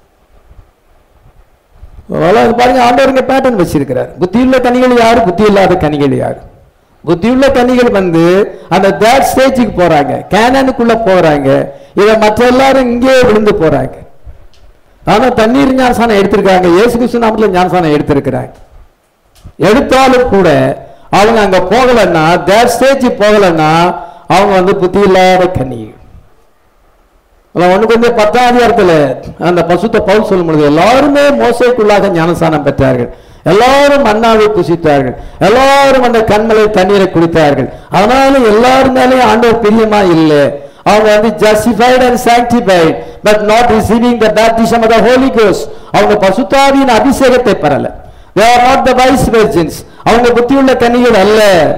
அதனால அது பாருங்க ஆண்டவருங்க பேட்டர்ன் வச்சிருக்கிறார் புத்தியுள்ள கனிகள் யாரு புத்தி இல்லாத கனிகள் யாரு புத்தியுள்ள கனிகள் வந்து அந்த தேர்ட் ஸ்டேஜுக்கு போறாங்க கேனனுக்குள்ள போறாங்க இத மற்ற எல்லாரும் இங்கேயே விழுந்து போறாங்க ஆனா தண்ணீர் ஞானசானம் எடுத்திருக்காங்க இயேசு கிறிஸ்து நாமத்துல ஞானசானம் எடுத்திருக்கிறாங்க எடுத்தாலும் கூட அவங்க அங்க போகலன்னா தேர்ட் ஸ்டேஜ் போகலன்னா அவங்க வந்து புத்தி இல்லாத கன்னிகள் ஒன்று கொஞ்சம் பத்தாம் அதிகாரத்துல அந்த பசுத்த பவுல் சொல்லும் பொழுது எல்லாருமே மோசைக்குள்ளாக ஞானசானம் பெற்றார்கள் எல்லாரும் மன்னாவை புசித்தார்கள் எல்லாரும் அந்த கண்மலை தண்ணீரை குடித்தார்கள் அதனால எல்லாரும் மேலேயும் ஆண்டவர் பிரியமா இல்லை அவங்க வந்து justified and sanctified but not receiving the baptism of the Holy Ghost அவங்க பசுத்தாவியின் அபிஷேகத்தை பெறல they are not the wise virgins அவங்க புத்தியுள்ள கன்னிகள் அல்ல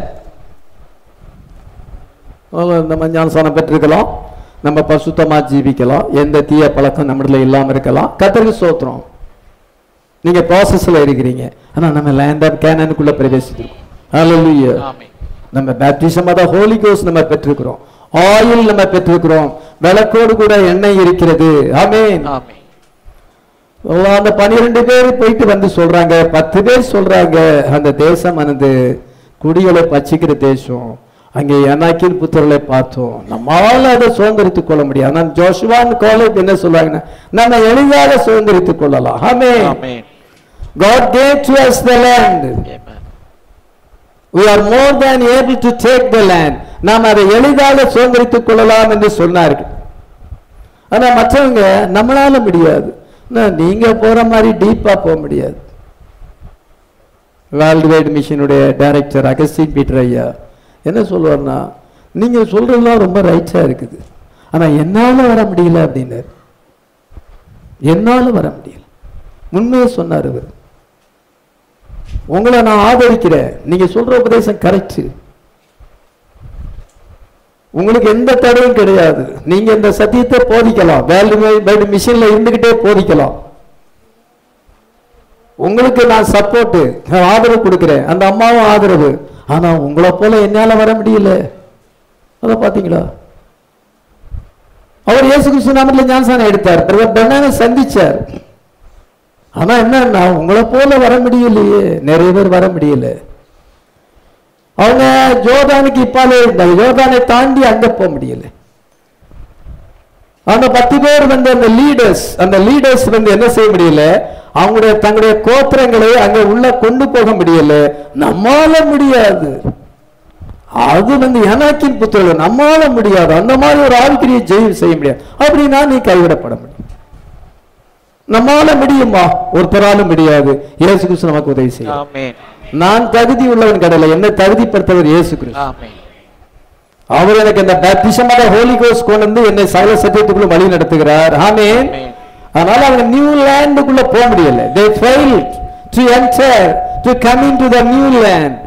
அவங்க நம்ம ஞானசானம் பெற்றிருக்கலாம் நம்ம பசுத்தமா ஜீவிக்கலாம் எந்த தீய பழக்கம் நம்மள இல்லாம இருக்கலாம் கத்தருக்கு சோத்திரம் நீங்க ப்ராசஸ்ல இருக்கிறீங்க ஆனா நம்ம லேண்ட் ஆஃப் கேனனுக்குள்ள பிரவேசிச்சிருக்கோம் ஹalleluya ஆமென். நம்ம பேப்டிசம் அத ஹோலி கோஸ் நம்ம பெற்றிருக்கிறோம் ஆயில் நம்ம பெற்றிருக்கிறோம் விளக்கோடு கூட எண்ணெய் இருக்கிறது ஆமென் ஆமென். அந்த பனிரெண்டு பேர் போயிட்டு வந்து சொல்றாங்க பத்து பேர் சொல்றாங்க அந்த தேசம் அந்த குடிகளை பச்சிக்கிற தேசம் அங்கே எனாக்கின் புத்தர்களை பார்த்தோம் நம்மால அதை சுதந்திரித்துக் கொள்ள முடியாது ஆனால் ஜோஷுவான் காலேஜ் என்ன சொல்றாங்கன்னா நம்ம எளிதாக சுதந்திரித்துக் கொள்ளலாம் ஆமே ஆமென். God gave to us the land. Amen. We are more than able to take the land. நாம் அதை எளிதாக சுதந்திரித்துக் கொள்ளலாம் என்று சொன்னார்கள் ஆனா மற்றவங்க நம்மளால முடியாது நான் நீங்க போற மாதிரி டீப்பா போக முடியாது வேர்ல்டு வைடு மிஷினுடைய டைரக்டர் அகஸ்டின் பீட்டர் ஐயா என்ன சொல்லுவார்னா நீங்க சொல்றதெல்லாம் ரொம்ப ரைட்டா இருக்குது ஆனா என்னால வர முடியல அப்படின்னாரு என்னால வர முடியல உண்மையை சொன்னார் இவர் உங்களை நான் ஆதரிக்கிறேன் நீங்க சொல்ற உபதேசம் கரெக்ட் உங்களுக்கு எந்த தடையும் கிடையாது நீங்க இந்த சத்தியத்தை போதிக்கலாம் வேல்டு மிஷின்ல இருந்துகிட்டே போதிக்கலாம் உங்களுக்கு நான் சப்போர்ட் ஆதரவு கொடுக்கிறேன் அந்த அம்மாவும் ஆதரவு ஆனா உங்களை போல என்னால வர முடியல அத பாத்தீங்களா அவர் இயேசு கிறிஸ்து நாமத்தில் ஞானசானம் எடுத்தார் பிரதர் பெண்ணான சந்திச்சார் ஆனா என்னன்னா உங்களை போல வர முடியலையே நிறைய பேர் வர முடியல அவங்க ஜோர்தானுக்கு இப்பாலே இருந்தாங்க ஜோர்தானை தாண்டி அங்க போக முடியல அந்த பத்து பேர் வந்து அந்த லீடர்ஸ் அந்த லீடர்ஸ் வந்து என்ன செய்ய முடியல அவங்களுடைய தங்களுடைய கோத்திரங்களை அங்க உள்ள கொண்டு போக முடியல நம்மால முடியாது அது வந்து எனக்கின் புத்திரர்கள் நம்மால முடியாது அந்த மாதிரி ஒரு ஆவிக்கிரியை ஜெயம் செய்ய முடியாது அப்படின்னா நீ கைவிடப்பட முடியும் நம்மால முடியுமா ஒருத்தராலும் முடியாது இயேசு கிறிஸ்து நமக்கு உதவி செய்யும் ஆமென் நான் தகுதி உள்ளவன் கடலை என்ன தகுதிப்படுத்தவர் இயேசு கிறிஸ்து ஆமென் அவர் எனக்கு இந்த பேப்டிசமாக ஹோலி கோஸ் கொண்டு வந்து என்னை சகல சத்தியத்துக்குள்ள வழி நடத்துகிறார் ஆமென் ஆமென். அதனால அவங்க நியூ லேண்டுக்குள்ள போக முடியல they fail to enter to come in to the new land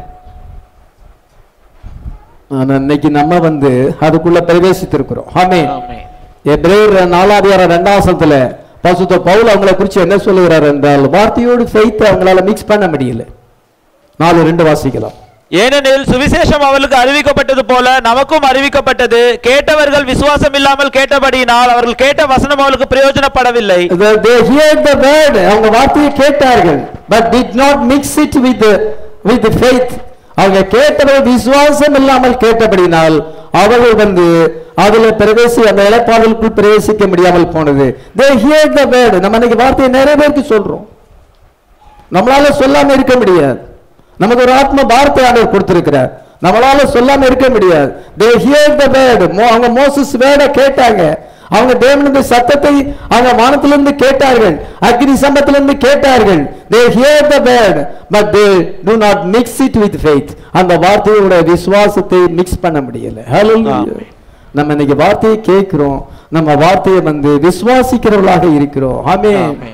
ஆனா இன்னைக்கு நம்ம வந்து அதுக்குள்ள பிரவேசித்திருக்கிறோம் ஆமென் ஆமென் எப்ரேயர் நாலாதிகாரம் ரெண்டாவசத்துல பசுத்த பவுல் அவங்கள குறிச்சு என்ன சொல்லுகிறார் என்றால் வார்த்தையோடு ஃபெய்த் அவங்களால மிக்ஸ் பண்ண முடியல நாலு ரெண்டு வாசிக்கலாம் ஏனெனில் சுவிசேஷம் அவர்களுக்கு அறிவிக்கப்பட்டது போல நமக்கும் அறிவிக்கப்பட்டது கேட்டவர்கள் விசுவாசம் இல்லாமல் கேட்டபடியினால் அவர்கள் கேட்ட வசனம் அவர்களுக்கு பிரயோஜனப்படவில்லை The- they heard the word அவங்க வார்த்தையை கேட்டார்கள் but did not mix it with the, with the faith அவங்க கேட்டவர்கள் விசுவாசம் இல்லாமல் கேட்டபடினால் அவர்கள் வந்து அதுல பிரவேசி அந்த இலப்பாடலுக்குள் பிரவேசிக்க முடியாமல் போனது they heard the word நம்ம இன்னைக்கு வார்த்தையை நிறைய பேருக்கு சொல்றோம் நம்மளால சொல்லாம இருக்க முடியாது நமக்கு ஒரு ஆத்ம பாரத்தை ஆண்டவர் கொடுத்திருக்கிறார் நம்மளால சொல்லாம இருக்க முடியாது they hear the word மோ- அவங்க மோசஸ் வேர்டை கேட்டாங்க அவங்க தேவனுடைய சத்தத்தை அவங்க வானத்திலிருந்து கேட்டார்கள் அக்னி சம்பத்திலிருந்து கேட்டார்கள் they hear the word but they do not mix it with faith அந்த வார்த்தையோட விசுவாசத்தை மிக்ஸ் பண்ண முடியல Hallelujah. ஆமென். நம்ம இன்னைக்கு வார்த்தையை கேட்கிறோம் நம்ம வார்த்தையை வந்து விசுவாசிக்கிறவர்களாக இருக்கிறோம் ஆமென் ஆமென்.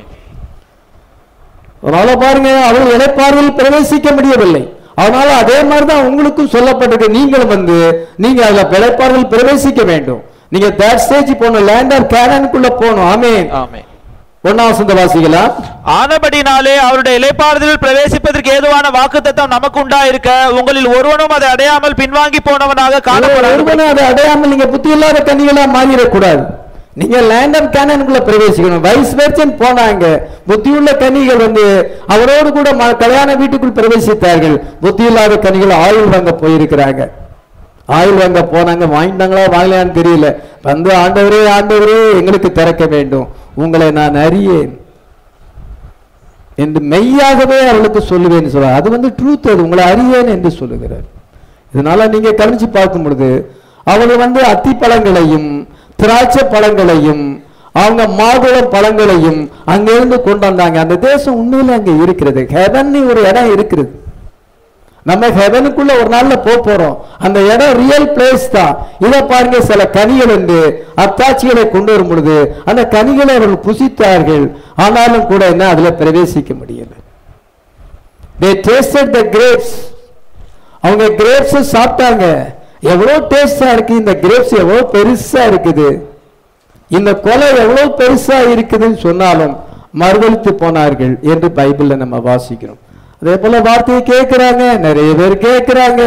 அதனால பாருங்க அவர்கள் இடைப்பார்வையில் பிரவேசிக்க முடியவில்லை அதனால அதே மாதிரி தான் உங்களுக்கும் சொல்லப்பட்டிருக்கு நீங்களும் வந்து நீங்க அதுல இடைப்பார்வையில் பிரவேசிக்க வேண்டும் நீங்க தேர்ட் ஸ்டேஜ் போகணும் லேண்டர் கேனனுக்குள்ள போகணும் ஆமென் ஆமென் ஒன்னாம் வசந்த வாசிக்கலாம் ஆனபடினாலே அவருடைய இலைப்பாறுதலில் பிரவேசிப்பதற்கு ஏதுவான வாக்குத்தத்தம் நமக்கு உண்டாயிருக்க உங்களில் ஒருவனும் அதை அடையாமல் பின்வாங்கி போனவனாக காணப்படாது ஒருவனும் அதை அடையாமல் நீங்க புத்தி இல்லாத கன்னிகளா மாறிடக்கூடாது நீங்க லேண்டர் கேனனுக்குள்ள பிரவேசிக்கணும் வைஸ் வெர்சன் போனாங்க புத்தியுள்ள கன்னிகள் வந்து அவரோடு கூட ம- கல்யாண வீட்டுக்குள் பிரவேசித்தார்கள் புத்தி இல்லாத கன்னிகள் ஆயுள் வாங்க போயிருக்கிறாங்க ஆயுள் வாங்க போனாங்க வாங்கிட்டாங்களா வாங்கலையான்னு தெரியல வந்து ஆண்டவரே ஆண்டவரே எங்களுக்கு திறக்க வேண்டும் உங்களை நான் அறியேன் என்று மெய்யாகவே அவளுக்கு சொல்லுவேன் சொல்றார் அது வந்து ட்ரூத் அது உங்களை அறியேன் என்று சொல்லுகிறார் இதனால நீங்க கவனிச்சு பார்க்கும் பொழுது அவங்க வந்து அத்தி பழங்களையும் திராட்சை பழங்களையும் அவங்க மாதுளம் பழங்களையும் அங்கிருந்து கொண்டு வந்தாங்க அந்த தேசம் உண்மையில அங்க இருக்கிறது ஹெவன் ஒரு இடம் இருக்கிறது நம்ம ஹெவனுக்குள்ள ஒரு நாள்ல போக போறோம் அந்த இடம் ரியல் பிளேஸ் தான் இதை பாருங்க சில கனிகள் என்று அத்தாட்சிகளை கொண்டு வரும் பொழுது அந்த கனிகளை அவர்கள் புசித்தார்கள் ஆனாலும் கூட என்ன அதுல பிரவேசிக்க முடியல they tasted the grapes அவங்க கிரேப்ஸ் சாப்பிட்டாங்க எவ்வளவு டேஸ்டா இருக்கு இந்த கிரேப்ஸ் எவ்வளவு பெருசா இருக்குது இந்த கொலை எவ்வளவு பெருசா இருக்குதுன்னு சொன்னாலும் மறுதளித்து போனார்கள் என்று பைபிள்ல நம்ம வாசிக்கிறோம் அதே போல வார்த்தையை கேட்கிறாங்க நிறைய பேர் கேட்கிறாங்க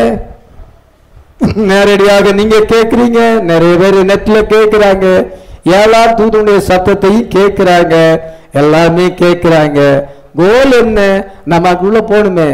நேரடியாக நீங்க கேட்கிறீங்க நிறைய பேர் நெட்ல கேட்கிறாங்க ஏழாம் தூதனுடைய சத்தத்தையும் கேட்கிறாங்க எல்லாமே கேட்கிறாங்க கோல் என்ன நமக்குள்ள போகணுமே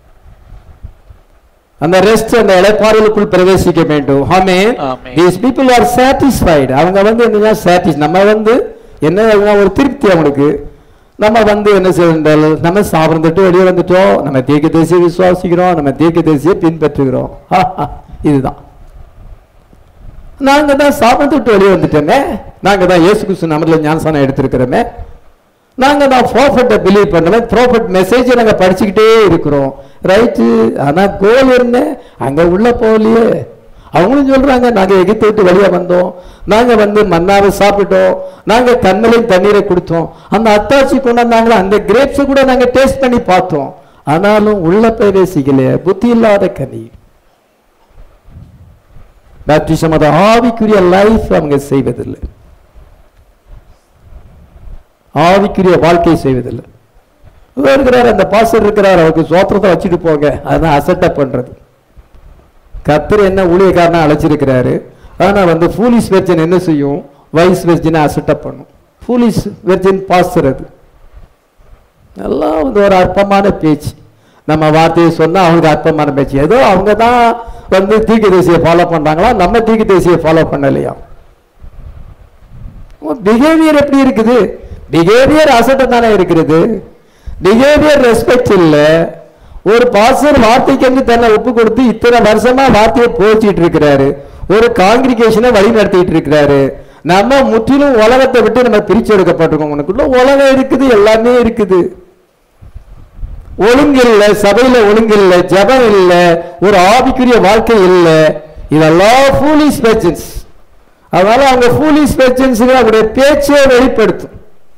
அந்த ரெஸ்ட் அந்த இளைப்பாறுதலுக்குள் பிரவேசிக்க வேண்டும் ஆமே ஆமென். these people are satisfied அவங்க வந்து என்ன சாட்டிஸ் நம்ம வந்து என்ன அதுனா ஒரு திருப்தி அவங்களுக்கு நம்ம வந்து என்ன செய்தால் நம்ம சாப்பிட்டு வெளியே வந்துட்டோம் நம்ம தீர்க்க தேசிய விசுவாசிக்கிறோம் நம்ம தீர்க்க தேசிய பின்பற்றுகிறோம் இதுதான் நாங்க தான் சாப்பிட்டு விட்டு வெளியே வந்துட்டோமே நாங்க தான் இயேசு கிறிஸ்து நம்மள ஞானசானம் எடுத்திருக்கிறோமே நாங்க தான் ப்ராஃபட்டை பிலீவ் பண்ணோமே ப்ராஃபட் மெசேஜை நாங்க படிச்சுக்கிட்டே இருக்கிறோம் ரைட்டு ஆனா கோல் என்ன அங்க உள்ள போகலையே அவங்களும் சொல்றாங்க நாங்க எகிப்தை விட்டு வெளியே வந்தோம் நாங்க வந்து மன்னாவை சாப்பிட்டோம் நாங்க கண்மலையும் தண்ணீரை குடித்தோம் அந்த அத்தாச்சி கொண்டு வந்தாங்களா அந்த கிரேப்ஸை கூட நாங்க டேஸ்ட் பண்ணி பார்த்தோம் ஆனாலும் உள்ள பிரவேசிக்கலையே புத்தி இல்லாத கனி பேப்டிசம் அது ஆவிக்குரிய லைஃப் அவங்க செய்வதில்லை ஆவிக்குரிய வாழ்க்கை செய்வதில்லை இவர் இருக்கிறார் அந்த பாஸ்டர் இருக்கிறார் அவருக்கு சோத்திரத்தை வச்சுட்டு போங்க அதான் அசட்டப் பண்றது கத்தர் என்ன ஊழியக்காரனா அழைச்சிருக்கிறாரு ஆனா வந்து ஃபூலிஸ் வெர்ஜன் என்ன செய்யும் வைஸ் வெர்ஜனை அசட்டப் பண்ணும் ஃபூலிஸ் வெர்ஜன் பாஸ்டர் அது எல்லாம் வந்து ஒரு அற்பமான பேச்சு நம்ம வார்த்தையை சொன்னா அவங்களுக்கு அற்பமான பேச்சு ஏதோ அவங்க தான் வந்து தீக்கு தேசியை ஃபாலோ பண்றாங்களா நம்ம தீக்கு தேசியை ஃபாலோ பண்ணலையா பிஹேவியர் எப்படி இருக்குது பிஹேவியர் அசட்டம் தானே இருக்கிறது பிஹேவியர் ரெஸ்பெக்ட் இல்ல ஒரு பாசர் வார்த்தைக்கு வந்து தன்னை ஒப்பு கொடுத்து இத்தனை வருஷமா வார்த்தையை போச்சிட்டு இருக்கிறாரு ஒரு காங்கிரிகேஷனை வழி நடத்திட்டு இருக்கிறாரு நம்ம முற்றிலும் உலகத்தை விட்டு நம்ம பிரிச்சு எடுக்கப்பட்டிருக்கோம் உனக்குள்ள உலகம் இருக்குது எல்லாமே இருக்குது ஒழுங்கு இல்ல சபையில ஒழுங்கு இல்ல ஜெபம் இல்ல ஒரு ஆவிக்குரிய வாழ்க்கை இல்ல இதெல்லாம் ஃபூலிஸ் பேச்சன்ஸ் அதனால அவங்க ஃபூலிஸ் பேச்சன்ஸ் அவருடைய பேச்சை வெளிப்படுத்தும்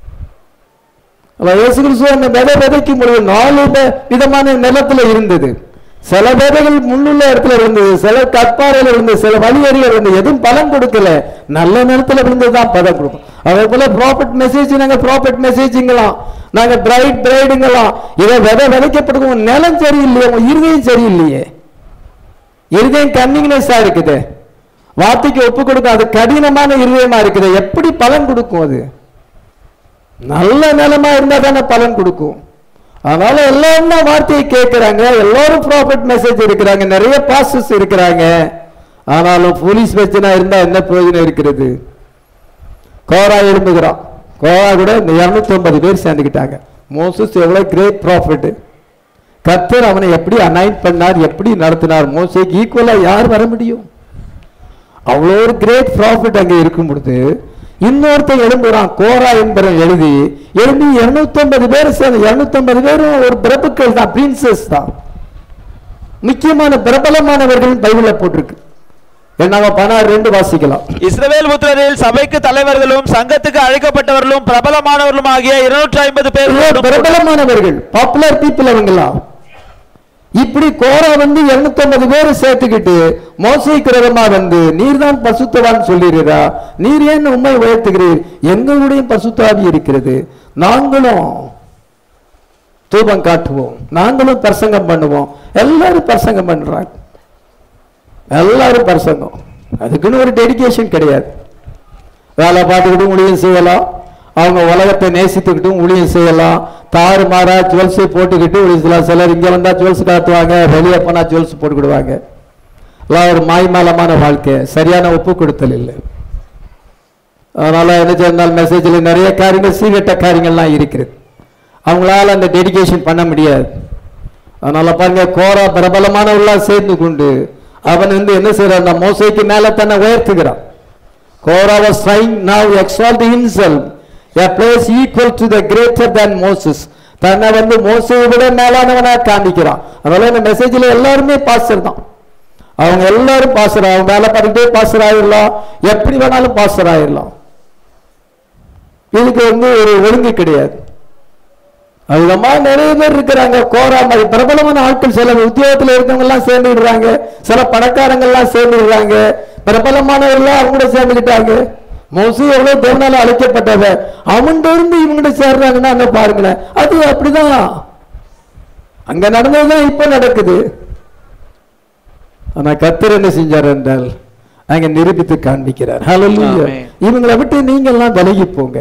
அப்ப இயேசு கிறிஸ்து அந்த விதை விதைக்கும் பொழுது நாலு வி- விதமான நிலத்துல இருந்தது சில விதைகள் முள்ளுள்ள இடத்துல இருந்தது சில கற்பாறையில இருந்தது சில வழியறியில் இருந்தது எதுவும் பலன் கொடுக்கல நல்ல நிலத்துல இருந்ததுதான் பலன் கொடுக்கும் அதே போல ப்ராஃபிட் மெசேஜ் நாங்க ப்ராஃபிட் மெசேஜுங்களாம் நாங்க பிரைட் பிரைடுங்களாம் இதை விதை விதைக்கப்படுக்கும் நிலம் சரியில்லையே உங்க இருதயம் சரியில்லையே இருதயம் கன்னிங்னஸா இருக்குது வார்த்தைக்கு ஒப்பு கொடுக்கும் அது கடினமான இருதயமா இருக்குது எப்படி பலன் கொடுக்கும் அது நல்ல நிலமா இருந்தா தானே பலன் கொடுக்கும் அதனால எல்லாரும் தான் வார்த்தையை கேட்கிறாங்க எல்லாரும் ப்ராஃபிட் மெசேஜ் இருக்கிறாங்க நிறைய பாஸ்டர்ஸ் இருக்கிறாங்க ஆனாலும் போலீஸ் பிரச்சனை இருந்தா என்ன பிரயோஜனம் இருக்கிறது கோரா எழும்புகிறான் கோரா கூட இந்த இருநூத்தி ஐம்பது பேர் சேர்ந்துக்கிட்டாங்க மோசஸ் எவ்வளவு கிரேட் ப்ராஃபிட் கர்த்தர் அவனை எப்படி அனைட் பண்ணார் எப்படி நடத்தினார் மோசைக்கு ஈக்குவலா யார் வர முடியும் அவ்வளோ ஒரு கிரேட் ப்ராஃபிட் அங்கே இருக்கும் பொழுது இன்னொருத்தன் எழும்புறான் கோரா என்பவன் எழுதி எழுதி 250 பேர் சேர்ந்து 250 பேரும் ஒரு பிரபுக்கள் தான் பிரின்சஸ் தான் முக்கியமான பிரபலமானவர்கள் பைபிள்ல போட்டிருக்கு என்னாங்க பதினாறு ரெண்டு வாசிக்கலாம் இஸ்ரவேல் புத்திரரில் சபைக்கு தலைவர்களும் சங்கத்துக்கு அழைக்கப்பட்டவர்களும் பிரபலமானவர்களும் ஆகிய இருநூற்றி ஐம்பது பேர் இவங்க பிரபலமானவர்கள் பாப்புலர் பீப்புள் அவங்கெல்லாம் இப்படி கோரா வந்து 250 பேரை சேர்த்துக்கிட்டு மோசைக்கு விரோதமா வந்து நீர் தான் பசுத்தவான் சொல்லிடுறா நீர் ஏன் உண்மை உயர்த்துகிறீர் எங்களுடைய பசுத்தாவி இருக்கிறது நாங்களும் தூபம் காட்டுவோம் நாங்களும் பிரசங்கம் பண்ணுவோம் எல்லாரும் பிரசங்கம் பண்றாங்க எல்லாரும் பிரசங்கம் அதுக்குன்னு ஒரு டெடிகேஷன் கிடையாது வேலை பார்த்துக்கிட்டும் ஊழியம் செய்யலாம் அவங்க உலகத்தை நேசித்துக்கிட்டும் ஊழியம் செய்யலாம் தாறு மாறா ஜுவல்ஸை போட்டுக்கிட்டு ஒரு சில சிலர் இங்கே வந்தால் ஜுவல்ஸ் காட்டுவாங்க வெளியே போனால் ஜுவல்ஸ் போட்டுக்கிடுவாங்க எல்லாம் ஒரு மாய்மாலமான வாழ்க்கை சரியான ஒப்பு கொடுத்தல் இல்லை அதனால என்ன சொன்னால் மெசேஜில் நிறைய காரியங்கள் சீரட்ட காரியங்கள்லாம் இருக்குது அவங்களால அந்த டெடிகேஷன் பண்ண முடியாது அதனால பாருங்க கோரா பிரபலமானவர்களா சேர்ந்து கொண்டு அவன் வந்து என்ன செய்யறான் அந்த மோசைக்கு மேல தன்னை உயர்த்துகிறான் கோரா was trying now exalt himself a place equal to the greater than Moses தன்னை வந்து மோசையை விட மேலானவனா காமிக்கிறான் அதனால இந்த மெசேஜ்ல எல்லாருமே பாஸ்டர் தான் அவங்க எல்லாரும் பாஸ்டர் அவங்க வேலை பார்த்துட்டே பாஸ்டர் ஆயிடலாம் எப்படி வேணாலும் பாஸ்டர் ஆயிடலாம் இதுக்கு வந்து ஒரு ஒழுங்கு கிடையாது அதுமா நிறைய பேர் இருக்கிறாங்க கோரா மாதிரி பிரபலமான ஆட்கள் சில உத்தியோகத்துல இருக்கவங்க எல்லாம் சேர்ந்துடுறாங்க சில பணக்காரங்க எல்லாம் சேர்ந்துடுறாங்க பிரபலமானவர்கள் அவங்க கூட சேர்ந்துக்கிட்டாங்க மோசி எவ்வளவு தேவனால அழைக்கப்பட்டவ அவன்கிட்ட இருந்து இவங்கிட்ட சேர்றாங்கன்னா என்ன பாருங்களேன் அது அப்படிதான் அங்க நடந்ததுதான் இப்ப நடக்குது ஆனா கத்தர் என்ன செஞ்சார் என்றால் அங்க நிரூபித்து காண்பிக்கிறார் ஹalleluya ஆமென். இவங்களை விட்டு நீங்க எல்லாம் விலகி போங்க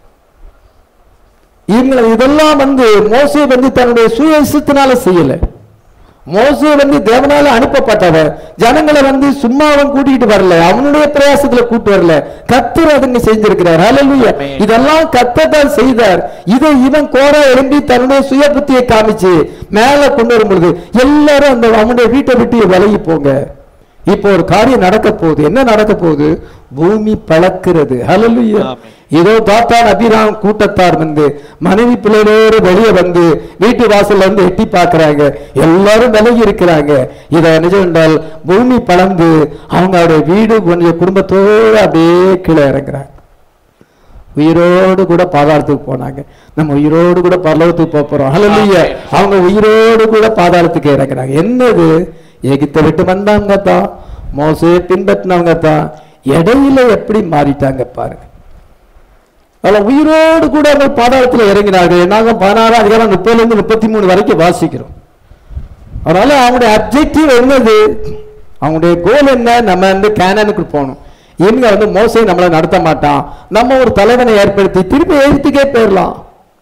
இவங்களை இதெல்லாம் வந்து மோசே வந்து தன்னுடைய சுய இஷ்டத்தினால செய்யல மோசே வந்து தேவனால அனுப்பப்பட்டவன் ஜனங்களை வந்து சும்மா அவன் கூட்டிட்டு வரல அவனுடைய பிரயாசத்துல கூட்டு வரல கத்தர் அதனை செஞ்சிருக்கிறார் ஹalleluya ஆமென். இதெல்லாம் கத்தர் தான் செய்தார் இதை இவன் கோரா எழும்பி தன்னுடைய சுய புத்தியை காமிச்சு மேல கொண்டு வரும் பொழுது எல்லாரும் அந்த அவனுடைய வீட்டை விட்டு விலகி போங்க இப்போ ஒரு காரியம் நடக்க போகுது என்ன நடக்க போகுது பூமி பழக்கிறது ஹalleluya ஆமென். இதோ தாத்தான் அபிராம் கூட்டத்தார் வந்து மனைவி பிள்ளைகளோடு வெளியே வந்து வீட்டு வாசல்ல வந்து எட்டி பார்க்கறாங்க எல்லாரும் விலகி இருக்கிறாங்க இதை நிஜம் என்றால் பூமி பழந்து அவங்களுடைய வீடு கொஞ்சம் குடும்பத்தோடு அப்படியே கீழே இறங்குறாங்க உயிரோடு கூட பாதாளத்துக்கு போனாங்க நம்ம உயிரோடு கூட பரலோகத்துக்கு போக போறோம் ஹalleluya அவங்க உயிரோடு கூட பாதாளத்துக்கு இறங்குறாங்க என்னது எகிப்தை விட்டு வந்தாங்க தான் மோசையை பின்பற்றினவங்க தான் இடையில எப்படி மாறிட்டாங்க பாருங்க அதில் உயிரோடு கூட அவங்க பாதாளத்தில் இறங்கினார்கள் நாங்கள் பதினாறாம் அதிகாரம் முப்பதுலேருந்து முப்பத்தி மூணு வரைக்கும் வாசிக்கிறோம் அதனால அவங்களுடைய அப்ஜெக்டிவ் என்னது அவங்களுடைய கோல் என்ன நம்ம வந்து கேனனுக்கு போகணும் இவங்க வந்து மோசை நம்மளை நடத்த மாட்டான் நம்ம ஒரு தலைவனை ஏற்படுத்தி திருப்பி எழுத்துக்கே போயிடலாம்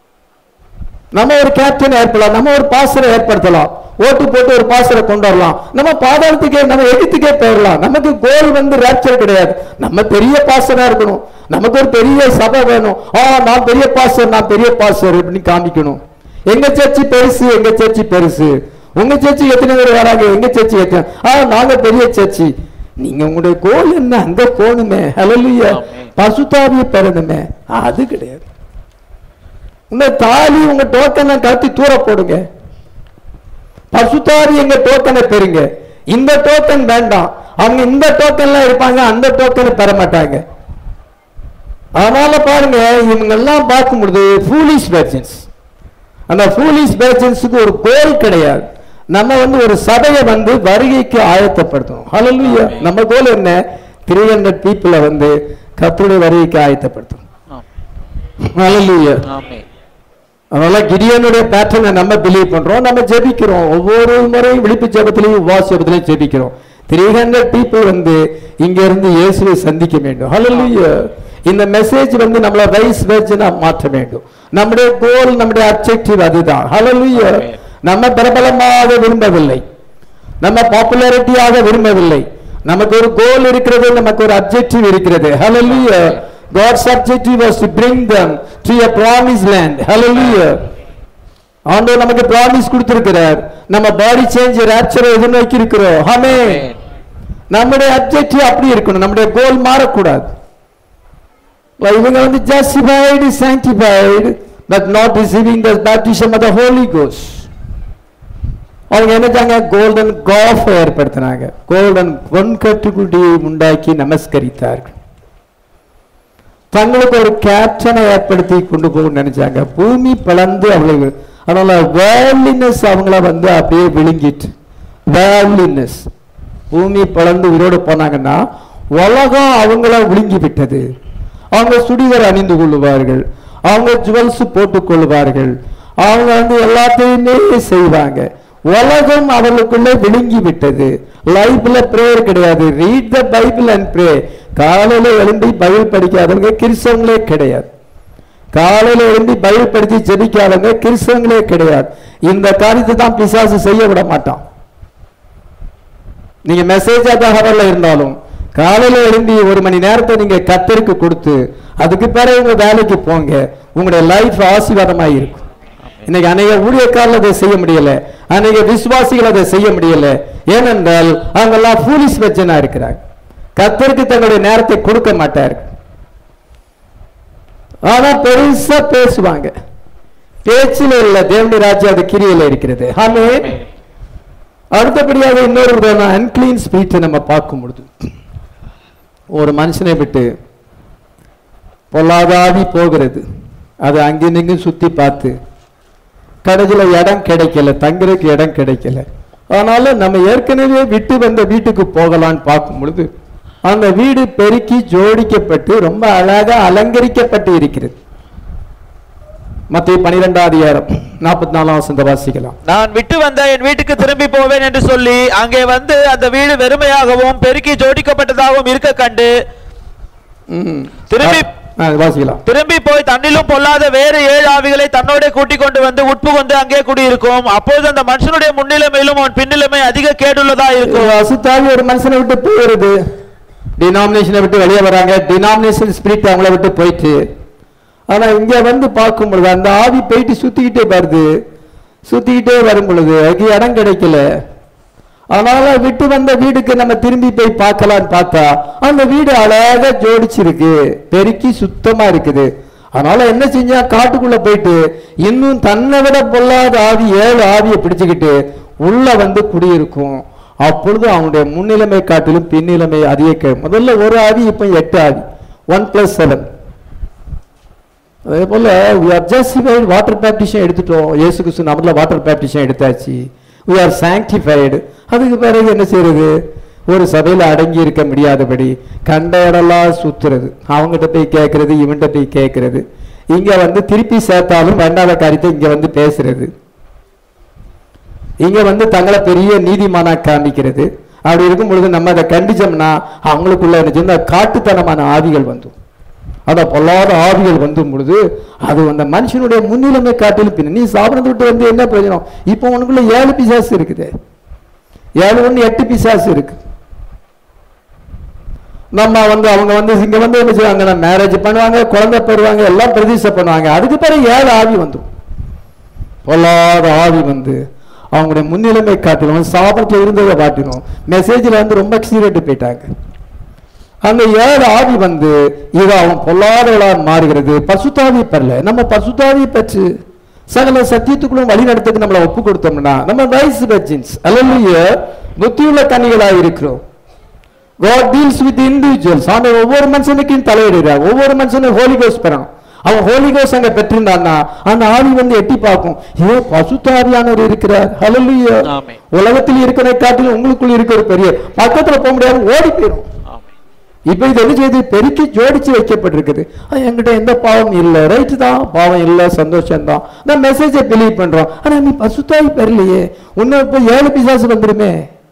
நம்ம ஒரு கேப்டன் ஏற்படலாம் நம்ம ஒரு பாசரை ஏற்படுத்தலாம் ஓட்டு போட்டு ஒரு பாசரை கொண்டு வரலாம் நம்ம பாதாளத்துக்கே நம்ம எழுத்துக்கே போயிடலாம் நமக்கு கோல் வந்து ரேப்சர் கிடையாது நம்ம பெரிய பாசரா இருக்கணும் நமக்கு ஒரு பெரிய சபை வேணும் ஆ நான் பெரிய பாசர் நான் பெரிய பாசர் அப்படின்னு காமிக்கணும் எங்க சர்ச்சு பெருசு எங்க சர்ச்சு பெருசு உங்க சர்ச்சு எத்தனை பேர் வராங்க எங்க சர்ச்சு எத்தனை ஆ நாங்க பெரிய சர்ச்சு நீங்க உங்களுடைய கோல் என்ன அங்க போகணுமே ஹalleluya ஆமென். பசுத்தாவிய பெறணுமே அது கிடையாது உங்க தாலி உங்க டோக்கனை கழட்டி தூர போடுங்க பசுத்தாரி எங்க டோக்கனை பெறுங்க இந்த டோக்கன் வேண்டாம் அவங்க இந்த டோக்கன்ல இருப்பாங்க அந்த டோக்கனை பெற மாட்டாங்க அதனால பாருங்க இவங்க எல்லாம் பார்க்கும் பொழுது ஃபூலிஷ் வெர்ஜன்ஸ் அந்த ஃபூலிஷ் வெர்ஜன்ஸுக்கு ஒரு கோல் கிடையாது நம்ம வந்து ஒரு சபையை வந்து வருகைக்கு ஆயத்தப்படுத்தணும் ஹalleluya நம்ம கோல் என்ன த்ரீ ஹண்ட்ரட் பீப்புளை வந்து கர்த்தருடைய வருகைக்கு ஆயத்தப்படுத்தணும் ஆம். ஹalleluya ஆமென் அதனால கிடியனுடைய பேட்டர்னை நம்ம பிலீவ் பண்றோம் நம்ம ஜெபிக்கிறோம் ஒவ்வொரு முறையும் விழிப்பு ஜெபத்திலையும் உபவாச ஜெபத்திலையும் ஜெபிக்கிறோம் த்ரீ ஹண்ட்ரட் பீப்புள் வந்து இங்க இருந்து இயேசுவை சந்திக்க வேண்டும் ஹalleluya இந்த மெசேஜ் வந்து நம்மள ரைஸ் வெர்ஜனா மாற்ற வேண்டும் நம்முடைய கோல் நம்முடைய அப்ஜெக்டிவ் அதுதான் ஹalleluya Amen. நம்ம பிரபலமாக விரும்பவில்லை நம்ம பாப்புலாரிட்டியாக விரும்பவில்லை நமக்கு ஒரு கோல் இருக்கிறது நமக்கு ஒரு அப்ஜெக்டிவ் இருக்கிறது ஹalleluya God's objective was to bring them to a promised land. Hallelujah. ஆண்டவர் நமக்கு ப்ராமிஸ் கொடுத்திருக்கிறார் நம்ம பாடி சேஞ்ச் ரேப்சரை எதிர்நோக்கி இருக்கிறோம் ஆமே ஆமென். நம்முடைய அப்ஜெக்டிவ் அப்படி இருக்கணும் நம்முடைய கோல் மாறக்கூடாது இவங்க வந்து justified sanctified but not receiving the baptism of the Holy கோஸ் அவங்க என்னச்சாங்க கோல்டன் காஃப் ஏற்படுத்தினாங்க கோல்டன் பொன்கட்டுக்குடியை உண்டாக்கி நமஸ்கரித்தார்கள் தங்களுக்கு ஒரு கேப்டனை ஏற்படுத்தி கொண்டு போகணும்னு நினைச்சாங்க பூமி பிளந்து அவளை அதனால வேர்லினஸ் அவங்கள வந்து அப்படியே விழுங்கிட்டு வேர்லினஸ் பூமி பிளந்து உயிரோடு போனாங்கன்னா உலகம் அவங்கள விழுங்கி விட்டது அவங்க சுடிதர் அணிந்து கொள்ளுவார்கள் அவங்க ஜுவல்ஸ் போட்டுக் கொள்வார்கள் அவங்க வந்து எல்லாத்தையுமே செய்வாங்க உலகம் அவர்களுக்குள்ளே விழுங்கி விட்டது லைஃப்ல பிரேயர் கிடையாது read the Bible and pray காலையில எழும்பி பைபிள் படிக்காதவங்க கிறிஸ்தவங்களே கிடையாது காலையில எழும்பி பைபிள் படிச்சு ஜெபிக்காதவங்க கிறிஸ்தவங்களே கிடையாது இந்த காரியத்தை தான் பிசாசு செய்ய விட மாட்டான் நீங்க மெசேஜ் தகவல்ல இருந்தாலும் காலையில எழும்பி ஒரு மணி நேரத்தை நீங்க கத்தருக்கு கொடுத்து அதுக்கு பிறகு உங்க வேலைக்கு போங்க உங்களுடைய லைஃப் ஆசீர்வாதமாக இருக்கும் இன்னைக்கு அநேக ஊழியக்காரர்கள் அதை செய்ய முடியல அநேக விசுவாசிகள் அதை செய்ய முடியல ஏனென்றால் அவங்கெல்லாம் ஃபூலிஸ் வெச்சனா இருக்கிறாங்க கத்தருக்கு தங்களுடைய நேரத்தை கொடுக்க மாட்டார்கள் ஆனா பெருசா பேசுவாங்க பேச்சில இல்ல தேவனுடைய ராஜ்யம் அது கிரியில இருக்கிறது ஆமென் அடுத்தபடியாக இன்னொரு விதமான அன்கிளீன் ஸ்பிரிட்டை நம்ம பார்க்கும் பொழுது ஒரு மனுஷனை விட்டு பொல்லாதாவி போகிறது அது அங்கேயும் இங்கும் சுத்தி பார்த்து கடைசியில் இடம் கிடைக்கல தங்குறதுக்கு இடம் கிடைக்கல அதனால நம்ம ஏற்கனவே விட்டு வந்த வீட்டுக்கு போகலான்னு பார்க்கும் பொழுது அந்த வீடு பெருக்கி ஜோடிக்கப்பட்டு ரொம்ப அழகா அலங்கரிக்கப்பட்டு இருக்கிறது மத்திய பனிரெண்டாம் அதிகாரம் நாற்பத்தி நாலாம் வசந்த வாசிக்கலாம் நான் விட்டு வந்த என் வீட்டுக்கு திரும்பி போவேன் என்று சொல்லி அங்கே வந்து அந்த வீடு வெறுமையாகவும் பெருக்கி ஜோடிக்கப்பட்டதாகவும் இருக்க கண்டு ம். திரும்பி- ஆ, வாசிக்கலாம் திரும்பி போய் தன்னிலும் பொல்லாத வேறு ஏழு ஆவிகளை தன்னோட கூட்டிக் கொண்டு வந்து உட்புகுந்து அங்கே குடியிருக்கும் அப்பொழுது அந்த மனுஷனுடைய முன்னிலைமையிலும் அவன் பின்னிலைமை அதிக கேடுள்ளதா இருக்கும் அசுத்தாவி ஒரு மனுஷனை விட்டு போயிருது டினாமினேஷனை விட்டு வெளியே வராங்க டினாமினேஷன் ஸ்பிரிட் அவங்கள விட்டு போயிட்டு ஆனா இங்க வந்து பார்க்கும் பொழுது அந்த ஆவி போயிட்டு சுத்திக்கிட்டே வருது சுத்திக்கிட்டே வரும் பொழுது அதுக்கு இடம் கிடைக்கல அதனால விட்டு வந்த வீடுக்கு நம்ம திரும்பி போய் பார்க்கலான்னு பார்த்தா அந்த வீடு அழகா ஜோடிச்சிருக்கு பெருக்கி சுத்தமா இருக்குது அதனால என்ன செஞ்சா காட்டுக்குள்ள போயிட்டு இன்னும் தன்னை விட பொல்லாத ஆவி ஏழு ஆவியை பிடிச்சுக்கிட்டு உள்ள வந்து குடியிருக்கும் அப்பொழுது அவனுடைய முன்னிலைமை காட்டிலும் பின்னிலைமை அதிக முதல்ல ஒரு ஆவி இப்போ எட்டு ஆவி ஒன் பிளஸ் செவன் அதே போல we are justified water baptism எடுத்துட்டோம் இயேசு கிறிஸ்து நம்மள வாட்டர் பேப்டிஷன் எடுத்தாச்சு we are sanctified அதுக்கு பிறகு என்ன செய்யறது ஒரு சபையில அடங்கி இருக்க முடியாதபடி கண்ட இடம்லாம் சுத்துறது அவங்ககிட்ட போய் கேட்கறது இவன்கிட்ட போய் கேட்கறது இங்க வந்து திருப்பி சேர்த்தாலும் வேண்டாத காரியத்தை இங்க வந்து பேசுறது இங்க வந்து தங்களை பெரிய நீதிமானா காமிக்கிறது அப்படி இருக்கும் பொழுது நம்ம அதை கண்டிச்சோம்னா அவங்களுக்குள்ள என்ன செய்யும்? இந்த காட்டுத்தனமான ஆவிகள் வந்தும் அத பொல்லாத ஆவிகள் வந்தும் பொழுது அது அந்த மனுஷனுடைய முன்னிலைமை காட்டிலும் பின்ன நீ சாப்பிடத்தை விட்டு வந்து என்ன பிரயோஜனம் இப்போ உனக்குள்ள ஏழு பிசாசு இருக்குது ஏழு ஒண்ணு எட்டு பிசாசு இருக்கு நம்ம வந்து அவங்க வந்து இங்க வந்து என்ன செய்வாங்க மேரேஜ் பண்ணுவாங்க குழந்தை பெறுவாங்க எல்லாம் பிரதிஷ்டை பண்ணுவாங்க அதுக்கு பிறகு ஏழு ஆவி வந்துடும் பொல்லாத ஆவி வந்து அவங்களுடைய முன்னிலைமை காட்டிலும் சாபத்தில் இருந்ததை காட்டிலும் மெசேஜில் வந்து ரொம்ப சீரட்டு போயிட்டாங்க அந்த ஏழு ஆவி வந்து இது அவன் பொல்லாதவளாக மாறுகிறது பசுத்தாவி பெறல நம்ம பசுத்தாவி பெற்று சகல சத்தியத்துக்குள்ளும் வழி நடத்துக்கு நம்மளை ஒப்பு கொடுத்தோம்னா நம்ம வைஸ் வெர்ஜின்ஸ் அல்ல புத்தியுள்ள கன்னிகளாக இருக்கிறோம் God deals with individuals ஆண்டவர் ஒவ்வொரு மனுஷனுக்கும் தலையிடுறார் ஒவ்வொரு மனுஷனும் ஹோலி கோஸ் பெறணும் அவன் ஹோலி கோஸ் அங்க பெற்றிருந்தான்னா அந்த ஆவி வந்து எட்டி பார்க்கும் ஏ பசுத்தாவியானவர் இருக்கிறார் ஹalleluya ஆமென். உலகத்தில் இருக்கிற காட்டிலும் உங்களுக்குள்ள இருக்கிற பெரிய பக்கத்துல போக முடியாது ஓடி போயிடும் ஆமென். இப்ப இது என்ன செய்யுது பெருக்கி ஜோடிச்சு வைக்கப்பட்டிருக்குது அஹ் என்கிட்ட எந்த பாவம் இல்லை ரைட்டு தான் பாவம் இல்லை சந்தோஷம் தான் நான் மெசேஜை பிலீவ் பண்றோம் ஆனா நீ பசுத்தாய் பெறலையே உன்னை இப்ப ஏழு பிசாசு வந்துருமே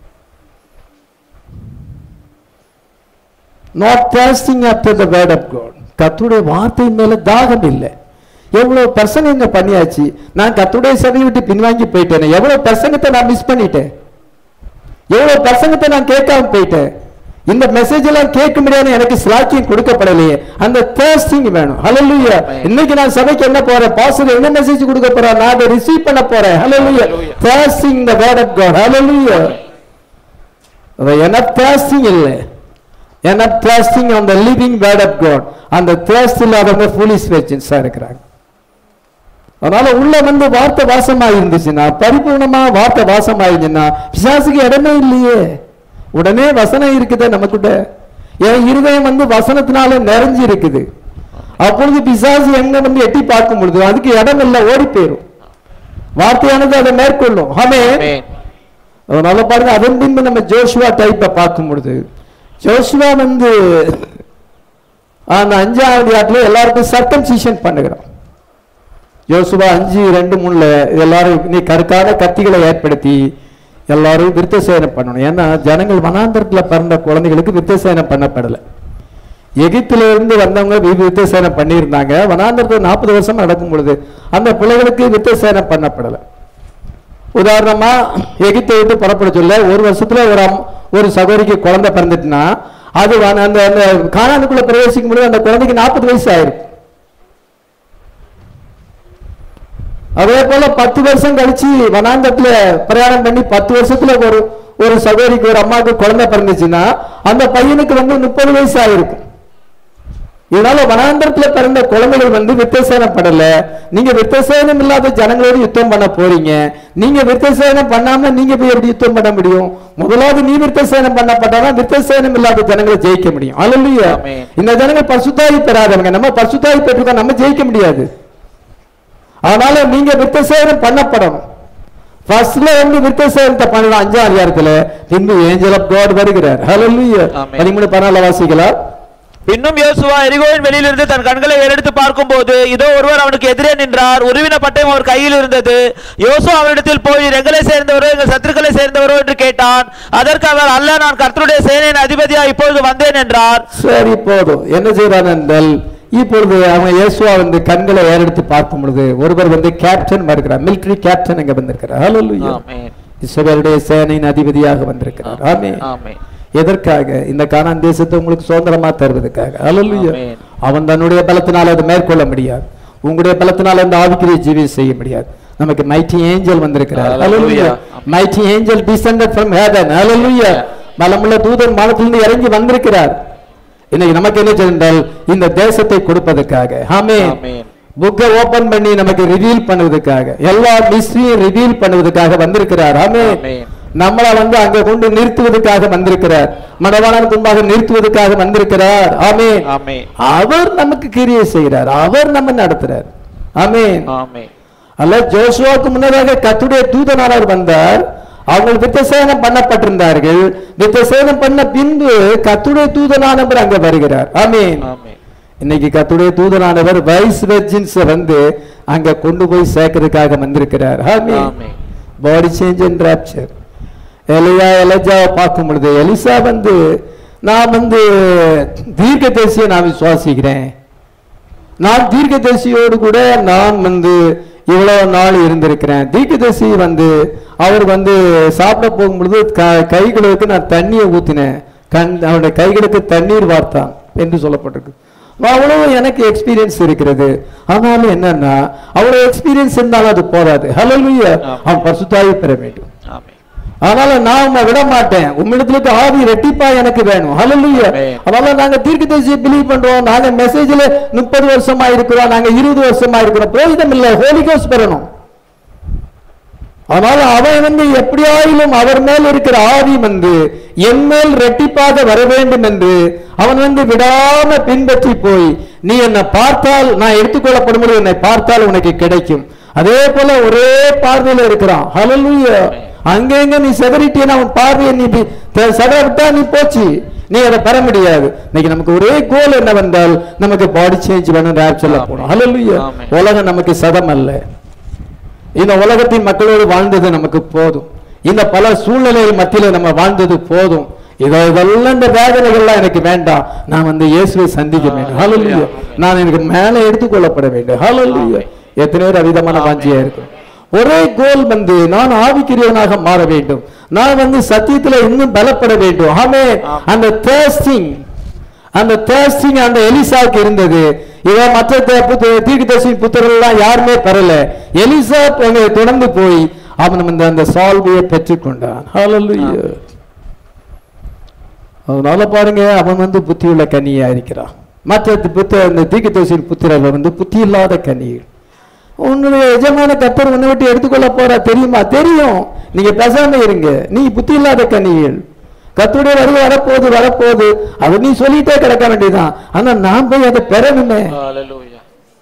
not tasting after the word of God கத்துடைய வார்த்தை மேல தாகம் இல்லை எவ்வளவு பிரசங்க பண்ணியாச்சு நான் கத்துடைய சபையை விட்டு பின்வாங்கி போயிட்டேனே எவ்வளவு பிரசங்கத்தை நான் மிஸ் பண்ணிட்டேன் எவ்வளவு பிரசங்கத்தை நான் கேட்காம போயிட்டேன் இந்த மெசேஜ் எல்லாம் கேட்க முடியாது எனக்கு ஸ்லாக்கியம் கொடுக்கப்படலையே அந்த தேஸ்டிங் வேணும் ஹalleluya இன்னைக்கு நான் சபைக்கு என்ன போறேன் பாஸ்டர் என்ன மெசேஜ் கொடுக்க போறேன் நான் அதை ரிசீவ் பண்ண போறேன் ஹalleluya Hallelujah. Tasting the word of God ஹalleluya அது என்ன தேஸ்டிங் இல்லை என்ன tasting on the living word of God அந்த தேஸ்ட் இல்லாதவங்க ஃபூலிஸ் வெர்ஜின்ஸா இருக்கிறாங்க அதனால உள்ள வந்து வார்த்தை வாசமா இருந்துச்சுன்னா பரிபூர்ணமா வார்த்தை வாசமா இருந்துச்சுன்னா பிசாசுக்கு இடமே இல்லையே உடனே வசனம் இருக்குது நமக்கிட்ட என் இருதயம் வந்து வசனத்தினால நிறைஞ்சு இருக்குது அப்பொழுது பிசாசு எங்க வந்து எட்டி பார்க்கும் பொழுது அதுக்கு இடம் இல்லை ஓடி போயிடும் வார்த்தையானது அதை மேற்கொள்ளும் ஆமே ஆமென். அதனால பாருங்க அதன் பின்பு நம்ம ஜோஷுவா டைப்பை பார்க்கும் பொழுது ஜோஷுவா வந்து அந்த அஞ்சாவது ஆட்டில் எல்லாருக்கும் சர்க்கம்சிஷன் பண்ணுகிறான் யோசுவா அஞ்சு ரெண்டு மூணுல எல்லாரும் நீ கருக்காத கத்திகளை ஏற்படுத்தி எல்லாரும் விருத்த சேதனம் பண்ணணும் ஏன்னா ஜனங்கள் வனாந்தரத்துல பிறந்த குழந்தைகளுக்கு விருத்த சேதனம் பண்ணப்படலை எகிப்தில இருந்து வந்தவங்க வி- விருத்த சேதனம் பண்ணியிருந்தாங்க வனாந்தரத்தில் நாற்பது வருஷம் நடக்கும் பொழுது அந்த பிள்ளைகளுக்கு விருத்த சேதனம் பண்ணப்படலை உதாரணமா எகிப்தை விட்டு புறப்பட சொல்ல ஒரு வருஷத்துல ஒரு அம் ஒரு சகோதரிக்கு குழந்தை பிறந்துட்டுனா அது வன- அந்த அந்த காணானுக்குள்ள பிரவேசிக்கும் பொழுது அந்த குழந்தைக்கு நாற்பது வயசு ஆயிருக்கு அதே போல பத்து வருஷம் கழிச்சு வனாந்தத்துல பிரயாணம் பண்ணி பத்து வருஷத்துல ஒரு ஒரு சகோதரிக்கு ஒரு அம்மாவுக்கு குழந்தை பிறந்துச்சுன்னா அந்த பையனுக்கு வந்து முப்பது வயசு ஆயிருக்கும் இதனால வனாந்தரத்துல பிறந்த குழந்தைகள் வந்து வித்தசேனப்படல நீங்க வித்தசேனம் இல்லாத ஜனங்களோடு யுத்தம் பண்ண போறீங்க நீங்க வித்தசேனம் பண்ணாம நீங்க போய் எப்படி யுத்தம் பண்ண முடியும் முதலாவது நீ வித்தசேனம் பண்ணப்பட்டாதான் வித்தசேனம் இல்லாத ஜனங்களை ஜெயிக்க முடியும் அல்லையா ஆமென். இந்த ஜனங்கள் பசுத்தாய் பெறாதவங்க நம்ம பசுத்தாய் பெற்றுக்கோ நம்ம ஜெயிக்க முடியாது அதனால நீங்க வித்தசேனம் பண்ணப்படணும் ஃபர்ஸ்ட்ல வந்து வித்தசேனத்தை பண்ணணும் அஞ்சாம் அதிகாரத்துல பின்பு ஏஞ்சல் ஆஃப் காட் வருகிறார் ஹalleluya ஆமென். பதிமூணு பதினால வாசிக்கலாம் பின்னும் யோசுவா எரிகோவின் வெளியிலிருந்து தன் கண்களை ஏறெடுத்து பார்க்கும்போது இதோ ஒருவர் அவனுக்கு எதிரே நின்றார் உருவின பட்டயம் அவர் கையில் இருந்தது யோசுவா அவரிடத்தில் போய் எங்களை சேர்ந்தவரோ எங்கள் சத்துருக்களை சேர்ந்தவரோ என்று கேட்டான் அதற்கு அவர் அல்ல நான் கர்த்தருடைய சேனையின் அதிபதியா இப்பொழுது வந்தேன் என்றார் சரி போதும் என்ன செய்யறான் என்றால் இப்பொழுது அவன் இயேசுவா வந்து கண்களை ஏறெடுத்து பார்க்கும் பொழுது ஒருவர் வந்து கேப்டன் வருகிறார் மிலிட்டரி கேப்டன் அங்க வந்திருக்கிறார் ஹalleluya ஆமென். இஸ்ரவேலுடைய சேனையின் அதிபதியாக வந்திருக்கிறார் ஆமென் ஆமென். எதற்காக இந்த கானான் தேசத்தை உங்களுக்கு சுதந்திரமா தருவதற்காக ஹalleluya ஆமென். அவன் தன்னுடைய பலத்தினால் அதை மேற்கொள்ள முடியாது உங்களுடைய பலத்தினால் அந்த ஆவிக்குரிய ஜீவி செய்ய முடியாது நமக்கு மைட்டி ஏஞ்சல் வந்திருக்கிறார் Hallelujah. ஹalleluya mighty angel descended from heaven hallelujah பலமுள்ள தூதன் வானத்திலிருந்து இறங்கி வந்திருக்கிறார் இன்னைக்கு நமக்கு என்ன சென்றால் இந்த தேசத்தை கொடுப்பதற்காக ஆமென் ஆமென். புக்கை ஓபன் பண்ணி நமக்கு ரிவீல் பண்ணுவதற்காக எல்லா மிஸ்ட்ரியும் ரிவீல் பண்ணுவதற்காக வந்திருக்கிறார் ஆமென் ஆமென். நம்மளை வந்து அங்க கொண்டு நிறுத்துவதற்காக வந்திருக்கிறார் மனவாளனுக்கு முன்பாக நிறுத்துவதற்காக வந்திருக்கிறார் ஆமென் ஆமென். அவர் நமக்கு கிரியை செய்கிறார் அவர் நம்ம நடத்துறார் ஆமென் ஆமென். அல்ல ஜோசுவாவுக்கு முன்னதாக கத்துடைய தூதனாளர் வந்தார் அவங்க வித்தசேதனம் பண்ணப்பட்டிருந்தார்கள் வித்தசேதனம் பண்ண பின்பு கத்துடைய தூதனானவர் அங்க வருகிறார் ஆமீன் ஆமென் இன்னைக்கு கத்துடைய தூதனானவர் வைஸ் வெர்ஜின்ஸ் வந்து அங்க கொண்டு போய் சேர்க்கறதுக்காக வந்திருக்கிறார் ஆமீன் ஆமென் பாடி சேஞ்ச் அண்ட் ராப்சர் எலியா எலஜாவை பார்க்கும் பொழுது எலிசா வந்து நான் வந்து தீர்க்க நான் விசுவாசிக்கிறேன் நான் தீர்க்கதரிசியோடு கூட நான் வந்து இவ்வளவு நாள் இருந்திருக்கிறேன் தீர்க்கதரிசி வந்து அவர் வந்து சாப்பிட போகும் பொழுது க- கைகளுக்கு நான் தண்ணியை ஊத்தினேன் கண் அவருடைய கைகளுக்கு தண்ணீர் வார்த்தான் என்று சொல்லப்பட்டிருக்கு அவ்வளவு எனக்கு எக்ஸ்பீரியன்ஸ் இருக்கிறது ஆனாலும் என்னன்னா அவ்வளவு எக்ஸ்பீரியன்ஸ் இருந்தாலும் அது போதாது ஹலோ அவன் பரிசுத்தாவி பெற வேண்டும் ஆமென் அதனால நான் உம்மை விட மாட்டேன் உம்மிடத்துல இருக்க ஆவி ரெட்டிப்பா எனக்கு வேணும் ஹalleluya Amen. அதனால நாங்க தீர்க்கதரிசியை பிலீவ் பண்றோம் நாங்க மெசேஜ்ல முப்பது வருஷமா இருக்கிறோம் நாங்க இருபது வருஷமா இருக்கிறோம் பிரயோஜனம் இல்ல ஹோலி கோஸ்ட் பெறணும் அதனால அவன் வந்து எப்படியாயிலும் அவர் மேல் இருக்கிற ஆவி வந்து என் மேல் ரெட்டிப்பாக வர வேண்டும் என்று அவன் வந்து விடாம பின்பற்றி போய் நீ என்னை பார்த்தால் நான் எடுத்துக்கொள்ளப்படும் பொழுது என்னை பார்த்தால் உனக்கு கிடைக்கும் அதே போல ஒரே பார்வையில இருக்கிறான் ஹalleluya அங்கங்க நீ செதறிட்டீன்னா அவன் பார்வையை நீ பி- த- செதற விட்டா நீ போச்சு நீ அதை பெற முடியாது இன்னைக்கு நமக்கு ஒரே கோல் என்னவென்றால் நமக்கு பாடி சேஞ்ச் வேணும் ரேப்சர்ல போகணும் ஹalleluya Amen. உலகம் நமக்கு சதம் அல்ல இந்த உலகத்தின் மக்களோடு வாழ்ந்தது நமக்கு போதும் இந்த பல சூழ்நிலைகள் மத்தியில நம்ம வாழ்ந்தது போதும் இதோ இதெல்லாம் இந்த வேதனைகள்லாம் எனக்கு வேண்டாம் நான் வந்து இயேசுவை சந்திக்க வேண்டும் ஹalleluya நான் எனக்கு மேலே எடுத்துக்கொள்ளப்பட வேண்டும் ஹalleluya எத்தனை பேர் அவிதமான வாஞ்சியா இருக்கும் ஒரே கோல் வந்து நான் ஆவிக்குரியவனாக மாற வேண்டும் நான் வந்து சத்தியத்துல இன்னும் பலப்பட வேண்டும் ஆமே அந்த தேஸ்டிங் அந்த தேஸ்டிங் அந்த எலிசாவுக்கு இருந்தது இவன் மற்ற தீர்க்கதரிசியின் புத்தகங்கள் எல்லாம் யாருமே பெறல எலிசா அங்க தொடர்ந்து போய் அவன் வந்து அந்த சால்வையை பெற்றுக்கொண்டான் Hallelujah. அதனால பாருங்க அவன் வந்து புத்தியுள்ள கன்னியா இருக்கிறான் மற்ற புத்த அந்த தீர்க்கதரிசியின் புத்திரர்கள் வந்து புத்தி இல்லாத கன்னிகள் உன்னுடைய எஜமான கத்தர் உன்னை விட்டு எடுத்துக்கொள்ள போறா தெரியுமா தெரியும் நீங்க பேசாம இருங்க நீ புத்தி இல்லாத கன்னிகள் கத்துடைய வருகை வரப்போகுது வரப்போகுது அதை நீ சொல்லிட்டே கிடக்க வேண்டியதுதான் ஆனா நான் போய் அதை பெறணுமே ஹalleluya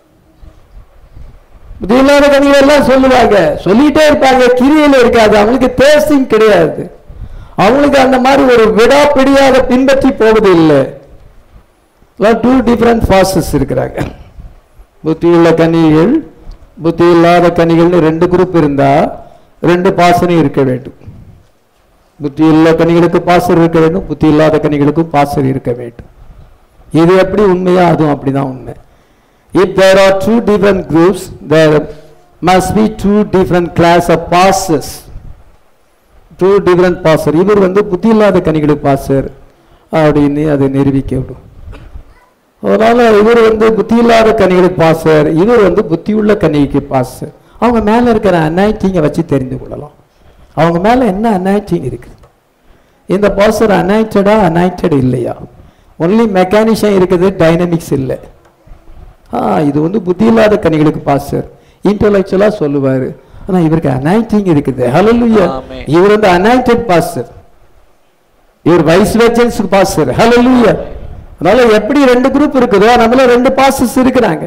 புத்தி இல்லாத கனிகள் எல்லாம் சொல்லுவாங்க சொல்லிட்டே இருப்பாங்க கிரியில இருக்காது அவங்களுக்கு தேசிங் கிடையாது அவங்களுக்கு அந்த மாதிரி ஒரு விடாப்பிடியாக பின்பற்றி போவது இல்லை டூ டிஃபரண்ட் ஃபாசஸ் இருக்கிறாங்க புத்தியுள்ள கனிகள் புத்தி இல்லாத கனிகள்னு ரெண்டு குரூப் இருந்தா ரெண்டு பாசனம் இருக்க வேண்டும் புத்தி உள்ள கனிகளுக்கு பாசர் இருக்க வேண்டும் புத்தி இல்லாத கனிகளுக்கும் பாசர் இருக்க வேண்டும் இது எப்படி உண்மையா அதுவும் அப்படிதான் உண்மை if there are two different groups there must be two different class of பாசஸ் டூ டிஃபரண்ட் பாசர் இவர் வந்து புத்தி இல்லாத கனிகளுக்கு பாசர் அப்படின்னு அதை நிரூபிக்க விடும் அதனால இவர் வந்து புத்தி இல்லாத கனிகளுக்கு பாசர் இவர் வந்து புத்தியுள்ள கனிக்கு பாசர் அவங்க மேல இருக்கிற அனாய்டிங்கை வச்சு தெரிந்து கொள்ளலாம் அவங்க மேல என்ன அனாய்டிங் இருக்கு இந்த பாசர் அனாய்டடா அனாய்டட் இல்லையா ஒன்லி மெக்கானிஷம் இருக்குது டைனமிக்ஸ் இல்லை ஆ இது வந்து புத்தி இல்லாத கனிகளுக்கு பாஸ்டர் இன்டலெக்சுவலா சொல்லுவாரு ஆனா இவருக்கு அனாயிட்டிங் இருக்குது ஹalleluya ஆமென். இவர் வந்து அனாயிட்டட் பாஸ்டர் இவர் வைஸ் வெர்ஜன்ஸ்க்கு பாஸ்டர் ஹalleluya அதனால எப்படி ரெண்டு குரூப் இருக்குதோ நம்மள ரெண்டு பாஸ்டர்ஸ் இருக்கிறாங்க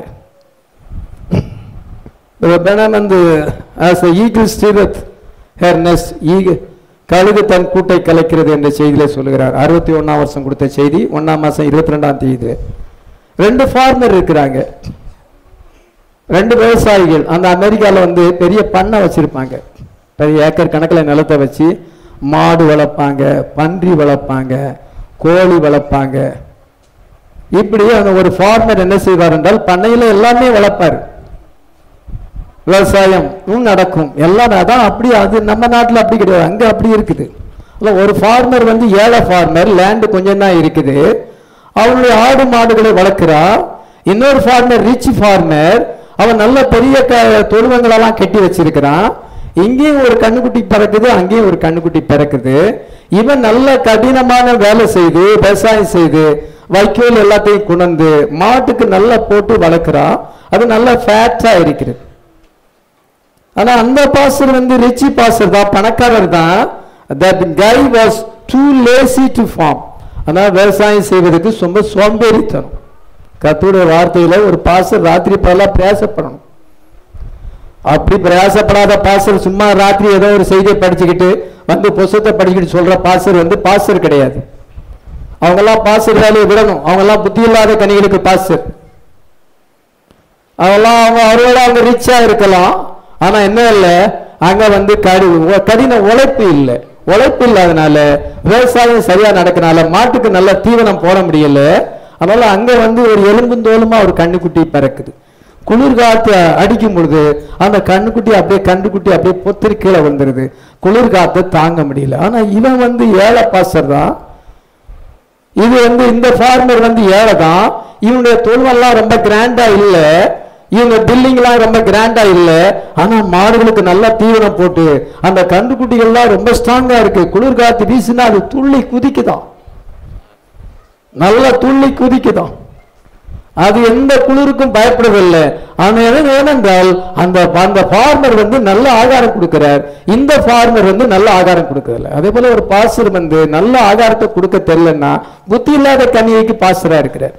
பெனம் வந்து as eagle stirreth her nest ஈக கழுகு தன் கூட்டை கலைக்கிறது என்ற செய்தியில சொல்லுகிறார் அறுபத்தி ஒண்ணாம் வருஷம் கொடுத்த செய்தி ஒண்ணாம் மாசம் இருபத்தி ரெண்டாம் தேதி ரெண்டு ஃபார்மர் இருக்கிறாங்க ரெண்டு விவசாயிகள் அந்த அமெரிக்கால வந்து பெரிய பண்ணை வச்சிருப்பாங்க பெரிய ஏக்கர் கணக்கில் நிலத்தை வச்சு மாடு வளர்ப்பாங்க பன்றி வளர்ப்பாங்க கோழி வளர்ப்பாங்க இப்படி அந்த ஒரு ஃபார்மர் என்ன செய்வார் என்றால் பண்ணையில எல்லாமே வளர்ப்பார் விவசாயம் ம் நடக்கும் எல்லாம் அதான் அப்படி அது நம்ம நாட்டுல அப்படி கிடையாது அங்க அப்படி இருக்குது இல்ல ஒரு ஃபார்மர் வந்து ஏழை ஃபார்மர் லேண்டு கொஞ்சம் தான் இருக்குது அவனுடைய ஆடு மாடுகளை வளர்க்கிறா இன்னொரு ஃபார்மர் ரிச் ஃபார்மர் அவன் நல்ல பெரிய க தொழுவங்களெல்லாம் கட்டி வச்சிருக்கிறான் இங்கேயும் ஒரு கண்ணுக்குட்டி பிறக்குது அங்கேயும் ஒரு கண்ணுக்குட்டி பிறக்குது இவன் நல்ல கடினமான வேலை செய்து விவசாயம் செய்து வைக்கோல் எல்லாத்தையும் குணந்து மாட்டுக்கு நல்லா போட்டு வளர்க்குறான் அது நல்ல ஃபேட்டா இருக்கிறது ஆனா அந்த பாஸ்டர் வந்து ரிச்சி பாஸ்டர் தான் பணக்காரர் தான் that guy was too lazy to farm ஆனா விவசாயம் செய்வதற்கு ரொம்ப சோம்பேறித்தனம் கத்துடைய வார்த்தையில ஒரு பாஸ்டர் ராத்திரி பகலா பிரயாசப்படணும் அப்படி பிரயாசப்படாத பாஸ்டர் சும்மா ராத்திரி ஏதோ ஒரு செய்தியை படிச்சுக்கிட்டு வந்து புஸ்தத்தை படிக்கிட்டு சொல்ற பாசர் வந்து பாசர் கிடையாது அவங்கெல்லாம் பாசர் வேலையை விடணும் அவங்கெல்லாம் புத்தி இல்லாத கனிகளுக்கு பாசர் அவெல்லாம் அவங்க அவரோட அவங்க ரிச்சா இருக்கலாம் ஆனா என்ன இல்லை அங்க வந்து கடி உ- கடின உழைப்பு இல்லை உழைப்பு இல்லாதனால விவசாயம் சரியா நடக்கனால மாட்டுக்கு நல்ல தீவனம் போட முடியல அதனால அங்க வந்து ஒரு எலும்பும் தோலுமா ஒரு கண்ணுக்குட்டி பிறக்குது குளிர் காத்து அடிக்கும் பொழுது அந்த கண்ணுக்குட்டி அப்படியே கண்ணுக்குட்டி அப்படியே பொத்திரி கீழே வந்துருது குளிர் காத்தை தாங்க முடியல ஆனா இவன் வந்து ஏழை பாசர் தான் இது வந்து இந்த ஃபார்மர் வந்து ஏழை தான் இவனுடைய தொழுவெல்லாம் ரொம்ப கிராண்டா இல்ல இவங்க பில்லிங்லாம் ரொம்ப கிராண்டா இல்ல ஆனா மாடுகளுக்கு நல்லா தீவனம் போட்டு அந்த கண்டுக்குட்டிகள்லாம் ரொம்ப ஸ்ட்ராங்கா இருக்கு குளிர் காத்து வீசினா அது துள்ளி குதிக்குதாம் நல்லா துள்ளி குதிக்குதாம் அது எந்த குளிருக்கும் பயப்படவில்லை ஆனா என்ன ஏனென்றால் அந்த அந்த ஃபார்மர் வந்து நல்ல ஆகாரம் கொடுக்கிறார் இந்த ஃபார்மர் வந்து நல்ல ஆகாரம் கொடுக்கறதில்ல அதே போல ஒரு பாஸ்டர் வந்து நல்ல ஆகாரத்தை கொடுக்க தெரியலன்னா புத்தி இல்லாத கன்னிகைக்கு பாஸ்டரா இருக்கிறார்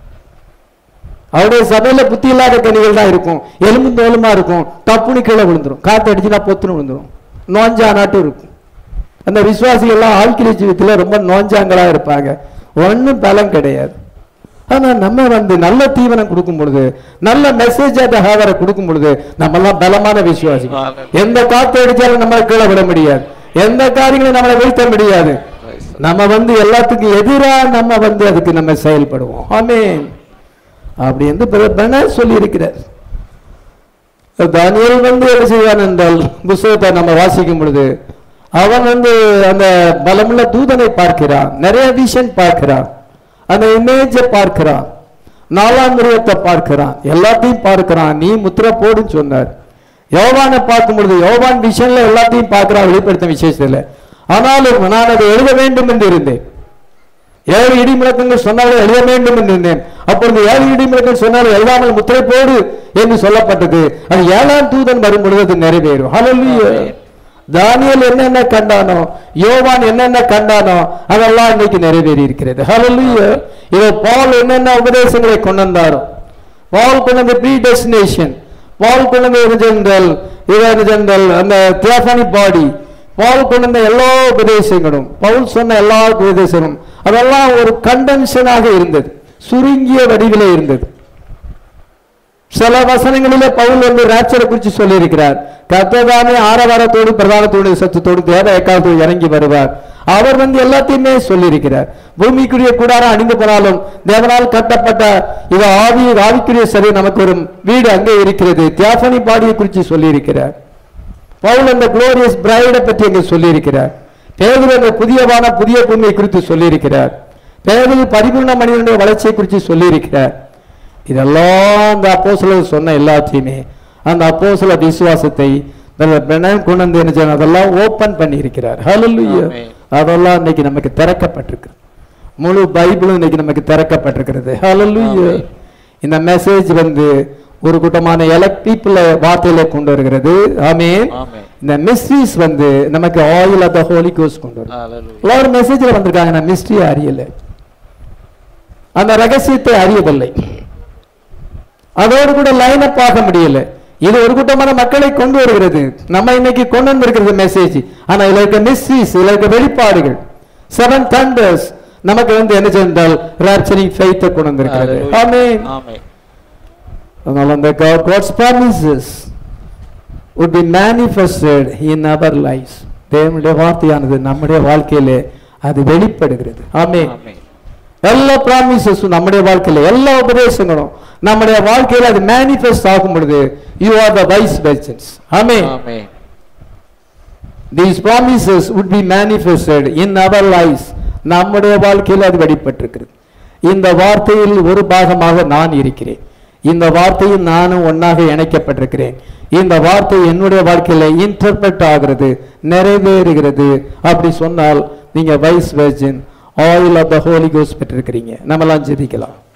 அவருடைய சபையில புத்தி இல்லாத கனிகள் தான் இருக்கும் எலும்பு தோலுமா இருக்கும் தப்புனு கீழே விழுந்துரும் காத்து அடிச்சுனா பொத்துன்னு விழுந்துரும் நோஞ்சா நாட்டும் இருக்கும் அந்த விசுவாசிகள் எல்லாம் ஆழ்கிளை ஜீவித்துல ரொம்ப நோஞ்சாங்களா இருப்பாங்க ஒண்ணும் பலம் கிடையாது ஆனா நம்ம வந்து நல்ல தீவனம் கொடுக்கும் பொழுது நல்ல மெசேஜ் அந்த ஹேவரை கொடுக்கும் பொழுது நம்ம எல்லாம் பலமான விசுவாசி எந்த காத்து அடிச்சாலும் நம்ம கீழே விட முடியாது எந்த காரியங்களும் நம்மளை வீழ்த்த முடியாது நம்ம வந்து எல்லாத்துக்கும் எதிரா நம்ம வந்து அதுக்கு நம்ம செயல்படுவோம் ஆமென் அப்படி என்று பென சொல்லி இருக்கிறார் தானியல் வந்து என்ன செய்வான் என்றால் புஸ்தகத்தை நம்ம வாசிக்கும் பொழுது அவன் வந்து அந்த பலமுள்ள தூதனை பார்க்கிறான் நிறைய விஷன் பார்க்கிறான் அந்த இமேஜை பார்க்கிறான் நாலாம் மிருகத்தை பார்க்கிறான் எல்லாத்தையும் பார்க்கிறான் நீ முத்திரை போடுன்னு சொன்னார் யோவானை பார்க்கும் பொழுது யோவான் விஷன்ல எல்லாத்தையும் பார்க்கிறான் வெளிப்படுத்த விசேஷத்துல ஆனாலும் நான் அதை எழுத வேண்டும் என்று இருந்தேன் ஏழு இடி முழக்கங்கள் சொன்னாலும் எழுத வேண்டும் என்று இருந்தேன் அப்பொழுது ஏழு இடி முழக்கங்கள் சொன்னாலும் எழுதாமல் முத்திரை போடு என்று சொல்லப்பட்டது அது ஏழாம் தூதன் வரும் பொழுது அது நிறைவேறும் ஹalleluya தானியேல் என்னென்ன கண்டானோ யோவான் என்னென்ன கண்டானோ அதெல்லாம் இன்னைக்கு நிறைவேறி இருக்கிறது ஹalleluya இதோ பால் என்னென்ன உபதேசங்களை கொண்டு வந்தாரோ பால் கொண்டு வந்த ப்ரீ டெஸ்டினேஷன் பால் கொண்டு வந்த ஒரிஜினல் ஒரிஜினல் அந்த தியாஃபனி பாடி பால் கொண்டு வந்த எல்லா உபதேசங்களும் பவுல் சொன்ன எல்லா உபதேசங்களும் அதெல்லாம் ஒரு கண்டென்ஷனாக இருந்தது சுருங்கிய வடிவிலே இருந்தது சில வசனங்களிலே பவுல் வந்து ராட்சரை குறித்து சொல்லியிருக்கிறார் கர்த்ததானே ஆரவாரத்தோடு பிரதானத்தோடு சத்தத்தோடு தேவ எக்காலத்தோடு இறங்கி வருவார் அவர் வந்து எல்லாத்தையுமே சொல்லியிருக்கிறார் பூமிக்குரிய கூடாரம் அணிந்து போனாலும் தேவனால் கட்டப்பட்ட இது ஆவி ஆவிக்குரிய சரி நமக்கு ஒரு வீடு அங்கே இருக்கிறது தியாசனி பாடியை குறித்து சொல்லியிருக்கிறார் பவுல் அந்த குளோரியஸ் பிரைடை பற்றி அங்கே சொல்லியிருக்கிறார் பேதுரு அந்த புதிய வானம் புதிய பூமியை குறித்து சொல்லியிருக்கிறார் பேதுரு பரிபூர்ண மனிதனுடைய வளர்ச்சியை குறித்து சொல்லியிருக்கிறார் இதெல்லாம் அந்த அப்போஸ்தலர் சொன்ன எல்லாத்தையுமே அந்த அப்போஸ்தல விசுவாசத்தை பிரணயம் கொண்டு வந்து என்ன செய்யணும்? அதெல்லாம் ஓபன் பண்ணி இருக்கிறார் ஹalleluya ஆமென். அதெல்லாம் இன்னைக்கு நமக்கு திறக்கப்பட்டிருக்கு முழு பைபிளும் இன்னைக்கு நமக்கு திறக்கப்பட்டிருக்கிறது ஹalleluya ஆமென். இந்த மெசேஜ் வந்து ஒரு கூட்டமான எலக்ட் பீப்புள வார்த்தையில கொண்டு வருகிறது ஆமென் ஆமென். இந்த மிஸ்ட்ரீஸ் வந்து நமக்கு oil of the Holy Ghost கொண்டு வரும் Hallelujah. எல்லாரும் மெசேஜ்ல வந்திருக்காங்க நான் மிஸ்ட்ரியை அறியல அந்த ரகசியத்தை அறியவில்லை அதோடு கூட லைன் அப் ஆக முடியல இது ஒரு கூட்டமான மக்களை கொண்டு வருகிறது நம்ம இன்னைக்கு கொண்டு வந்திருக்கிறது மெசேஜ் ஆனா இதுல இருக்க மிஸ்ட்ரீஸ் இதுல இருக்க வெளிப்பாடுகள் செவன் தண்டர்ஸ் நமக்கு வந்து என்ன சென்றால் ராப்சரிங் ஃபெய்த்தை கொண்டு வந்திருக்கிறது Hallelujah. ஆமென் ஆமென். அதனால அந்த God- God's promises would be manifested in our lives தேவனுடைய வார்த்தையானது நம்முடைய வாழ்க்கையிலே அது வெளிப்படுகிறது ஆமென் ஆமென். எல்லா ப்ராமிசஸும் நம்முடைய வாழ்க்கையில எல்லா உபதேசங்களும் நம்முடைய வாழ்க்கையில அது மேனிஃபெஸ்ட் ஆகும் பொழுது you are the wise virgins ஆமென் ஆமென். these promises would be manifested in our lives நம்முடைய வாழ்க்கையில் அது வெளிப்பட்டிருக்கிறது இந்த வார்த்தையில் ஒரு பாகமாக நான் இருக்கிறேன் இந்த வார்த்தையில் நானும் ஒன்னாக இணைக்கப்பட்டிருக்கிறேன் இந்த வார்த்தை என்னுடைய வாழ்க்கையில இன்டர்பிரட் ஆகிறது நிறைவேறுகிறது அப்படி சொன்னால் நீங்க wise virgin oil of the Holy கோஸ் பெற்றிருக்கிறீங்க நம்மலாம் ஜெபிக்கலாம்